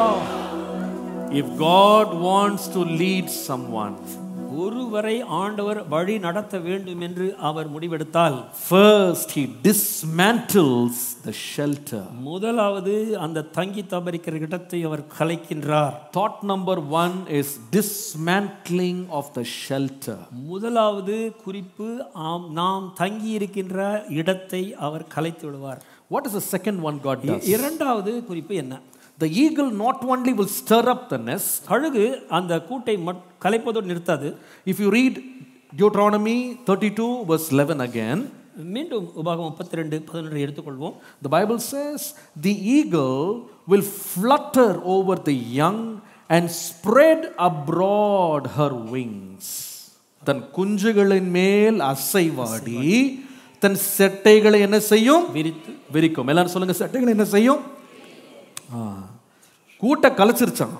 If God wants to lead someone, ஒருவரை ஆண்டவர் வழி நடத்த வேண்டும் என்று அவர் முடிவெடுத்தால் first he dismantles the shelter. முதலாவது அந்த தங்கி தபரிக்கிற இடத்தை அவர் கலைக்கின்றார் Thought number one is dismantling of the shelter. முதலாவது குறிப்பு ஆம் நாம் தங்கி இருக்கின்ற இடத்தை அவர் கலைத்து விடுவார் What is the second one God E- does? இரண்டாவது குறிப்பு என்ன The eagle not only will stir up the nest, கழுகு அந்த கூட்டை மட்- கலைப்பதோடு நிறுத்தாது if you read Deuteronomy 32, verse 11 again, மீண்டும் உபாகம் முப்பத்தி ரெண்டு பதினொன்று எடுத்துக்கொள்வோம் the Bible says, The eagle will flutter over the young and spread abroad her wings. தன் குஞ்சுகளின் மேல் அசைவாடி தன் செட்டைகளை என்ன செய்யும் விரித்து விரிக்கும் எல்லாரும் சொல்லுங்க செட்டைகளை என்ன செய்யும் ஆ. கூட்டை கலைச்சிருச்சான்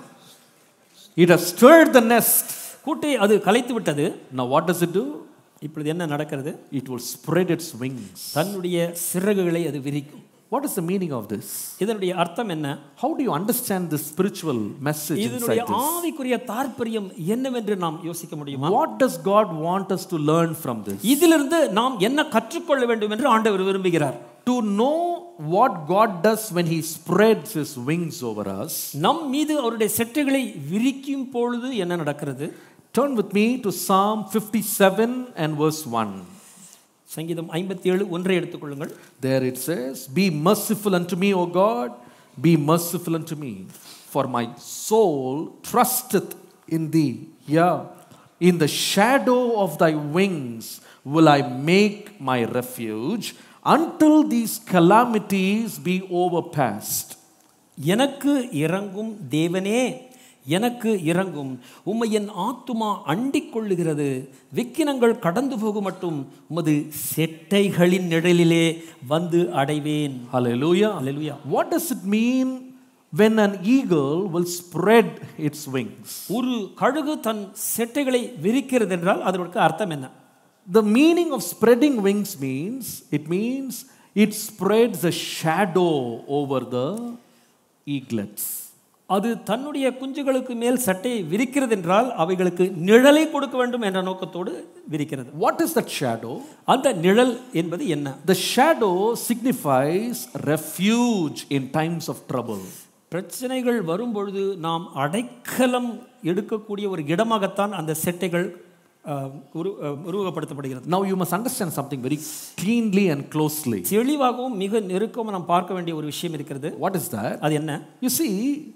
it has stirred the nest கூட்டை அது கலைத்து விட்டது now what does it do இப்பொழுது என்ன நடக்கிறது it will spread its wings தன்னுடைய சிறகுகளை அது விரிக்கும் what is the meaning of this இதனுடைய அர்த்தம் என்ன how do you understand this spiritual message இதனுடைய inside this ஆவிக்குரிய தாற்பயம் என்னவென்று நாம் யோசிக்க முடியுமா what does god want us to learn from this இதிலிருந்து நாம் என்ன கற்றுக்கொள்ள வேண்டும் என்று ஆண்டவர் விரும்புகிறார் to know what god does when he spreads his wings over us நம் மீது அவருடைய செட்டைகளை விரிக்கும் பொழுது என்ன நடக்கிறது turn with me to psalm 57 and verse 1 சங்கீதம் ஐம்பத்தி ஏழு ஒன்றை எடுத்துக்கொள்ளுங்கள் There it says, Be merciful unto me, O God, be merciful unto me, for my soul trusteth in thee. Yeah, in the shadow of thy wings will I make my refuge until these calamities be overpassed. எனக்கு இறங்கும் தேவனே எனக்கு இறங்கும் உம்மை என் ஆத்துமா அண்டிக் கொள்ளுகிறது விக்கினங்கள் கடந்து போகும் மட்டும் உமது செட்டைகளின் நிழலிலே வந்து அடைவேன் Hallelujah. Hallelujah. What does it mean when an eagle will spread its wings? ஒரு கழுகு தன் செட்டைகளை விரிக்கிறது என்றால் அதற்கு அர்த்தம் என்ன The meaning of spreading wings means it means it spreads a shadow over the eaglets. அது தன்னுடைய குஞ்சுகளுக்கு மேல் சட்டையை விரிக்கிறது என்றால் அவைகளுக்கு நிழலை கொடுக்க வேண்டும் என்ற நோக்கத்தோடு விரிக்கிறது What is that shadow? அந்த நிழல் என்பது என்ன The shadow signifies refuge in times of trouble. பிரச்சனைகள் வரும்பொழுது நாம் அடைக்கலம் எடுக்கக்கூடிய ஒரு இடமாகத்தான் அந்த செட்டைகள் அஹ், உரு- அஹ், உருவகப்படுத்தப்படுகிறது Now you must understand something very cleanly and closely. தெளிவாகவும் மிக நெருக்கமாக நாம் பார்க்க வேண்டிய ஒரு விஷயம் இருக்கிறது What is that? அது என்ன You see,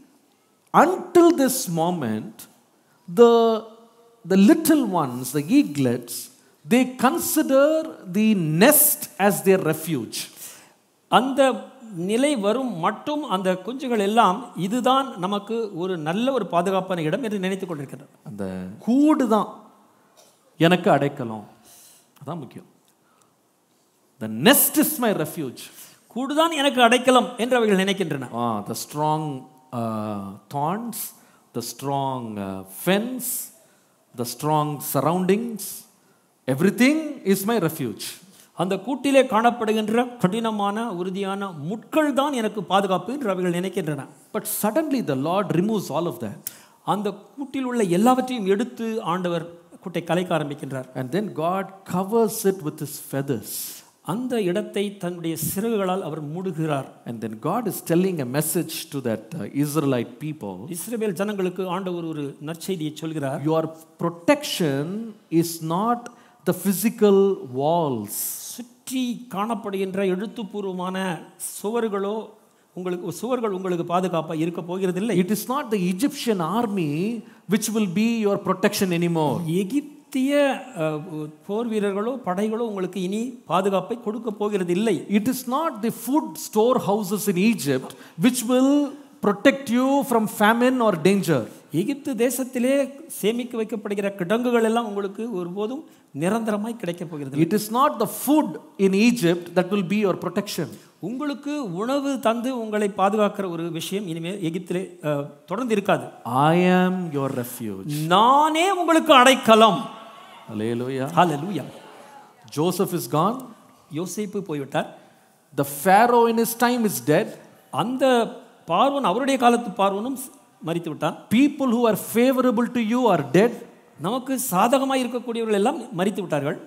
until this moment, the, the little ones, the eaglets, they consider the nest as their refuge. அந்த நிலை வரும் மட்டும் அந்த குஞ்சுகள் எல்லாம் இதுதான் நமக்கு ஒரு நல்ல ஒரு பாதுகாப்பான இடம் என்று நினைத்துக் கொண்டிருக்கிறது அந்த கூடு தான் எனக்கு அடைக்கலம் அதான் முக்கியம் the nest is my refuge கூடுதான் எனக்கு அடைக்கலம் என்று அவைகள் நினைக்கின்றன ah the strong uh, thorns the strong uh, fence the strong surroundings everything is my refuge அந்த கூட்டிலே காணப்படுகின்ற கடினமான உறுதியான முட்கள் தான் எனக்கு பாதுகாப்பு என்று அவைகள் நினைக்கின்றன but suddenly the lord removes all of that அந்த கூட்டில் உள்ள எல்லாவற்றையும் எடுத்து ஆண்டவர் கூட்டை கலைக்க ஆரம்பிக்கின்றார் and then god covers it with his feathers அந்த இடத்தை தன்னுடைய சிறகுகளால் அவர் மூடுகிறார் and then god is telling a message to that uh, israelite people இஸ்ரவேல் ஜனங்களுக்கு ஆண்டவர் ஒரு நற்செய்தியை சொல்கிறார் your protection is not the physical walls சுற்றி காணப்படுகின்ற எழுத்துப்பூர்வமான சுவர்களோ உங்களுக்கு சுவர்கள் உங்களுக்கு பாதுகாப்பாக இருக்க போகிறதில்லை it is not the egyptian army which will be your protection anymore எகிப்திய அஹ், போர் வீரர்களோ படைகளோ உங்களுக்கு இனி பாதுகாப்பை கொடுக்க போகிறது இல்லை it is not the food storehouses in egypt which will protect you from famine or danger எகிப்து தேசத்திலே சேமிக்க வைக்கப்படுகிற கிடங்குகள் எல்லாம் உங்களுக்கு ஒருபோதும் நிரந்தரமாய் கிடைக்கப் போகிறது it is not the food in egypt that will be your protection உங்களுக்கு உணவு தந்து உங்களை பாதுகாக்கிற ஒரு விஷயம் இனிமேல் எகிப்திலே அஹ், தொடர்ந்து இருக்காது i am your refuge நானே உங்களுக்கு அடைக்கலம் hallelujah hallelujah joseph is gone யோசேப்பு போய்விட்டார் the pharaoh in his time is dead அந்த பார்வன் அவருடைய காலத்து பார்வனும் மரித்து விட்டான் people who are favorable to you are dead நமக்கு சாதகமாக இருக்கக்கூடியவர்கள் எல்லாம் மரித்து விட்டார்கள்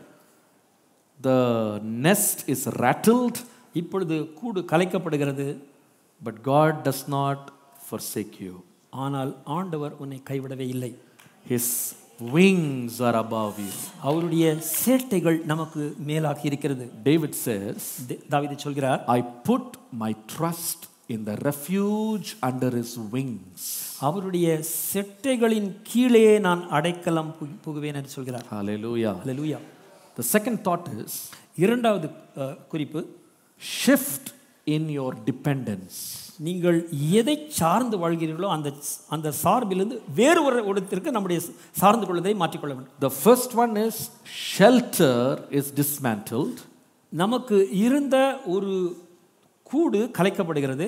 the nest is rattled இப்பொழுது கூடு கலைக்கப்படுகிறது but god does not forsake you ஆனால் ஆண்டவர் உன்னை கைவிடவே இல்லை his wings are above you அவருடைய சேட்டைகள் நமக்கு மேலாகி இருக்கிறது david says தே- தாவீது சொல்கிறார் i put my trust in the refuge under his wings அவருடைய செட்டைகளின் கீழே நான் அடைக்கலம் புகு- புகுவேன் என்று சொல்கிறார் hallelujah hallelujah the second thought is இரண்டாவது அஹ், குறிப்பு shift in your dependence நீங்கள் எதை சார்ந்து வாழ்கிறீர்களோ அந்த அந்த சார்பிலிருந்து வேறு ஒரு இடத்திற்கு நம்முடைய சார்ந்து கொள்வதை மாற்றிக்கொள்ள வேண்டும் the first one is shelter is dismantled நமக்கு இருந்த ஒரு கூடு கலைக்கப்படுகிறது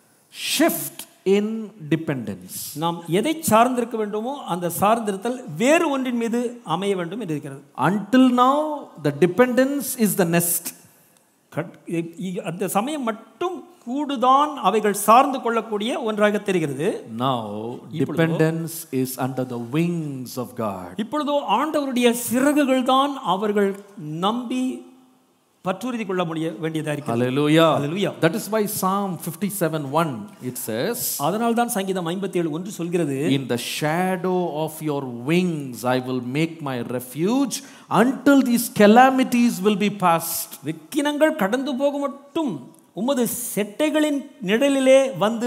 shift in dependence நாம் எதை சார்ந்திருக்க வேண்டுமோ அந்த சார்ந்திருத்தல் வேறு ஒன்றின் மீது அமைய வேண்டும் என்று இருக்கிறது until now the dependence is the nest கட்- இ- இ- அந்த சமயம் மட்டும் கூடுதான் அவைகள் சார்ந்து கொள்ளக்கூடிய ஒன்றாக தெரிகிறது now dependence is under the wings of god இப்பொழுதோ ஆண்டவருடைய சிறகுகள் தான் அவர்கள் நம்பி பற்றுறுதி கொள்ள முடிய வேண்டியதா இருக்கிறது hallelujah Hallelujah. that is why psalm 57 1 it says அதனால் தான் சங்கீதம் ஐம்பத்தி ஏழு ஒன்று சொல்கிறது in the shadow of your wings i will make my refuge until these calamities will be past விக்கினங்கள் கடந்து போக மட்டும் உமது செட்டைகளின் நிழலிலே வந்து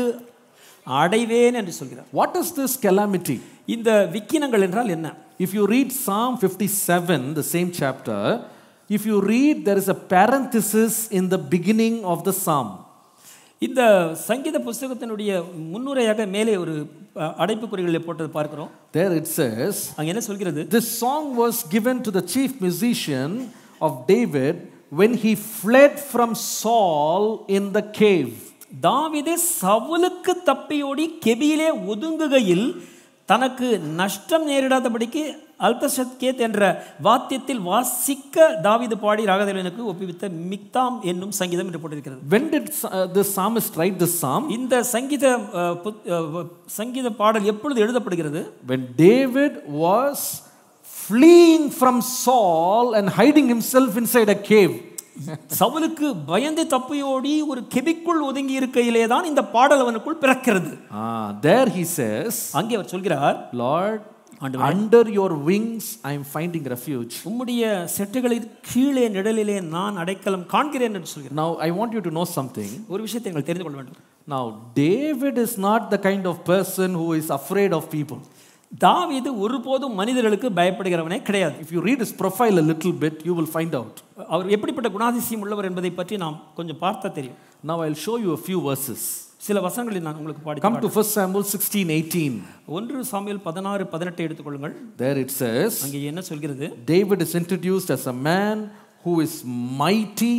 அடைவேன் என்று சொல்கிறார் what is this calamity இந்த விக்கினங்கள் என்றால் என்ன if you read psalm 57 the same chapter if you read there is a parenthesis in the beginning of the psalm இந்த சங்கீத புஸ்தகத்தினுடைய முன்னுரையாக மேலே ஒரு அஹ், அடைப்புக்குறிகளை போட்டது பார்க்கிறோம் there it says அங்க என்ன சொல்கிறது This song was given to the chief musician of David when he fled from Saul in the cave. தாவீது சவுலுக்கு தப்பியோடி கெபியிலே ஒதுங்குகையில் தனக்கு நஷ்டம் நேரிடாதபடிக்கு அல்பசத்கேத் என்ற வாத்தியத்தில் வாசிக்க தாவீது பாடி ராகதேவனுக்கு ஒப்புவித்த மிக்தாம் என்னும் சங்கீதம் என்று போட்டிருக்கிறது When did uh, the psalmist write this psalm? இந்த சங்கீத அஹ், புத்- அஹ், சங்கீத பாடல் எப்பொழுது எழுதப்படுகிறது When David was fleeing from Saul and hiding himself inside a cave. சவுலுக்கு பயந்து தப்பியோடி ஒரு கெபிக்குள் ஒதுங்கி இருக்கையிலே தான் இந்த பாடல் அவனுக்குள் பிறக்கிறது Ah, there he says, அங்கே அவர் சொல்கிறார் Lord, under your wings I am finding refuge. உம்முடைய செட்டுகளின் கீழே நிழலிலே நான் அடைக்கலம் காண்கிறேன் என்று சொல்கிறார் Now, I want you to know something. ஒரு விஷயத்தை நீங்கள் தெரிந்து கொள்ள வேண்டும் Now, David is not the kind of person who is afraid of people. தாவீது ஒருபோதும் மனிதர்களுக்கு பயப்படுகிறவனே கிடையாது If you read his profile a little bit, you will find out. அவர் எப்படிப்பட்ட குணாதிசயம் உள்ளவர் என்பதை பற்றி நாம் கொஞ்சம் பார்த்தா தெரியும் Now, I'll show you a few verses. சில வசனங்களை நான் உங்களுக்கு பாடி Come to 1 Samuel 16 18. ஒன்று சாமியல் பதினாறு பதினெட்டை எடுத்துக்கொள்ளுங்கள் There it says, அங்கே என்ன சொல்கிறது David is introduced as a man who is mighty,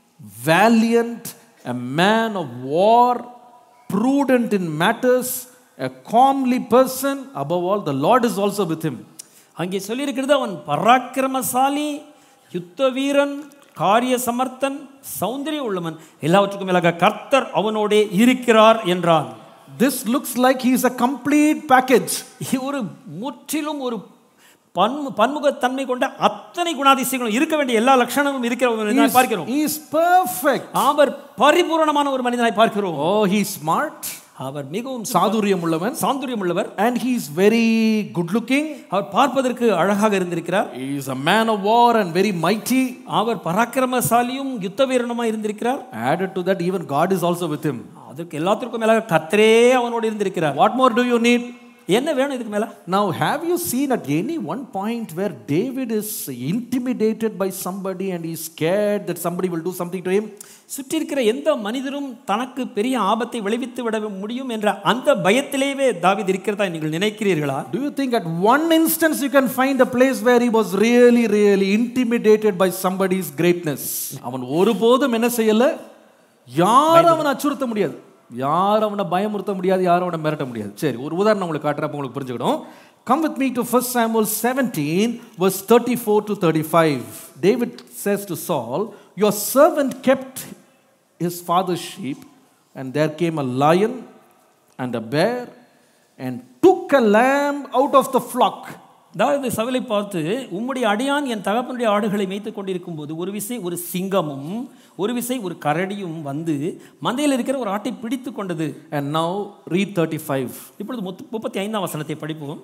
valiant, a man of war, prudent in matters, a comely person. Above all, the Lord is also with him. அங்கே சொல்லியிருக்கிறது அவன் பராக்கிரமசாலி யுத்த வீரன் காரிய சமர்த்தன் சௌந்தரிய உள்ளவன் எல்லாவற்றுக்கும் மேலாக கர்த்தர் அவனோடே இருக்கிறார் என்றான் This looks like he is a complete package. இது ஒரு முற்றிலும் ஒரு பன்மு பன்முகத்தன்மை கொண்ட அத்தனை குணாதிசயங்களும் இருக்க வேண்டிய எல்லா லட்சணங்களும் இருக்கிற ஒரு He மனிதனாய் is, பார்க்கிறோம் he is perfect. அவர் பரிபூரணமான ஒரு மனிதனாய் பார்க்கிறோம் Oh, he is smart, அவர் மிகவும் சாதுரியம் உள்ளவன், சாந்துரியம் உள்ளவர் and he is very good looking. அவர் பார்ப்பதற்கு அழகாக இருந்திருக்கிறார் He is a man of war and very mighty. அவர் பராக்கிரமசாலியும் யுத்த வீரனுமாய் இருந்திருக்கிறார் Added to that, even God is also with him. அதற்கு எல்லாத்திற்கும் மேலாக கர்த்தரே அவனோடு இருந்திருக்கிறார் What more do you need? என்ன வேணும் இதுக்கு மேல Now, have you seen at any one point where David is intimidated by somebody and he's scared that somebody will do something to him? சுற்றி இருக்கிற எந்த மனிதரும் தனக்கு பெரிய ஆபத்தை விளைவித்து விட முடியும் என்ற அந்த பயத்திலேயே தாவீது இருக்கிறதா நீங்கள் நினைக்கிறீர்களா Do you think at one instance you can find a place where he was really, really intimidated by somebody's greatness? அவன் ஒருபோதும் என்ன செய்யல யாரும் அவனை அச்சுறுத்த முடியாது யாரும் அவனை பயமுறுத்த முடியாது யாரும் அவனை மிரட்ட முடியாது சரி ஒரு உதாரணம் உங்களுக்கு காட்டுறப்ப உங்களுக்கு புரிஞ்சுக்கணும் Come with me to 1 Samuel 17, verse 34 to 35. David says to Saul, Your servant kept his father's sheep, and there came a lion and a bear and took a lamb out of the flock. தாவீது சவுலை பார்த்து உம்முடைய அடியான் என் தகப்பனுடைய ஆடுகளை மேய்த்துக் கொண்டிருக்கும் போது ஒரு விசை ஒரு சிங்கமும் ஒரு விசை ஒரு கரடியும் வந்து மந்தையில் இருக்கிற ஒரு ஆட்டை பிடித்து கொண்டது And now read 35. இப்பொழுது முத்து- முப்பத்தி ஐந்தாம் வசனத்தை படிப்போம்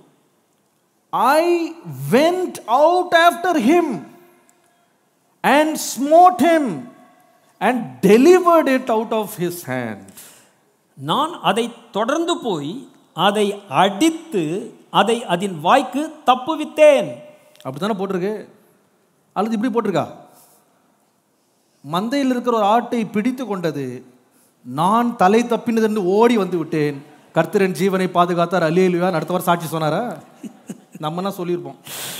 I went out after him and smote him and delivered it out of his hand. நான் அதை தொடர்ந்து போய் அதை அடித்து அதை அதன் வாய்க்கு தப்புவித்தேன் அப்படித்தானே போட்டிருக்கு அல்லது இப்படி போட்டிருக்கா மந்தையில் இருக்கிற ஒரு ஆட்டை பிடித்து கொண்டது நான் தலை தப்பினது என்று ஓடி வந்து விட்டேன் கர்த்தரின் ஜீவனை பாதுகாத்தார் அலியலுவா அடுத்த வாரம் சாட்சி சொன்னாரா நம்மனா சொல்லியிருப்போம்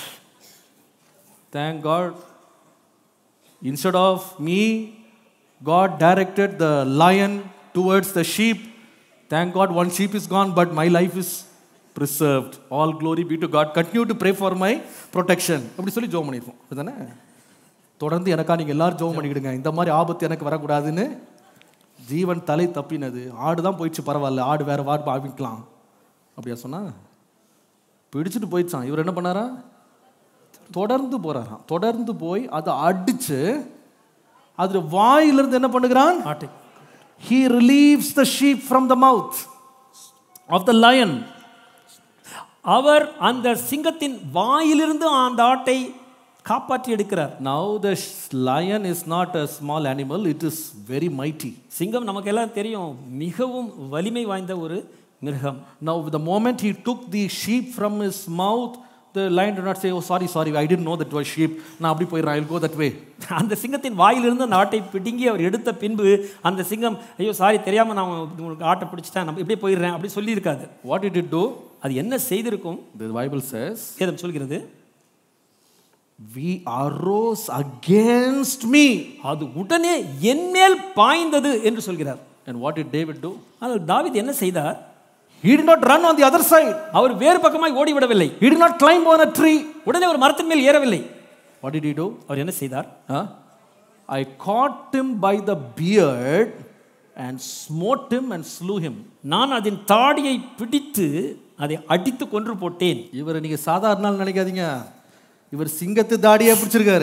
thank God instead of me God directed the lion towards the sheep thank God one sheep is gone but my life is preserved all glory be to God continue to pray for my protection அப்படி சொல்லி ஜோம் பண்ணியிருப்போம் அப்படிதானே தொடர்ந்து எனக்கா நீங்கள் எல்லாரும் ஜோம் பண்ணிக்கிடுங்க இந்த மாதிரி ஆபத்து எனக்கு வரக்கூடாதுன்னு ஜீவன் தலை தப்பினது ஆடு தான் போயிடுச்சு பரவாயில்ல ஆடு வேற வாடு பாவிக்கலாம் அப்படியா சொன்னா பிடிச்சிட்டு போயிடுச்சான் இவர் என்ன பண்ணாரா தொடர்ந்து போறாராம் தொடர்ந்து போய் அதை அடிச்சு அது வாயிலிருந்து என்ன பண்ணுகிறான் ஆட்டை he relieves the sheep from the mouth of the lion அவர் அந்த சிங்கத்தின் வாயிலிருந்து அந்த ஆட்டை காப்பாற்றி எடுக்கிறார் now the sh- lion is not a small animal it is very mighty சிங்கம் நமக்கு எல்லாம் தெரியும் மிகவும் வலிமை வாய்ந்த ஒரு மிருகம் now the moment he took the sheep from his mouth the lion did not say oh sorry sorry i didn't know that was sheep நான் அப்படி போயிடுறேன் i'll go that way அந்த சிங்கத்தின் வாயிலிருந்து அந்த ஆட்டை பிடுங்கி அவர் எடுத்த பின்பு அந்த சிங்கம் ஐயோ சாரி தெரியாம நான் உங்களுக்கு ஆட்டை பிடிச்சிட்டேன் நம்ம இப்படியே போயிடுறேன் அப்படி சொல்லியிருக்காது what did it do அது என்ன செய்திருக்கும் the bible says வேதம் சொல்கிறது we arose against me அது உடனே என்மேல் பாய்ந்தது என்று சொல்கிறார் and what did david do ஆனால் தாவீது என்ன செய்தார் He did not run on the other side. அவர் வேறு பக்கமாய் ஓடிவிடவில்லை He did not climb on a tree. உடனே ஒரு மரத்தின் மேல் ஏறவில்லை What did he do? அவர் என்ன செய்தார் Huh? I caught him by the beard and smote him and slew him. நான் அதன் தாடியை பிடித்து அதை அடித்து கொன்று போட்டேன் இவர் நீங்க சாதாரண ஆள் நினைக்காதீங்க இவர் சிங்கத்து தாடியே பிடிச்சிருக்காரு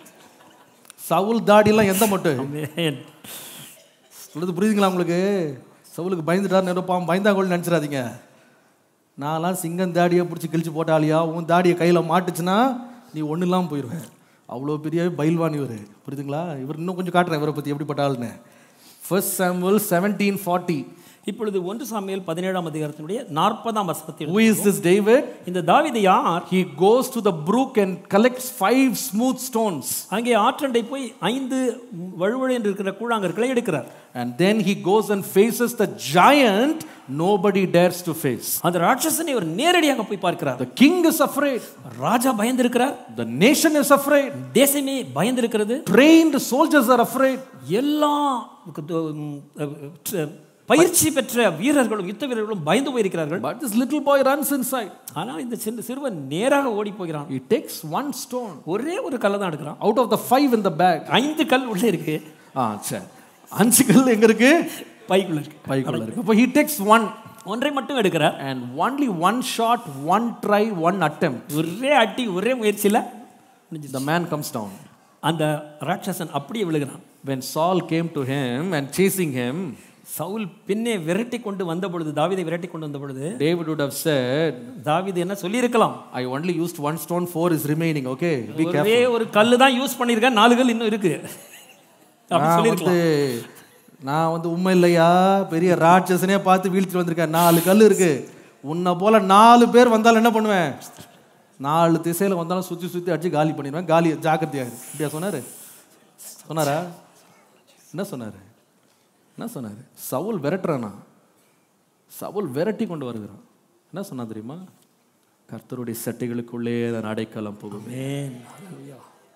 சவுல் தாடியெல்லாம் எந்த மட்டும் ஆமென். சொல்றது புரியுதுங்களா உங்களுக்கு சவுலுக்கு பயந்துட்டார் நினைப்பான் பயந்தாங்கோல் நினச்சிடாதீங்க நான்லாம் சிங்கம் தாடியை பிடிச்சி கிழிச்சு போட்டாலியா உன் தாடியை கையில் மாட்டுச்சுன்னா நீ ஒன்றும் இல்லாமல் போயிடுவேன் அவ்வளோ பெரிய பயில்வான் இவர் புரியுதுங்களா இவர் இன்னும் கொஞ்சம் காட்டுறேன் இவரை பற்றி எப்படிப்பட்ட ஆள்னு ஃபர்ஸ்ட் சாமுவல் செவன்டீன் ஃபார்ட்டி இப்பொழுது ஒன்று சாமியல் பதினேழாம் அதிகாரத்தினுடைய நாற்பதாம் வசனத்தில் ஹூ இஸ் திஸ் டேவிட் இந்த தாவீது யார் He goes to the brook and collects five smooth stones. அங்கே ஆற்றண்டை போய் ஐந்து வழுவழு என்று இருக்கிற கூழாங்கற்களை எடுக்கிறார் And then he goes and faces the giant nobody dares to face. அந்த ராட்சசனை ஒரு நேரடியாக போய் பார்க்கிறார் The king is afraid. Raja பயந்திருக்கிறார் The nation is afraid. தேசமே பயந்திருக்கிறது Trained soldiers are afraid. எல்லா உம், அஹ், பயிற்சி பெற்ற வீரர்களும் யுத்த வீரர்களும் பயந்து போயிருக்கிறார்கள் But this little boy runs inside. ஆனால் இந்த சின்ன சிறுவன் நேராக ஓடி போகிறான் He takes one stone ஒரே ஒரு கல்லை தான் எடுக்கிறான் out of the five in the bag. ஐந்து கல் உள்ளே இருக்கு Ah, சரி அஞ்சு கல் எங்க இருக்கு பைக்குள்ள இருக்கு பைக்குள்ள இருக்கு அப்போ he takes one ஒன்றை மட்டும் எடுக்கிறார் and only one shot, one try, one attempt. ஒரே அடி ஒரே முயற்சியில The man comes down. அந்த ராட்சசன் அப்படியே விழுகிறான் When Saul came to him and chasing him, Saul பின்னே விரட்டி கொண்டு வந்த பொழுது தாவீதை விரட்டி கொண்டு வந்த பொழுது David would have said, தாவீது என்ன சொல்லியிருக்கலாம் I only used one stone, four is remaining, okay? Be careful. ஒரே ஒரு கல்லு தான் யூஸ் பண்ணியிருக்கேன் நாலு கல் இன்னும் இருக்கு அப்படி நான் சொல்லியிருக்கலாம் வந்து நான் வந்து உண்மை இல்லையா பெரிய ராட்சசனே பார்த்து வீழ்த்திட்டு வந்திருக்கேன் நாலு கல் இருக்கு உன்னை போல நாலு பேர் வந்தாலும் என்ன பண்ணுவேன் நாலு திசையில வந்தாலும் சுத்தி சுத்தி அடிச்சு காலி பண்ணிடுவேன் காலி ஜாக்கிரதையா இரு. இப்படியா சொன்னாரு சொன்னாரா என்ன சொன்னாரு என்ன சொன்னாரு சவுல் விரட்டுறானா சவுல் விரட்டி கொண்டு வருகிறான் என்ன சொன்னா தெரியுமா கர்த்தருடைய சட்டைகளுக்குள்ளே நான் அடைக்கலம் போகும் ஆமென். ஹalleluya.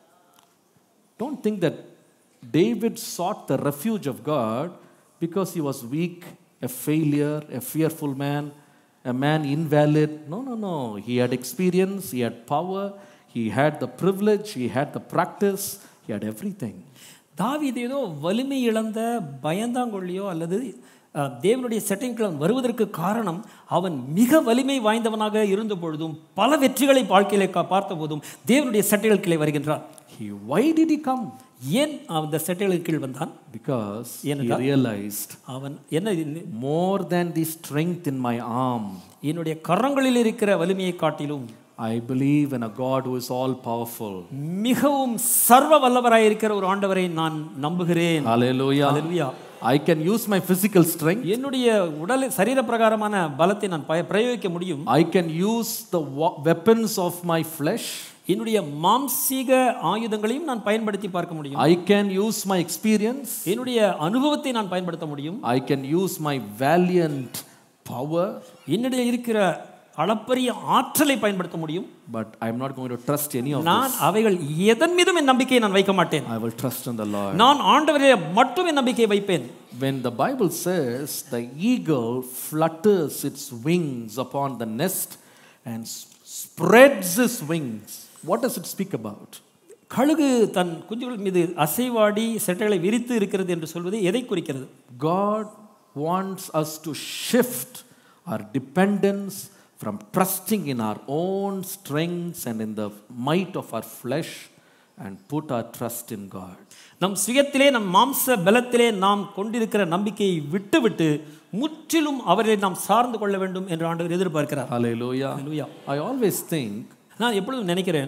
Don't think that David sought the refuge of God because he was weak, a failure, a fearful man, a man invalid. No, no, no. He had experience, he had power, he had the privilege, he had the practice, he had everything. தாவீது ஏதோ வலிமை இழந்த பயந்தாங்கொள்ளியோ அல்லது அஹ், தேவனுடைய செட்டிங்குள் வருவதற்கு காரணம் அவன் மிக வலிமை வாய்ந்தவனாக இருந்த பொழுதும் பல வெற்றிகளை வாழ்க்கையிலே கா- பார்த்த போதும் தேவனுடைய சட்டைகள் கீழே வருகின்றான் He, why did he come? ஏன் அந்த சட்டைகளுக்கு கீழ் வந்தான் Because he ஏனென்றால்? realized அவன் என்ன இது? more than the strength in my arm, என்னுடைய கரங்களில் இருக்கிற வலிமையை காட்டிலும் I believe in a God who is all powerful. மிகவும் சர்வ வல்லவராய் இருக்கிற ஒரு ஆண்டவரை நான் நம்புகிறேன் Hallelujah. Hallelujah. I can use my physical strength. என்னுடைய உடல் சரீர பிரகாரமான பலத்தை நான் பய- பிரயோகிக்க முடியும் I can use the wa- weapons of my flesh. என்னுடைய மாம்சீக ஆயுதங்களையும் நான் பயன்படுத்தி பார்க்க முடியும் I can use my experience. என்னுடைய அனுபவத்தை நான் பயன்படுத்த முடியும் I can use my valiant power. என்னுடைய இருக்கிற அளப்பரிய ஆற்றலை பயன்படுத்த முடியும் But I'm not going to trust any of நான் அவைகள் எதன் மீதும் என் நம்பிக்கையை நான் வைக்க மாட்டேன் I will trust in the Lord. நான் ஆண்டவரே மட்டும் என் நம்பிக்கையை வைப்பேன் When the Bible says the eagle flutters its wings upon the nest and s- spreads its wings, what does it speak about? கழுகு தன் குஞ்சுகள் மீது அசைவாடி செட்டைகளை விரித்து இருக்கிறது என்று சொல்வது எதை குறிக்கிறது God wants us to shift our dependence from trusting in our own strengths and in the might of our flesh and put our trust in God. நம் சுயத்திலே நம் மாம்ச பலத்திலே நாம் கொண்டிருக்கிற நம்பிக்கையை விட்டுவிட்டு முற்றிலும் அவரை நாம் சார்ந்து கொள்ள வேண்டும் என்று ஆண்டவர் எதிர்பார்க்கிறார் Hallelujah. Hallelujah. I always think நான் எப்பொழுதும் நினைக்கிறேன்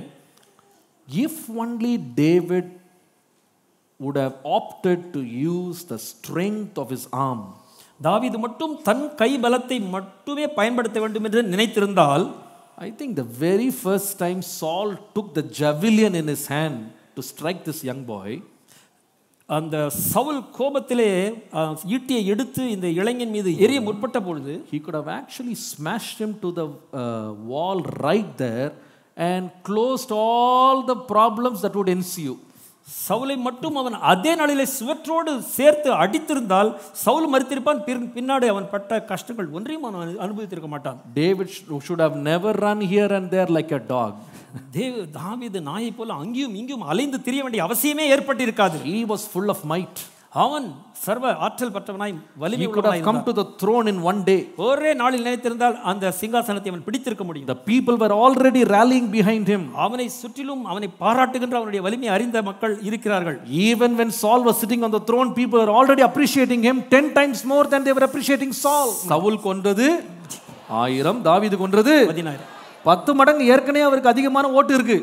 if only David would have opted to use the strength of his arm, தாவீது மட்டும் தன் கை பலத்தை மட்டுமே பயன்படுத்த வேண்டும் என்று நினைத்திருந்தால் I think the very first time Saul took the javelin in his hand to strike this young boy, அந்த சவுல் கோபத்திலே அஹ், ஈட்டியை எடுத்து இந்த இளைஞன் மீது எரிய முற்பட்ட பொழுது he could have actually smashed him to the uh, wall right there and closed all the problems that would ensue. சவுலை மட்டும் அவன் அதே நாளிலே சுவற்றோடு சேர்த்து அடித்திருந்தால் சவுல் மறுத்திருப்பான் பின்- பின்னாடி அவன் பட்ட கஷ்டங்கள் ஒன்றையும் அவன் அனு- அனுபவித்திருக்க மாட்டான் David sh- should have never run here and there like a dog. தேவ தாவீது நாயை போல அங்கேயும் இங்கேயும் அலைந்து திரிய வேண்டிய அவசியமே ஏற்பட்டிருக்காது He was full of might. அவன் சர்வ ஆற்றல் பெற்றவனாய் வலிமை He could உள்ளவனாய் have come to the throne in one day. ஒரே நாளில் நினைத்திருந்தால் அந்த சிங்காசனத்தை அவன் பிடித்திருக்க முடியும் The people were already rallying behind him. அவனை சுற்றிலும் அவனை பாராட்டுகின்ற அவனுடைய வலிமை அறிந்த மக்கள் இருக்கிறார்கள் Even when Saul was sitting on the throne, people were already appreciating him 10 times more than they were appreciating Saul. Saul கொன்றது ஆயிரம் தாவீது கொன்றது பதினாயிரம் பத்து மடங்கு ஏற்கனவே அவருக்கு அதிகமான ஓட்டு இருக்கு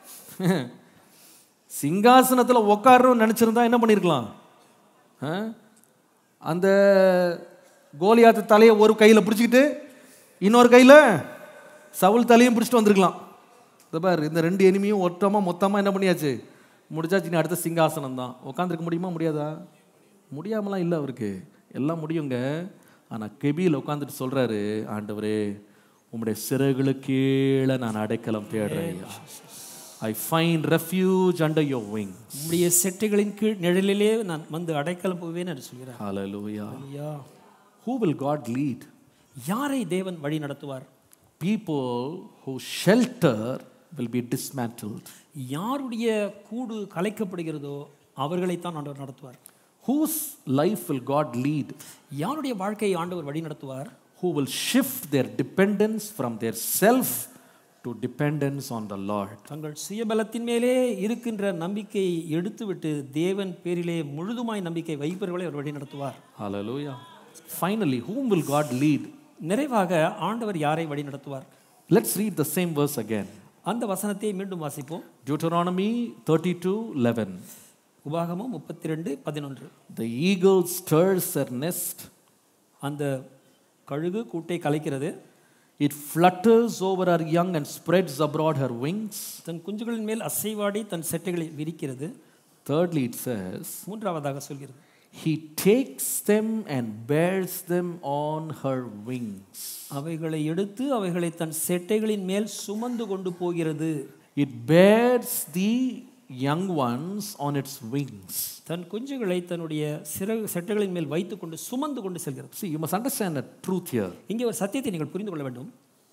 சிங்காசனத்துல உட்காரணும்னு நினைச்சிருந்தா என்ன பண்ணிருக்கலாம் ஆ? அந்த கோலியாத்து தலையை ஒரு கையில பிடிச்சிக்கிட்டு இன்னொரு கையில சவுல் தலையும் பிடிச்சிட்டு வந்திருக்கலாம் இந்த பார் இந்த ரெண்டு எனிமையும் ஒட்டமா மொத்தமா என்ன பண்ணியாச்சு முடிச்சாச்சு நீ அடுத்த சிங்காசனம் தான் உட்காந்துருக்க முடியுமா முடியாதா முடியாமலாம் இல்லை அவருக்கு எல்லாம் முடியுங்க ஆனா கெபியில் உட்காந்துட்டு சொல்றாரு ஆண்டவரே உம்முடைய சிறகுகளுக்கு கீழே நான் அடைக்கலம் தேடுறேன் I find refuge under your wing உம்முடைய செட்டைகளின் கீழ் நிழலிலே நான் வந்து அடைக்கலம் போவேன் என்று சொல்கிறார் ஹalleluya ஐயா who will god lead யாரை தேவன் வழி நடத்துவார் people who shelter will be dismantled யாருடைய கூடு கலைக்கப்படுகிறதோ அவர்களைத்தான் ஆண்டவர் நடத்துவார் whose life will god lead யாருடைய வாழ்க்கையை ஆண்டவர் வழி நடத்துவார் who will shift their dependence from their self to dependence on the lord தங்கள் சுயபலத்தின் மேலே இருக்கின்ற நம்பிக்கையை எடுத்துவிட்டு தேவன் பேரிலே முழுதுமாய் நம்பிக்கை வைப்பவர்களை அவர் வழி நடத்துவார் hallelujah finally whom will god lead நிறைவாக ஆண்டவர் யாரை வழி நடத்துவார் let's read the same verse again அந்த வசனத்தை மீண்டும் வாசிப்போம் deuteronomy 32 11 உபாகமம் முப்பத்தி ரெண்டு பதினொன்று the eagle stirs her nest அந்த கழுகு கூட்டை கலைக்கிறது It flutters over her young and spreads abroad her wings. தன் குஞ்சுகளின் மேல் அசைவாடி தன் செட்டைகளை விரிக்கிறது Thirdly, it says, மூன்றாவதாக சொல்கிறது He takes them and bears them on her wings. அவைகளை எடுத்து அவைகளை தன் செட்டைகளின் மேல் சுமந்து கொண்டு போகிறது It bears the young ones on its wings. தன் குஞ்சுகளை தன்னுடைய சிறகு செட்டைகளின் மேல் வைத்துக்கொண்டு சுமந்து கொண்டு செல்கிறது See, you must understand a truth here. இங்கே ஒரு சத்தியத்தை நீங்கள் புரிந்து கொள்ள வேண்டும்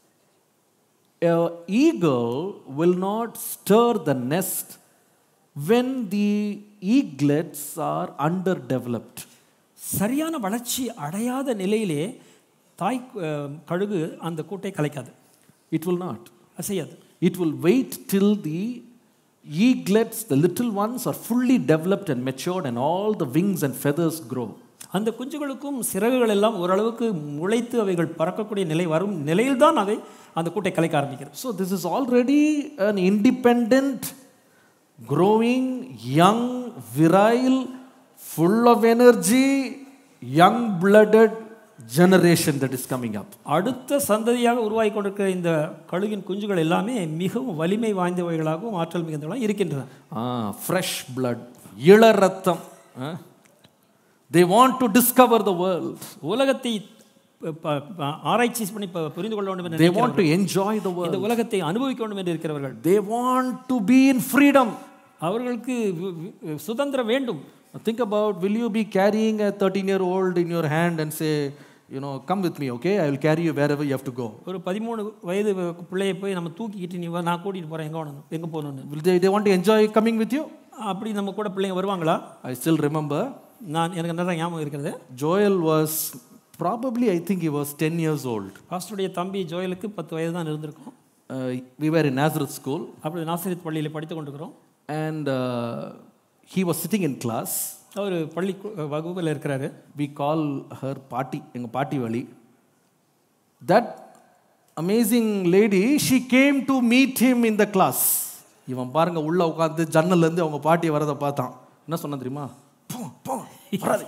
A eagle will not stir the nest when the eaglets are underdeveloped. சரியான வளர்ச்சி அடையாத நிலையிலே தாய் அஹ், கழுகு அந்த கூட்டை கலைக்காது It will not. அது செய்யாது It will wait till the eaglets, the little ones, are fully developed and matured, and all the wings and feathers grow. அந்த குஞ்சுகளுக்கும் சிறகுகள் எல்லாம் ஓரளவுக்கு முளைத்து அவைகள் பறக்கக்கூடிய நிலை வரும் நிலையில்தான் அவை அந்த கூட்டை கலைக்க ஆரம்பிக்கிறது So, this is already an independent, growing, young, virile, full of energy, young blooded generation that is coming up. அடுத்த சந்ததியாக உருவாகி கொண்டிருக்கிற இந்த கழுகின் குஞ்சுகள் எல்லாமே மிகவும் வலிமை வாய்ந்தவைகளாகவும் ஆற்றல் மிகுந்தவர்களாக இருக்கின்றன Ah, fresh blood, இள ரத்தம். ah. They want to discover the world. உலகத்தை ப- ப- ப- ஆராய்ச்சி பண்ணி ப- புரிந்து கொள்ள வேண்டும் என்று They நினைக்கிறவர்கள். want to enjoy the world. இந்த உலகத்தை அனுபவிக்க வேண்டும் என்று இருக்கிறவர்கள் They want to be in freedom. அவர்களுக்கு வி- வி- சுதந்திரம் வேண்டும் Now Think about will you be carrying a 13 year old in your hand and say, you know, come with me, okay? I will carry you wherever you have to go. ஒரு பதிமூணு வயது பிள்ளையை போய் நம்ம தூக்கிக்கிட்டு நீ வா, நான் கூட்டிகிட்டு போகிறேன் எங்கே போகணும் எங்கே போகணும்னு Will they, they want to enjoy coming with you? அப்படி நம்ம கூட பிள்ளைங்க வருவாங்களா I still remember நான் எனக்கு நிறைய ஞாபகம் இருக்கிறது Joel was probably, I think he was 10 years old. பாஸ்டருடைய தம்பி ஜோயலுக்கு பத்து வயது தான் இருந்திருக்கும் Uh, we were in Nazareth school அப்படி நாசரித் பள்ளியில் படித்து கொண்டிருக்கிறோம் and uh, he was sitting in class. அவர் பள்ளி கு- வகுப்பில் இருக்கிறாரு We call her Patti, எங்க பாட்டி வழி. That amazing lady, she came to meet him in the class. இவன் பாருங்க உள்ள உட்காந்து ஜன்னல்ல இருந்து அவங்க பாட்டி வரதை பார்த்தான் என்ன சொன்னா தெரியுமா போ, போ, வராதே.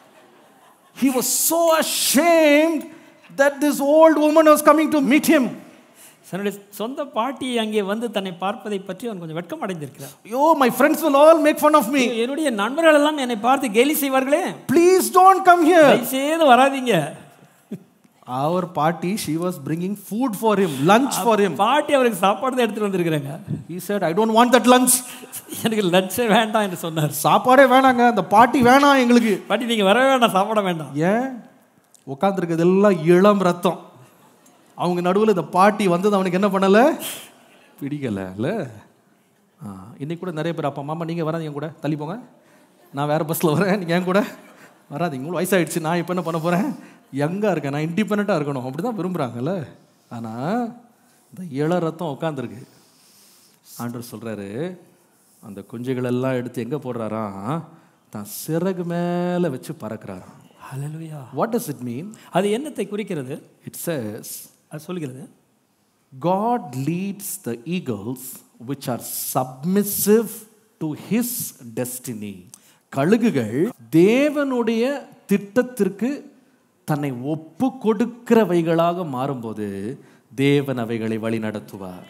He was so ashamed that this old woman was coming to meet him. தன்னுடைய சொந்த பாட்டி அங்கே வந்து தன்னை பார்ப்பதை பற்றி அவன் கொஞ்சம் வெட்கம் அடைந்திருக்கிறார் Yo, my friends will all make fun of me. என்னுடைய நண்பர்கள் எல்லாம் என்னை பார்த்து கேலி செய்வார்களே Please don't come here. தயவுசெய்து வராதீங்க அவர் பாட்டி she was bringing food for him lunch for him பாட்டி அவருக்கு சாப்பாடு தான் எடுத்துட்டு வந்திருக்கிறாங்க he said i don't want that lunch எனக்கு லஞ்சே வேண்டாம் என்று சொன்னார் சாப்பாடே வேணாங்க அந்த பாட்டி வேணாம் எங்களுக்கு பாட்டி நீங்க வரவே வேண்டாம் சாப்பிட வேண்டாம் ஏன் உட்காந்துருக்கிறது எல்லாம் இளம் ரத்தம் அவங்க நடுவில் இந்த பாட்டி வந்தது அவனுக்கு என்ன பண்ணல பிடிக்கல ஆ இன்னைக்கு கூட நிறைய பேர் அப்பா மாமா நீங்கள் வராதீங்க என் கூட தள்ளி போங்க நான் வேறு பஸ்ஸில் வரேன் நீங்கள் என் கூட வராதீங்க உங்களுக்கு வயசாயிடுச்சு நான் இப்போ என்ன பண்ண போகிறேன் யங்காக இருக்கேன் நான் இண்டிபெண்ட்டாக இருக்கணும் அப்படி தான் விரும்புகிறாங்கல்ல ஆனால் இந்த இள ரத்தம் உட்காந்துருக்கு ஆண்டவர் சொல்கிறாரு அந்த குஞ்சுகள் எல்லாம் எடுத்து எங்கே போடுறாராம் தான் சிறகு மேலே வச்சு பறக்கிறாராம் hallelujah what does it mean அது என்னத்தை குறிக்கிறது it says அது சொல்கிறது god leads the eagles which are submissive to his destiny கழுகுகள் தேவனுடைய திட்டத்திற்கு தன்னை ஒப்பு கொடுக்கிறவைகளாக மாறும்போது தேவன் அவைகளை வழி நடத்துவார்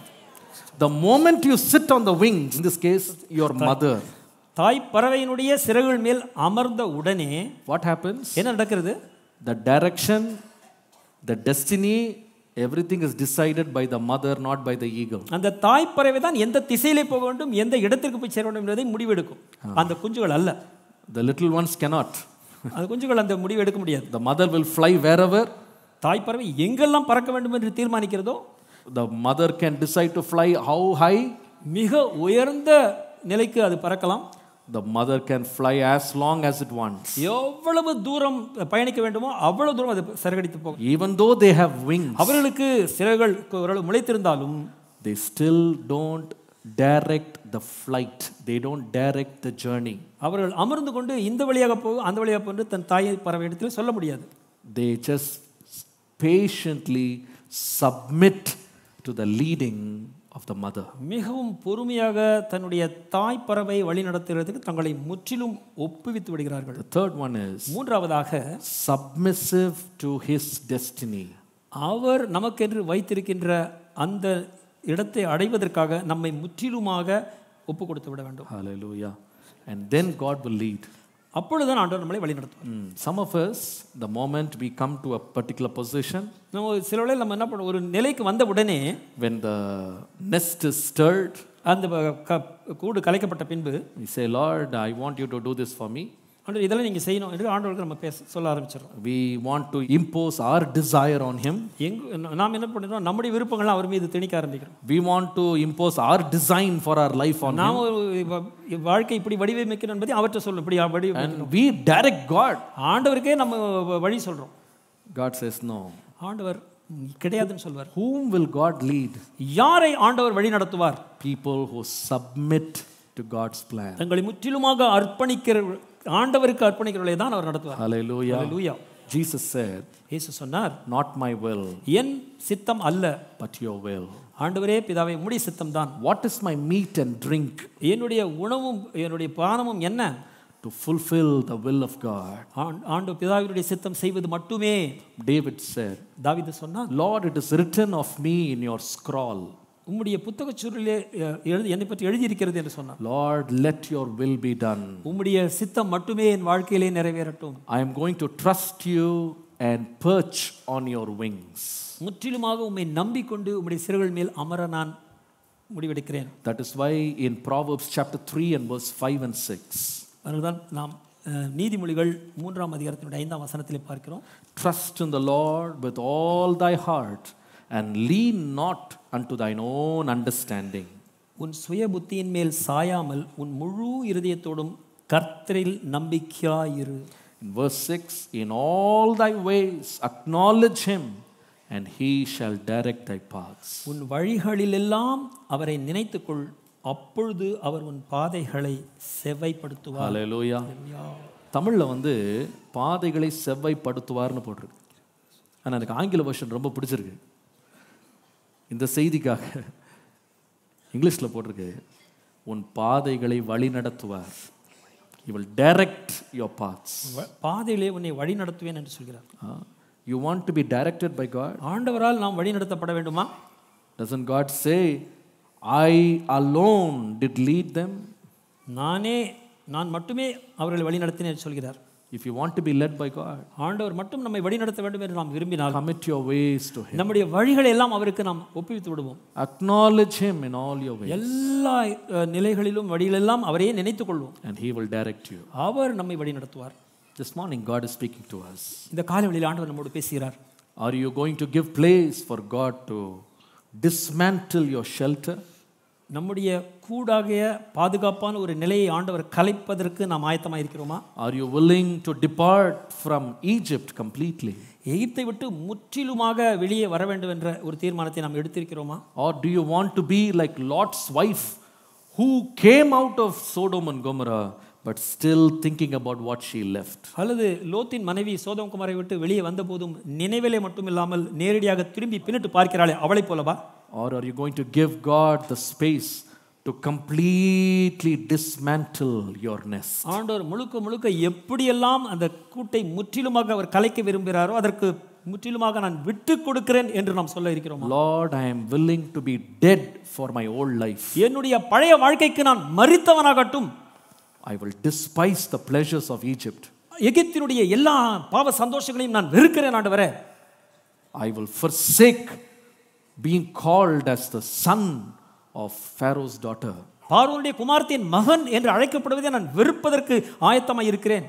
the moment you sit on the wings in this case your mother தாய் பறவையினுடைய சிறகுகள் மேல் அமர்ந்த உடனே what happens என்ன நடக்கிறது the direction the destiny everything is decided by the mother not by the eagle அந்த தாய் பறவை தான் எந்த திசையிலே போக வேண்டும் எந்த இடத்திற்கு போய் சேர வேண்டும் என்பதை முடிவெடுக்கும் அந்த குஞ்சுகள் அல்ல the little ones cannot அந்த குஞ்சுகள் அந்த முடிவு எடுக்க முடியாது the mother will fly wherever தாய் பறவை எங்கெல்லாம் பறக்க வேண்டும் என்று தீர்மானிக்கிறதோ the mother can decide to fly how high மிக உயர்ந்த நிலைக்கு அது பறக்கலாம் the mother can fly as long as it wants எவ்வளவு தூரம் பயணிக்க வேண்டுமோ அவ்வளவு தூரம் அது சிறகடித்து போகும் even though they have wings அவர்களுக்கு சிறகுகள் ஓரளவு முளைத்திருந்தாலும் they still don't direct the flight they don't direct the journey அவர்கள் அமர்ந்து கொண்டு இந்த வழியாக போகும் அந்த வழியாக போன்று தன் தாயை பறவை இடத்தில் சொல்ல முடியாது they just patiently submit to the leading of the mother மிகவும் பொறுமையாக தன்னுடைய தாய் பறவை வழி நடத்துகிறதுக்கு தங்களை முற்றிலும் ஒப்புவித்து விடுகிறார்கள் the third one is மூன்றாவதாக submissive to his destiny அவர் நமக்கென்று வைத்திருக்கின்ற அந்த இடத்தை அடைவதற்காக நம்மை முற்றிலுமாக ஒப்பு கொடுத்து விட வேண்டும் hallelujah and then god will lead அப்பொழுதுதான் ஆண்டவர் நம்மளை வழி நடத்துவார் Mm, some of us the moment we come to a particular position நம்ம சில வேளையில் நம்ம என்ன பண்ணுவோம் ஒரு நிலைக்கு வந்த உடனே when the nest is stirred அந்த ப- க- கூடு கலைக்கப்பட்ட பின்பு we say lord i want you to do this for me ஆண்டவர் இதெல்லாம் நீங்கள் செய்யணும் என்று ஆண்டவருக்கு நம்ம பேச சொல்ல ஆரம்பிச்சிடறோம் we want to impose our desire on him எங்க நாம் என்ன பண்ணுறோம் நம்முடைய விருப்பங்கள்லாம் அவர் மீது திணிக்க ஆரம்பிக்கிறோம் we want to impose our design for our life on him நாம் ஒரு வ- வாழ்க்கை இப்படி வடிவமைக்கணும் என்பதை அவர்கிட்ட சொல்லணும் இப்படி வடி and we direct god ஆண்டவருக்கே நம்ம வ- வழி சொல்கிறோம் god says no ஆண்டவர் கிடையாதுன்னு சொல்வார் whom will god lead யாரை ஆண்டவர் வழி நடத்துவார் people who submit to god's plan தங்களை முற்றிலுமாக அர்ப்பணிக்கிற ஆண்டவருக்கு அர்ப்பணிக்கிறவர்களை தான் அவர் நடத்துவார் hallelujah லூயா jesus said இயேசு சொன்னார் not my will என் சித்தம் அல்ல but your will ஆண்டவரே பிதாவே முடி சித்தம் தான் what is my meat and drink என்னுடைய உணவும் என்னுடைய பானமும் என்ன to fulfill the will of god ஆண்- ஆண்டு பிதாவினுடைய சித்தம் செய்வது மட்டுமே david said தாவீது சொன்னார் lord it is written of me in your scroll உம்முடைய புத்தகச் சுருளிலே அஹ், எழுதி என்னை பற்றி எழுதியிருக்கிறது என்று சொன்னார் lord let your will be done உம்முடைய சித்தம் மட்டுமே என் வாழ்க்கையிலே நிறைவேறட்டும் i am going to trust you and perch on your wings முற்றிலுமாக உம்மை நம்பிக்கொண்டு உம்முடைய சிறுகள் மேல் அமர நான் முடிவெடுக்கிறேன் that is why in proverbs chapter 3 and verse 5 and 6 அதனால்தான் நாம் அஹ், நீதிமொழிகள் மூன்றாம் அதிகாரத்தினுடைய ஐந்தாம் வசனத்திலே பார்க்கிறோம் Trust in the Lord with all thy heart and lean not unto thine own understanding. உன் சுய புத்தியின் மேல் சாயாமல் உன் முழு இருதயத்தோடும் கர்த்தரில் நம்பிக்கையாயிரு In verse 6, in all thy ways acknowledge him, and he shall direct thy paths. உன் வழிகளிலெல்லாம் அவரை நினைத்துக்கொள் அப்பொழுது அவர் உன் பாதைகளை செவ்வைப்படுத்துவார் Hallelujah. தமிழில் வந்து பாதைகளை செவ்வாய்ப்படுத்துவார்னு போட்டிருக்கு ஆனால் எனக்கு ஆங்கில வெர்ஷன் ரொம்ப பிடிச்சிருக்கு இந்த செய்திக்காக இங்கிலீஷில் போட்டிருக்கு உன் பாதைகளை வழி நடத்துவார் he will direct your paths வ- பாதையிலே உன்னை வழி நடத்துவேன் என்று சொல்கிறார் Uh, you want to be directed by God ஆண்டவரால் நாம் வழி நடத்தப்பட வேண்டுமா doesn't God say I alone did lead them நானே நான் மட்டுமே அவர்களை வழி நடத்தினேன் என்று சொல்கிறார் If you want to be led by God, ஆண்டவர் மட்டும் நம்மை வழிநடத்த வேண்டும் என்று நாம் விரும்பினால் commit your ways to Him. நம்முடைய வழிகளை எல்லாம் அவருக்கு நாம் ஒப்புவித்து விடுவோம் Acknowledge Him in all your ways, எல்லா அஹ், நிலைகளிலும் வழிகளெல்லாம் அவரையே நினைத்துக் கொள்வோம் and He will direct you. அவர் நம்மை வழி நடத்துவார் This morning, God is speaking to us. இந்த காலவெளியில் ஆண்டவர் நம்மோடு பேசுகிறார் Are you going to give place for God to dismantle your shelter? நம்முடைய கூடாகிய பாதுகாப்பான ஒரு நிலையை ஆண்டவர் கலைப்பதற்கு நாம் ஆயத்தமாக இருக்கிறோமா Are you willing to depart from Egypt completely? எகிப்தை விட்டு முற்றிலுமாக வெளியே வர வேண்டும் என்ற ஒரு தீர்மானத்தை நாம் எடுத்திருக்கிறோமா Or do you want to be like Lot's wife who came out of Sodom and Gomorrah but still thinking about what she left? அல்லது லோத்தின் மனைவி சோதம் குமாரை விட்டு வெளியே வந்த போதும் நினைவிலே மட்டும் இல்லாமல் நேரடியாக திரும்பி பின்னிட்டு பார்க்கிறாளே அவளைப் போலவா Or are you going to give God the space to completely dismantle your nest? ஆண்டவர் முழுக்க முழுக்க எப்படியெல்லாம் அந்த கூட்டை முற்றிலுமாக அவர் கலைக்க விரும்புகிறாரோ அதற்கு முற்றிலுமாக நான் விட்டு கொடுக்கிறேன் என்று நாம் சொல்ல இருக்கிறோம் Lord, I am willing to be dead for my old life. என்னுடைய பழைய வாழ்க்கைக்கு நான் மறித்தவனாகட்டும் I will despise the pleasures of Egypt. எகிப்தினுடைய எல்லா பாவ சந்தோஷங்களையும் நான் வெறுக்கிறேன் ஆண்டவரே I will forsake being called as the son of Pharaoh's daughter. பார்வோனுடைய குமாரத்தின் மகன் என்று அழைக்கப்படுவதை நான் வெறுப்பதற்கு ஆயத்தமாக இருக்கிறேன்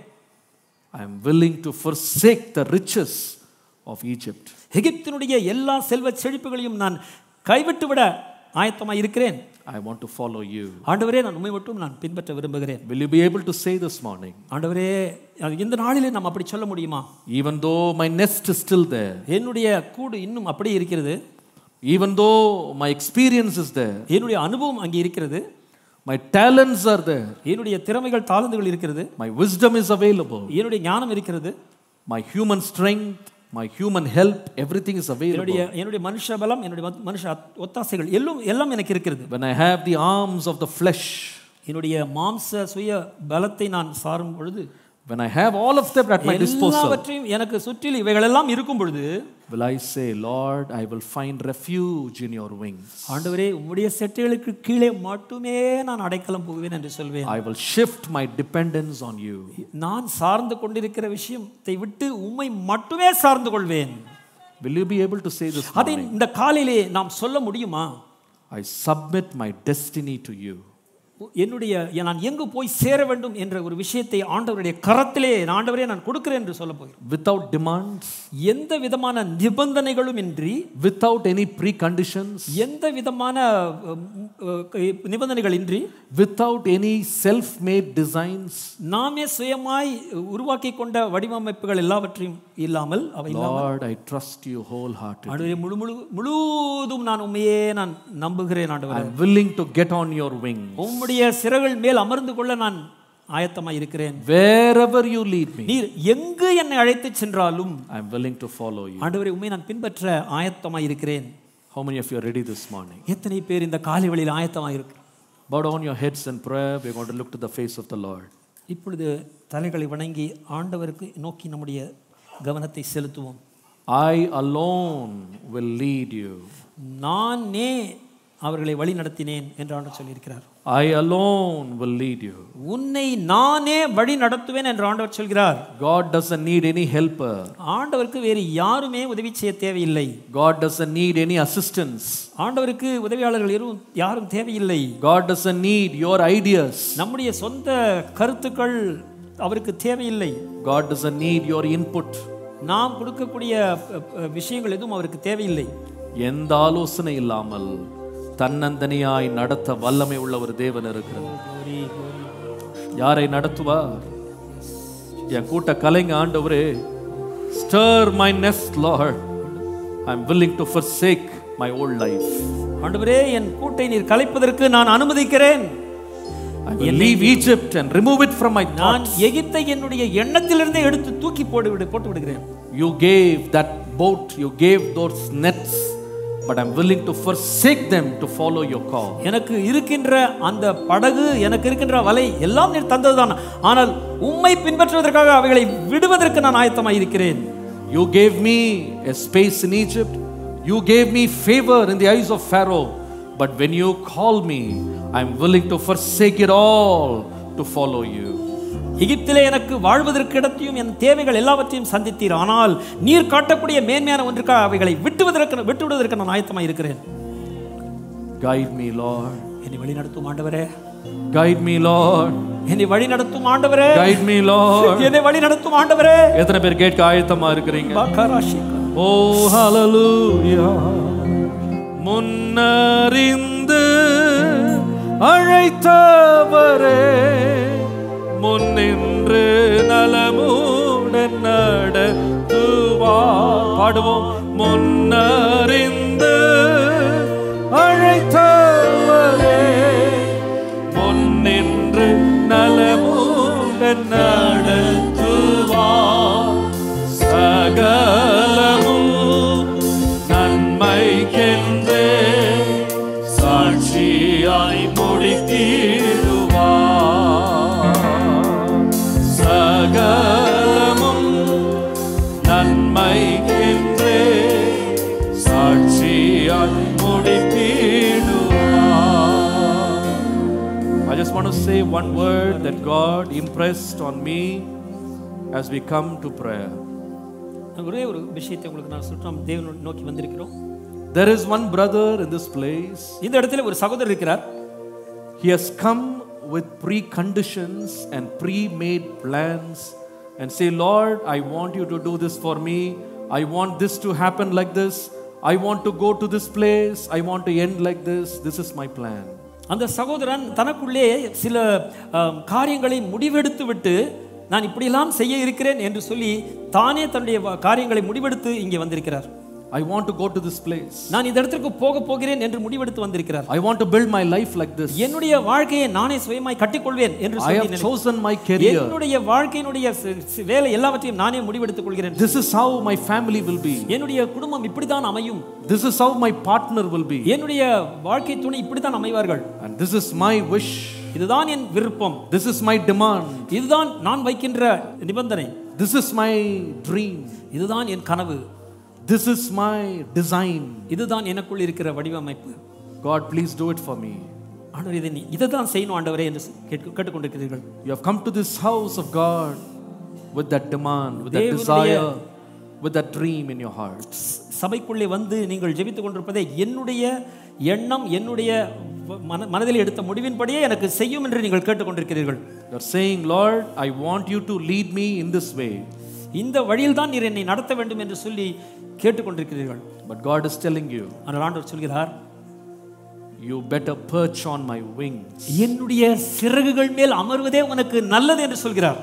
I am willing to forsake the riches of Egypt. எகிப்தினுடைய எல்லா செல்வ செழிப்புகளையும் நான் கைவிட்டு விட ஆயத்தமாக இருக்கிறேன் I want to follow you. ஆண்டவரே நான் உண்மை மட்டும் நான் பின்பற்ற விரும்புகிறேன் Will you be able to say this morning, ஆண்டவரே இந்த நாளிலே நாம் அப்படி சொல்ல முடியுமா even though my nest is still there, என்னுடைய கூடு இன்னும் அப்படியே இருக்கிறது even though my experience is there, என்னுடைய அனுபவம் அங்கே இருக்கிறது my talents are there, என்னுடைய திறமைகள் தாளந்துகள் இருக்கிறது my wisdom is available, என்னுடைய ஞானம் இருக்கிறது my human strength, my human help, everything is available. என்னுடைய என்னுடைய மனுஷ பலம் என்னுடைய மத்- மனுஷ அத்- ஒத்தாசைகள் எல்லாம் எல்லாம் எனக்கு இருக்கிறது When I have the arms of the flesh, என்னுடைய மாம்ச சுய பலத்தை நான் சாரும் பொழுது when I have all of them at my disposal, எல்லாவற்றையும் எனக்கு சுற்றில் இவைகளெல்லாம் இருக்கும் பொழுது will I say, Lord, I will find refuge in your wings. ஆண்டவரே உம்முடைய செட்டைகளுக்கு கீழே மட்டுமே நான் அடைக்கலம் போவேன் என்று சொல்வேன் I will shift my dependence on you. நான் சார்ந்து கொண்டிருக்கிற விஷயத்தை விட்டு உம்மை மட்டுமே சார்ந்து கொள்வேன் Will you be able to say this? அதை இந்த காலையிலே நாம் சொல்ல முடியுமா I submit my destiny to you. என்னுடைய நான் எங்கு போய் சேர வேண்டும் என்ற ஒரு விஷயத்தை ஆண்டவருடைய கரத்திலே நான் ஆண்டவரே நான் கொடுக்கிறேன் என்று சொல்ல போகிறேன் Without demands, எந்த விதமான நிபந்தனைகளும் இன்றி without any preconditions, எந்த விதமான அஹ், அஹ், நிபந்தனைகள் இன்றி without any self made designs. நாமே சுயமாய் உருவாக்கி கொண்ட வடிவமைப்புகள் எல்லாவற்றையும் இல்லாமல் அவை Lord, I trust you wholeheartedly. ஆண்டவரே முழு முழு முழுவதும் நான் உண்மையே நான் நம்புகிறேன் ஆண்டவரே I'm willing to get on your wing. உம்முடைய சிறகுகள் மேல் அமர்ந்து கொள்ள நான் ஆயத்தமாய் இருக்கிறேன் Wherever you lead me, நீர் எங்கு என்னை அழைத்து சென்றாலும் I'm willing to follow you. ஆண்டவரே உண்மை நான் பின்பற்ற ஆயத்தமாய் இருக்கிறேன் How many of you are ready this morning? எத்தனை பேர் இந்த காலை வழியில் ஆயத்தமாய் இருக்கு Bow down your heads in prayer. We're going to look to the face of the Lord. இப்பொழுது தலைகளை வணங்கி ஆண்டவருக்கு நோக்கி நம்முடைய கவனத்தை செலுத்துவோம் I alone will lead you. நானே அவர்களை வழி நடத்தினேன் என்று ஆண்டவர் சொல்லியிருக்கிறார் I alone will lead you. உன்னை நானே வழி நடத்துவேன் என்று ஆண்டவர் சொல்கிறார் God doesn't need any helper. ஆண்டவருக்கு வேறு யாருமே உதவி செய்ய தேவையில்லை God doesn't need any assistance. ஆண்டவருக்கு உதவியாளர்கள் யாரும் யாரும் தேவையில்லை God doesn't need your ideas. நம்முடைய சொந்த கருத்துக்கள் அவருக்கு தேவையில்லை God doesn't need your input. நாம் கொடுக்கக்கூடிய அ, அ, விஷயங்கள் எதுவும் அவருக்கு தேவையில்லை எந்த ஆலோசனை இல்லாமல் தன்னந்தனியாய் நடத்த வல்லமை உள்ள ஒரு தேவன் இருக்கிறது யாரை நடத்துவார் என் கூட்ட கலைங்க ஆண்டவரே stir my nest Lord I am willing to forsake my old life ஆண்டவரே என் கூட்டை நீர் கலைப்பதற்கு நான் அனுமதிக்கிறேன் I will leave Egypt and remove it from my நான் thoughts. எகிப்தை என்னுடைய எண்ணத்திலிருந்தே எடுத்து தூக்கி போட்டு விடு போட்டு விடுகிறேன் You gave that boat, you gave those nets, but I'm willing to forsake them to follow your call. எனக்கு இருக்கின்ற அந்த படகு எனக்கு இருக்கின்ற வலை எல்லாம் நீர் தந்ததுதான் ஆனால் உம்மை பின்பற்றுவதற்காக அவைகளை விடுவதற்கு நான் ஆயத்தமாக இருக்கிறேன் You gave me a space in Egypt. You gave me favor in the eyes of Pharaoh. But when you call me, I'm willing to forsake it all to follow you. எகிப்திலே எனக்கு வாழ்வதற்கு இடத்தையும் என் தேவைகள் எல்லாவற்றையும் சந்தித்தீர் ஆனால் நீர் காட்டக்கூடிய மேன்மையான ஒன்றுக்காக அவைகளை விட்டுவதற்கு விட்டுவிடுவதற்கு நான் ஆயத்தமாக இருக்கிறேன் Guide me, Lord. என்னை வழி நடத்தும் ஆண்டவரே Guide me, Lord. என்னை வழி நடத்தும் ஆண்டவரே Guide me, Lord. என்னை வழி நடத்தும் ஆண்டவரே எத்தனை பேர் கேட்க ஆயத்தமா இருக்கிறீங்க பாக்காராஷி. ஓ ஹalleluya முன்னறிந்து அழைத்தவரே முன்னின்று நலமுடன் நடத்துவார் பாடுவோம் முன்னறிந்து அழைத்தவரே முன்னின்று நலமுடன் நடத்துவார் சகலமும் நன்மைக்கென்றே சாட்சியாய் முடித்திடுவார் சகலமும் நன்மைக்கென்றே சாட்சியாய் முடித்திடுவார் I just want to say one word that God impressed on me as we come to prayer. ஒரே ஒரு விஷயத்தை உங்களுக்கு நான் சொல்றோம் தேவனை நோக்கி வந்திருக்கிறோம் There is one brother in this place. இந்த இடத்துல ஒரு சகோதரர் இருக்கிறார் He has come with preconditions and pre-made plans and say, Lord, I want you to do this for me. I want this to happen like this. I want to go to this place. I want to end like this. This is my plan. அந்த சகோதரன் தனக்குள்ளே சில ஆம், காரியங்களை முடிவெடுத்து விட்டு நான் இப்படியெல்லாம் செய்ய இருக்கிறேன் என்று சொல்லி தானே தன்னுடைய வ- காரியங்களை முடிவெடுத்து இங்கே வந்திருக்கிறார் I want to go to this place. நான் இந்த இடத்திற்கு போக போகிறேன் என்று முடிவெடுத்து வந்திருக்கிறார் I want to build my life like this. என்னுடைய வாழ்க்கையை நானே சுயமாய் கட்டிக்கொள்வேன் என்று I சொல்லி have நினை- chosen my career. என்னுடைய வாழ்க்கையினுடைய சி- சி- வேலை எல்லாவற்றையும் நானே முடிவெடுத்துக் கொள்கிறேன் This is how my family will be. என்னுடைய குடும்பம் இப்படித்தான் அமையும் This is how my partner will be. என்னுடைய வாழ்க்கை துணை இப்படித்தான் அமைவார்கள் And this is my wish. இதுதான் என் விருப்பம் This is my demand. இதுதான் நான் வைக்கின்ற நிபந்தனை This is my dream. இதுதான் என் கனவு This is my design. இதுதான் எனக்குள் இருக்கிற வடிவமைப்பு God, please do it for me. ஆண்டவர் இதை நீ- இதை தான் செய்யணும் ஆண்டவரே என்று கேட்க கேட்டுக்கொண்டிருக்கிறீர்கள் You have come to this house of God with that demand, with that தேவனுடைய- desire, with that dream in your heart. சபைக்குள்ளே வந்து நீங்கள் ஜெபித்துக் கொண்டிருப்பதை என்னுடைய எண்ணம் என்னுடைய வ- மன மனதில் எடுத்த முடிவின்படியே எனக்கு செய்யும் என்று நீங்கள் கேட்டுக்கொண்டிருக்கிறீர்கள் You're saying, Lord, I want you to lead me in this way. இந்த வழியில் தான் நீர் என்னை நடத்த வேண்டும் என்று சொல்லி கேட்டுக்கொண்டிருக்கிறீர்கள் But God is telling you, ஆனால் ஆண்டவர் சொல்கிறார் you better perch on my wings. என்னுடைய சிறகுகள் மேல் அமர்வதே உனக்கு நல்லது என்று சொல்கிறார்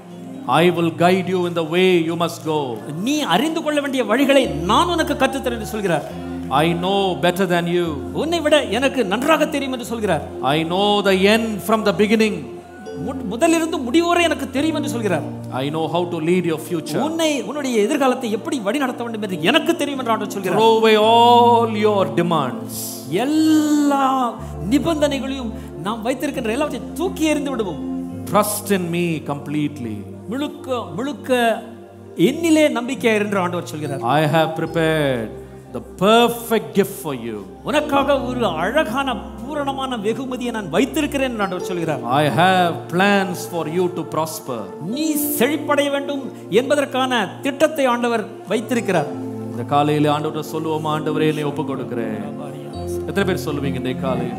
I will guide you in the way you must go. நீ அறிந்து கொள்ள வேண்டிய வழிகளை நான் உனக்கு கற்றுத்தரேன் என்று சொல்கிறார் I know better than you. உன்னை விட எனக்கு நன்றாக தெரியும் என்று சொல்கிறார் I know the end from the beginning. மு- முதலிருந்து முடிவு வரை எனக்கு தெரியும் என்று சொல்கிறார் I know how to lead your future. உன்னை உன்னுடைய எதிர்காலத்தை எப்படி வழி நடத்த வேண்டும் என்று எனக்கு தெரியும் என்று ஆண்டவர் சொல்கிறார் Throw away all your demands. எல்லா நிபந்தனைகளையும் நாம் வைத்திருக்கின்ற எல்லாவற்றையும் தூக்கி எறிந்து விடுவோம் Trust in me completely. முழுக்க முழுக்க என்னிலே நம்பிக்கை என்று ஆண்டவர் சொல்கிறார் I have prepared the perfect gift for you. உனக்காக ஒரு அழகான பூரணமான வெகுமதியை நான் வைத்திருக்கிறேன் என்று ஆண்டவர் சொல்கிறார் I have plans for you to prosper. நீ செழிப்படைய வேண்டும் என்பதற்கான திட்டத்தை ஆண்டவர் வைத்திருக்கிறார் இந்த காலையில ஆண்டவர்கிட்ட சொல்லுவோமா ஆண்டவரே என்னை ஒப்பு கொடுக்கிறேன் எத்தனை பேர் சொல்லுவீங்க இந்த காலையில்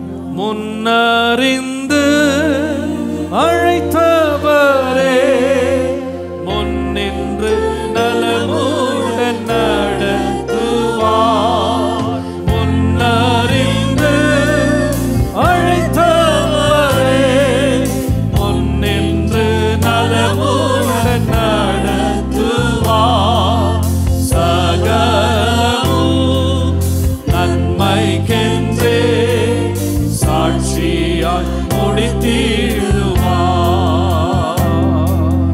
முன்னறிந்து அழைத்தவரே முன்னின்று நலமுடன் நடத்துவார் முன்னறிந்து அழைத்தவரே முன்னின்று நலமுடன் நடத்துவார் சகலமும் நன்மைக்கென்றே சாட்சியாய் முடித்திடுவார்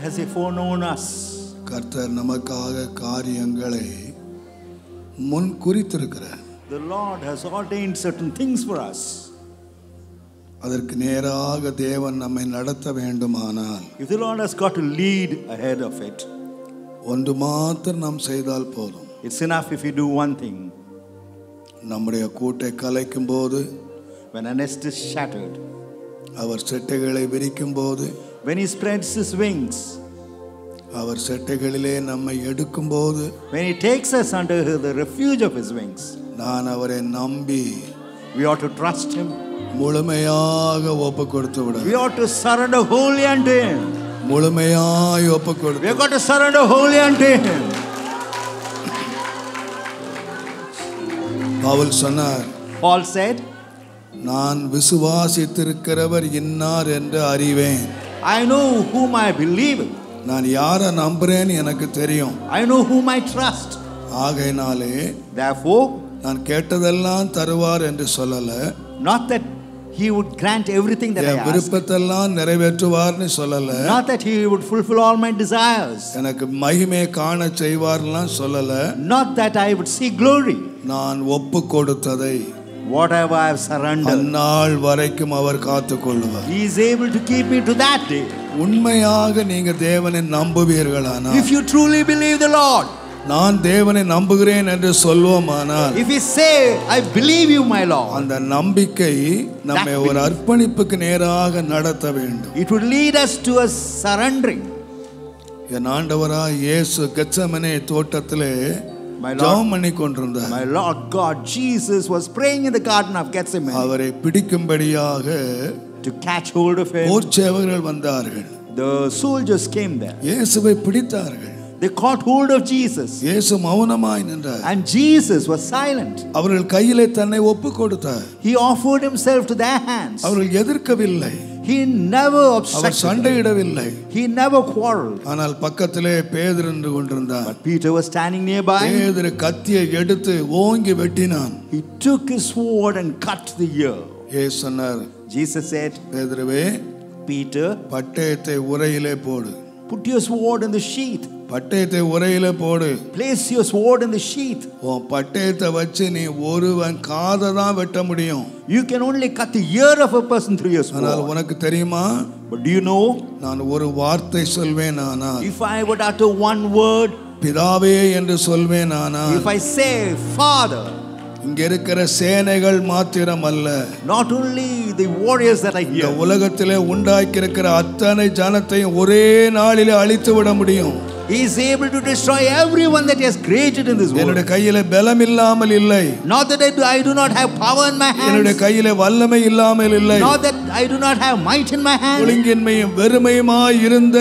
has He foreknown us. கர்த்தர் நமக்காக காரியங்களை முன் குறித்திருக்கிறார் The Lord has ordained certain things for us. அதற்கு நேராக தேவன் நம்மை நடத்த வேண்டுமானால் If the Lord has got to lead ahead of it, ஒன்று மாத்திரம் நாம் செய்தால் போதும் it's enough if you do one thing. நம்முடைய கூட்டை கலைக்கும் போது When a nest is shattered, அவர் செட்டைகளை விரிக்கும் போது when He spreads His wings, அவர் செட்டைகளிலே நம்மை எடுக்கும் போது when He takes us under the refuge of His wings, நான் அவரை நம்பி we ought to trust Him. முழுமையாக ஒப்பு கொடுத்து விட We ought to surrender wholly unto Him. முழுமையாய் ஒப்பு We கொடுத்து have got to surrender wholly unto Him. Pavul சொன்னார் Paul said, நான் விசுவாசித்திருக்கிறவர் இன்னார் என்று அறிவேன் I know whom I believe. நான் யாரை நம்புறேன்னு எனக்கு தெரியும் I know whom I trust. ஆகையினாலே Therefore, நான் கேட்டதெல்லாம் தருவார் என்று சொல்லல not that He would grant everything that I N ask, விருப்பத்தெல்லாம் நிறைவேற்றுவார்னு சொல்லல not that He would fulfill all my desires, எனக்கு மகிமையை காண செய்வார்லாம் சொல்லல not that I would see glory. நான் ஒப்பு கொடுத்ததை Whatever I have surrendered, அந்நாள் வரைக்கும் அவர் காத்துக் கொள்வார் He is able to keep me to that day. உண்மையாக நீங்க தேவனை நம்புவீர்களானால் If you truly believe the Lord, நான் தேவனை நம்புகிறேன் என்று சொல்வோமானால் if we say, I believe you, my Lord, அந்த நம்பிக்கை நம்மை ஒரு அர்ப்பணிப்புக்கு நேராக நடத்த வேண்டும் it would lead us to a surrendering. என் ஆண்டவரா இயேசு கெச்சமனே தோட்டத்திலே My Lord, ஜெபம் பண்ணி கொண்டிருந்தார் my Lord God, Jesus was praying in the Garden of Gethsemane அவரை பிடிக்கும்படியாக to catch hold of him. போர்ச்சேவர்கள் வந்தார்கள் The soldiers came there. இயேசுவை பிடித்தார்கள் They caught hold of Jesus, இயேசு மௌனமாய் நின்றார் and Jesus was silent. அவர்கள் கையிலே தன்னை ஒப்பு கொடுத்தார் He offered himself to their hands. அவர்கள் எதிர்க்கவில்லை He never our obstructed. சண்டையிடவில்லை He never quarreled. ஆனால் பக்கத்திலே பேதர் நின்று கொண்டிருந்தார் But Peter was standing nearby. Peter கத்தியை எடுத்து ஓங்கி வெட்டினான் He took his sword and cut the ear. இயேசு சொன்னார் Jesus said, பேதுருவே Peter, பட்டயத்தை உரையிலே போடு put your sword in the sheath. பட்டயத்தை உரையிலே போடு Place your sword in the sheath. உன் பட்டயத்தை வச்சு நீ ஒருவன் காதை தான் வெட்ட முடியும் You can only cut the ear of a person through your ஆனால் sword. உனக்கு தெரியுமா But do you know, நான் ஒரு வார்த்தை சொல்வேன் ஆனால் if I would utter one word, பிதாவே என்று சொல்வேன் ஆனால் if I say, Father, இங்க இருக்கிற சேனைகள் மாத்திரம் அல்ல not only the warriors that are இந்த here, உலகத்திலே உண்டாக்கி இருக்கிற அத்தனை ஜனத்தையும் ஒரே நாளிலே அழித்து விட முடியும் He is able to destroy everyone that He has created in this என்னுடைய world. கையில பலம் இல்லாமல் இல்லை Not that I do, I do not have power in my என்னுடைய hands, கையில வல்லமை இல்லாமல் இல்லை not that I do not have might in my hands. ஒழுங்கின்மையும் வெறுமையுமாய் இருந்த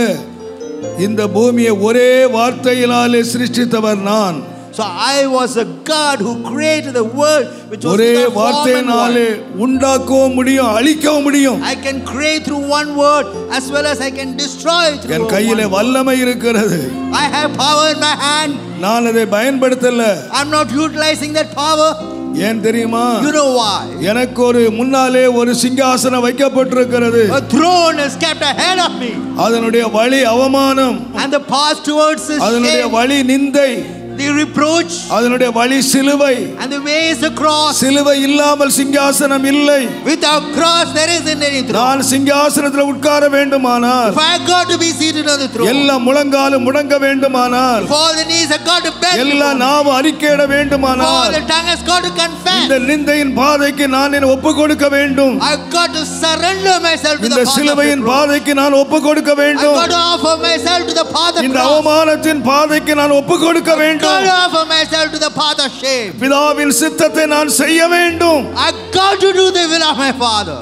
இந்த பூமியை ஒரே வார்த்தையினாலே சிருஷ்டித்தவர் நான் So I was a God who created the world which was ஒரே without form and வார்த்தையினாலே void. உண்டாக்கவும் முடியும் அழிக்கவும் முடியும் I can create through one word as well as I can destroy through N one கையிலே word. வல்லமை இருக்கிறது I have power in my hand. நான் அதை பயன்படுத்தல I'm not utilizing that power. ஏன் தெரியுமா You know why? எனக்கு ஒரு முன்னாலே ஒரு சிங்காசனம் வைக்கப்பட்டிருக்கிறது A throne is kept ahead of me, அதனுடைய வழி அவமானம் and the path towards is அதனுடைய shame, வழி நிந்தை the reproach, அதனுடைய வழி சிலுவை and the way is the cross. சிலுவை இல்லாமல் சிங்காசனம் இல்லை Without cross, there isn't any throne. நான் சிங்காசனத்தில் உட்கார வேண்டுமானால் If I got to be seated on the throne, எல்லா முழங்காலும் முடங்க வேண்டுமானால் if all the knees have got to bend, எல்லா before me, நாவும் அறிக்கையிட if all வேண்டுமானால் the tongue has got to confess, இந்த நிந்தையின் பாதைக்கு நான் என்னை ஒப்பு கொடுக்க வேண்டும் I've got to surrender myself to இந்த the path of the சிலுவையின் cross. பாதைக்கு நான் ஒப்பு கொடுக்க I've வேண்டும் got to offer myself to the path of இந்த cross. அவமானத்தின் பாதைக்கு நான் ஒப்பு கொடுக்க I've got வேண்டும் to offer myself to the path of shame. பிதாவின் சித்தத்தை நான் செய்ய வேண்டும் I've got to do the will of my Father.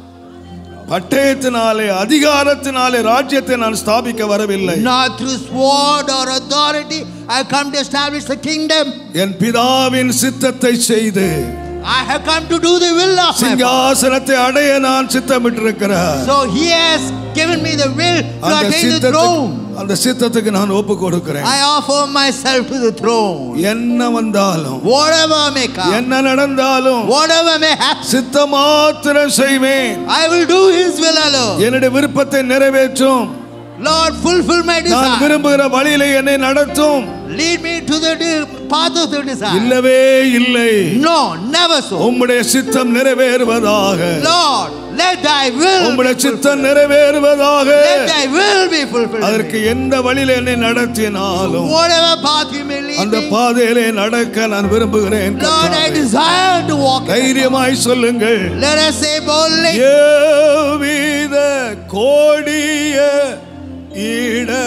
பட்டயத்தினாலே அதிகாரத்தினாலே ராஜ்யத்தை நான் ஸ்தாபிக்க வரவில்லை Not through sword or authority, I come to establish the kingdom. என் பிதாவின் சித்தத்தை செய்து I have come to do the will of my Father. சிங்காசனத்தை அடைய நான் சித்தமிட்டிருக்கிறார் So He has given me the will to அந்த attain the சித்தத்துக்கு throne. அந்த சித்தத்துக்கு நான் ஒப்பு கொடுக்கிறேன் I offer myself to the throne. என்ன வந்தாலும் Whatever may come, என்ன நடந்தாலும் whatever may happen, சித்த மாத்திரம் செய்வேன் I will do His will alone. என்னுடைய விருப்பத்தை நிறைவேற்றும் Lord, fulfill my நான் desire. விரும்புகிற வழியிலே என்னை நடத்தும் Lead me to the de- path of the desire. இல்லவே இல்லை No, never so. உம்முடைய சித்தம் நிறைவேறுவதாக Lord, let thy will be உம்முடைய fulfilled. சித்தம் நிறைவேறுவதாக Let thy will be fulfilled. அதற்கு எந்த வழியில என்னை நடத்தினாலும் Whatever path you may lead அந்த me, பாதையிலே நடக்க நான் விரும்புகிறேன் Lord, I கர்த்தாவே. desire to walk in it. தைரியமாய் சொல்லுங்கள் Let us say boldly, எவ்வித கோடிய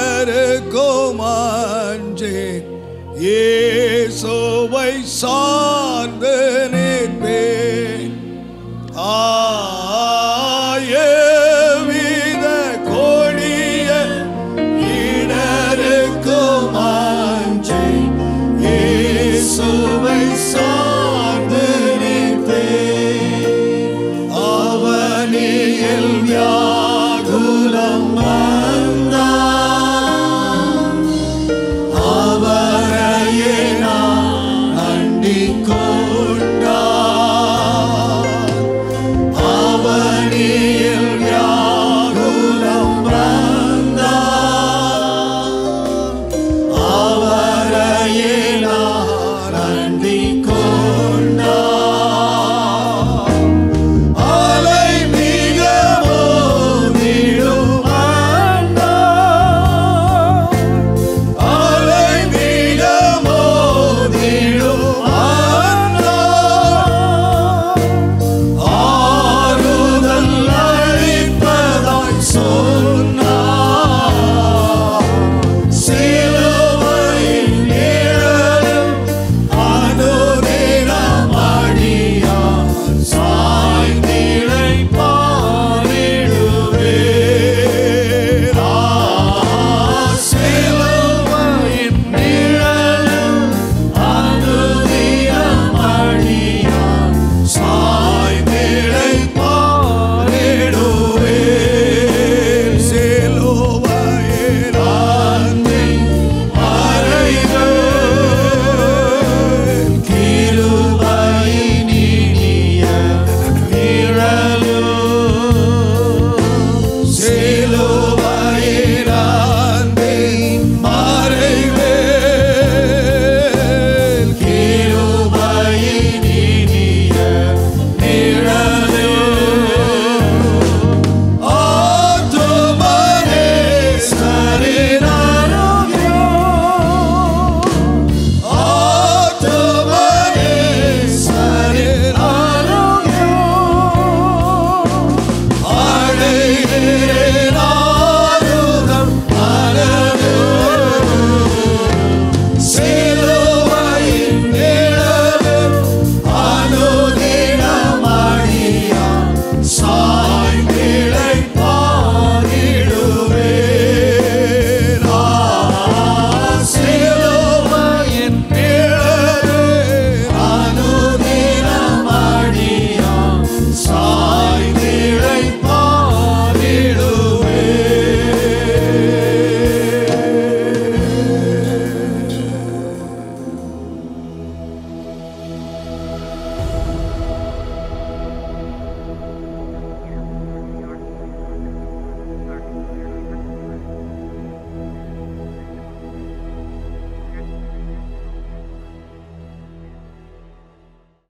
இடருக்கும் அஞ்சே இயேசுவை சார்ந்திருப்பேன்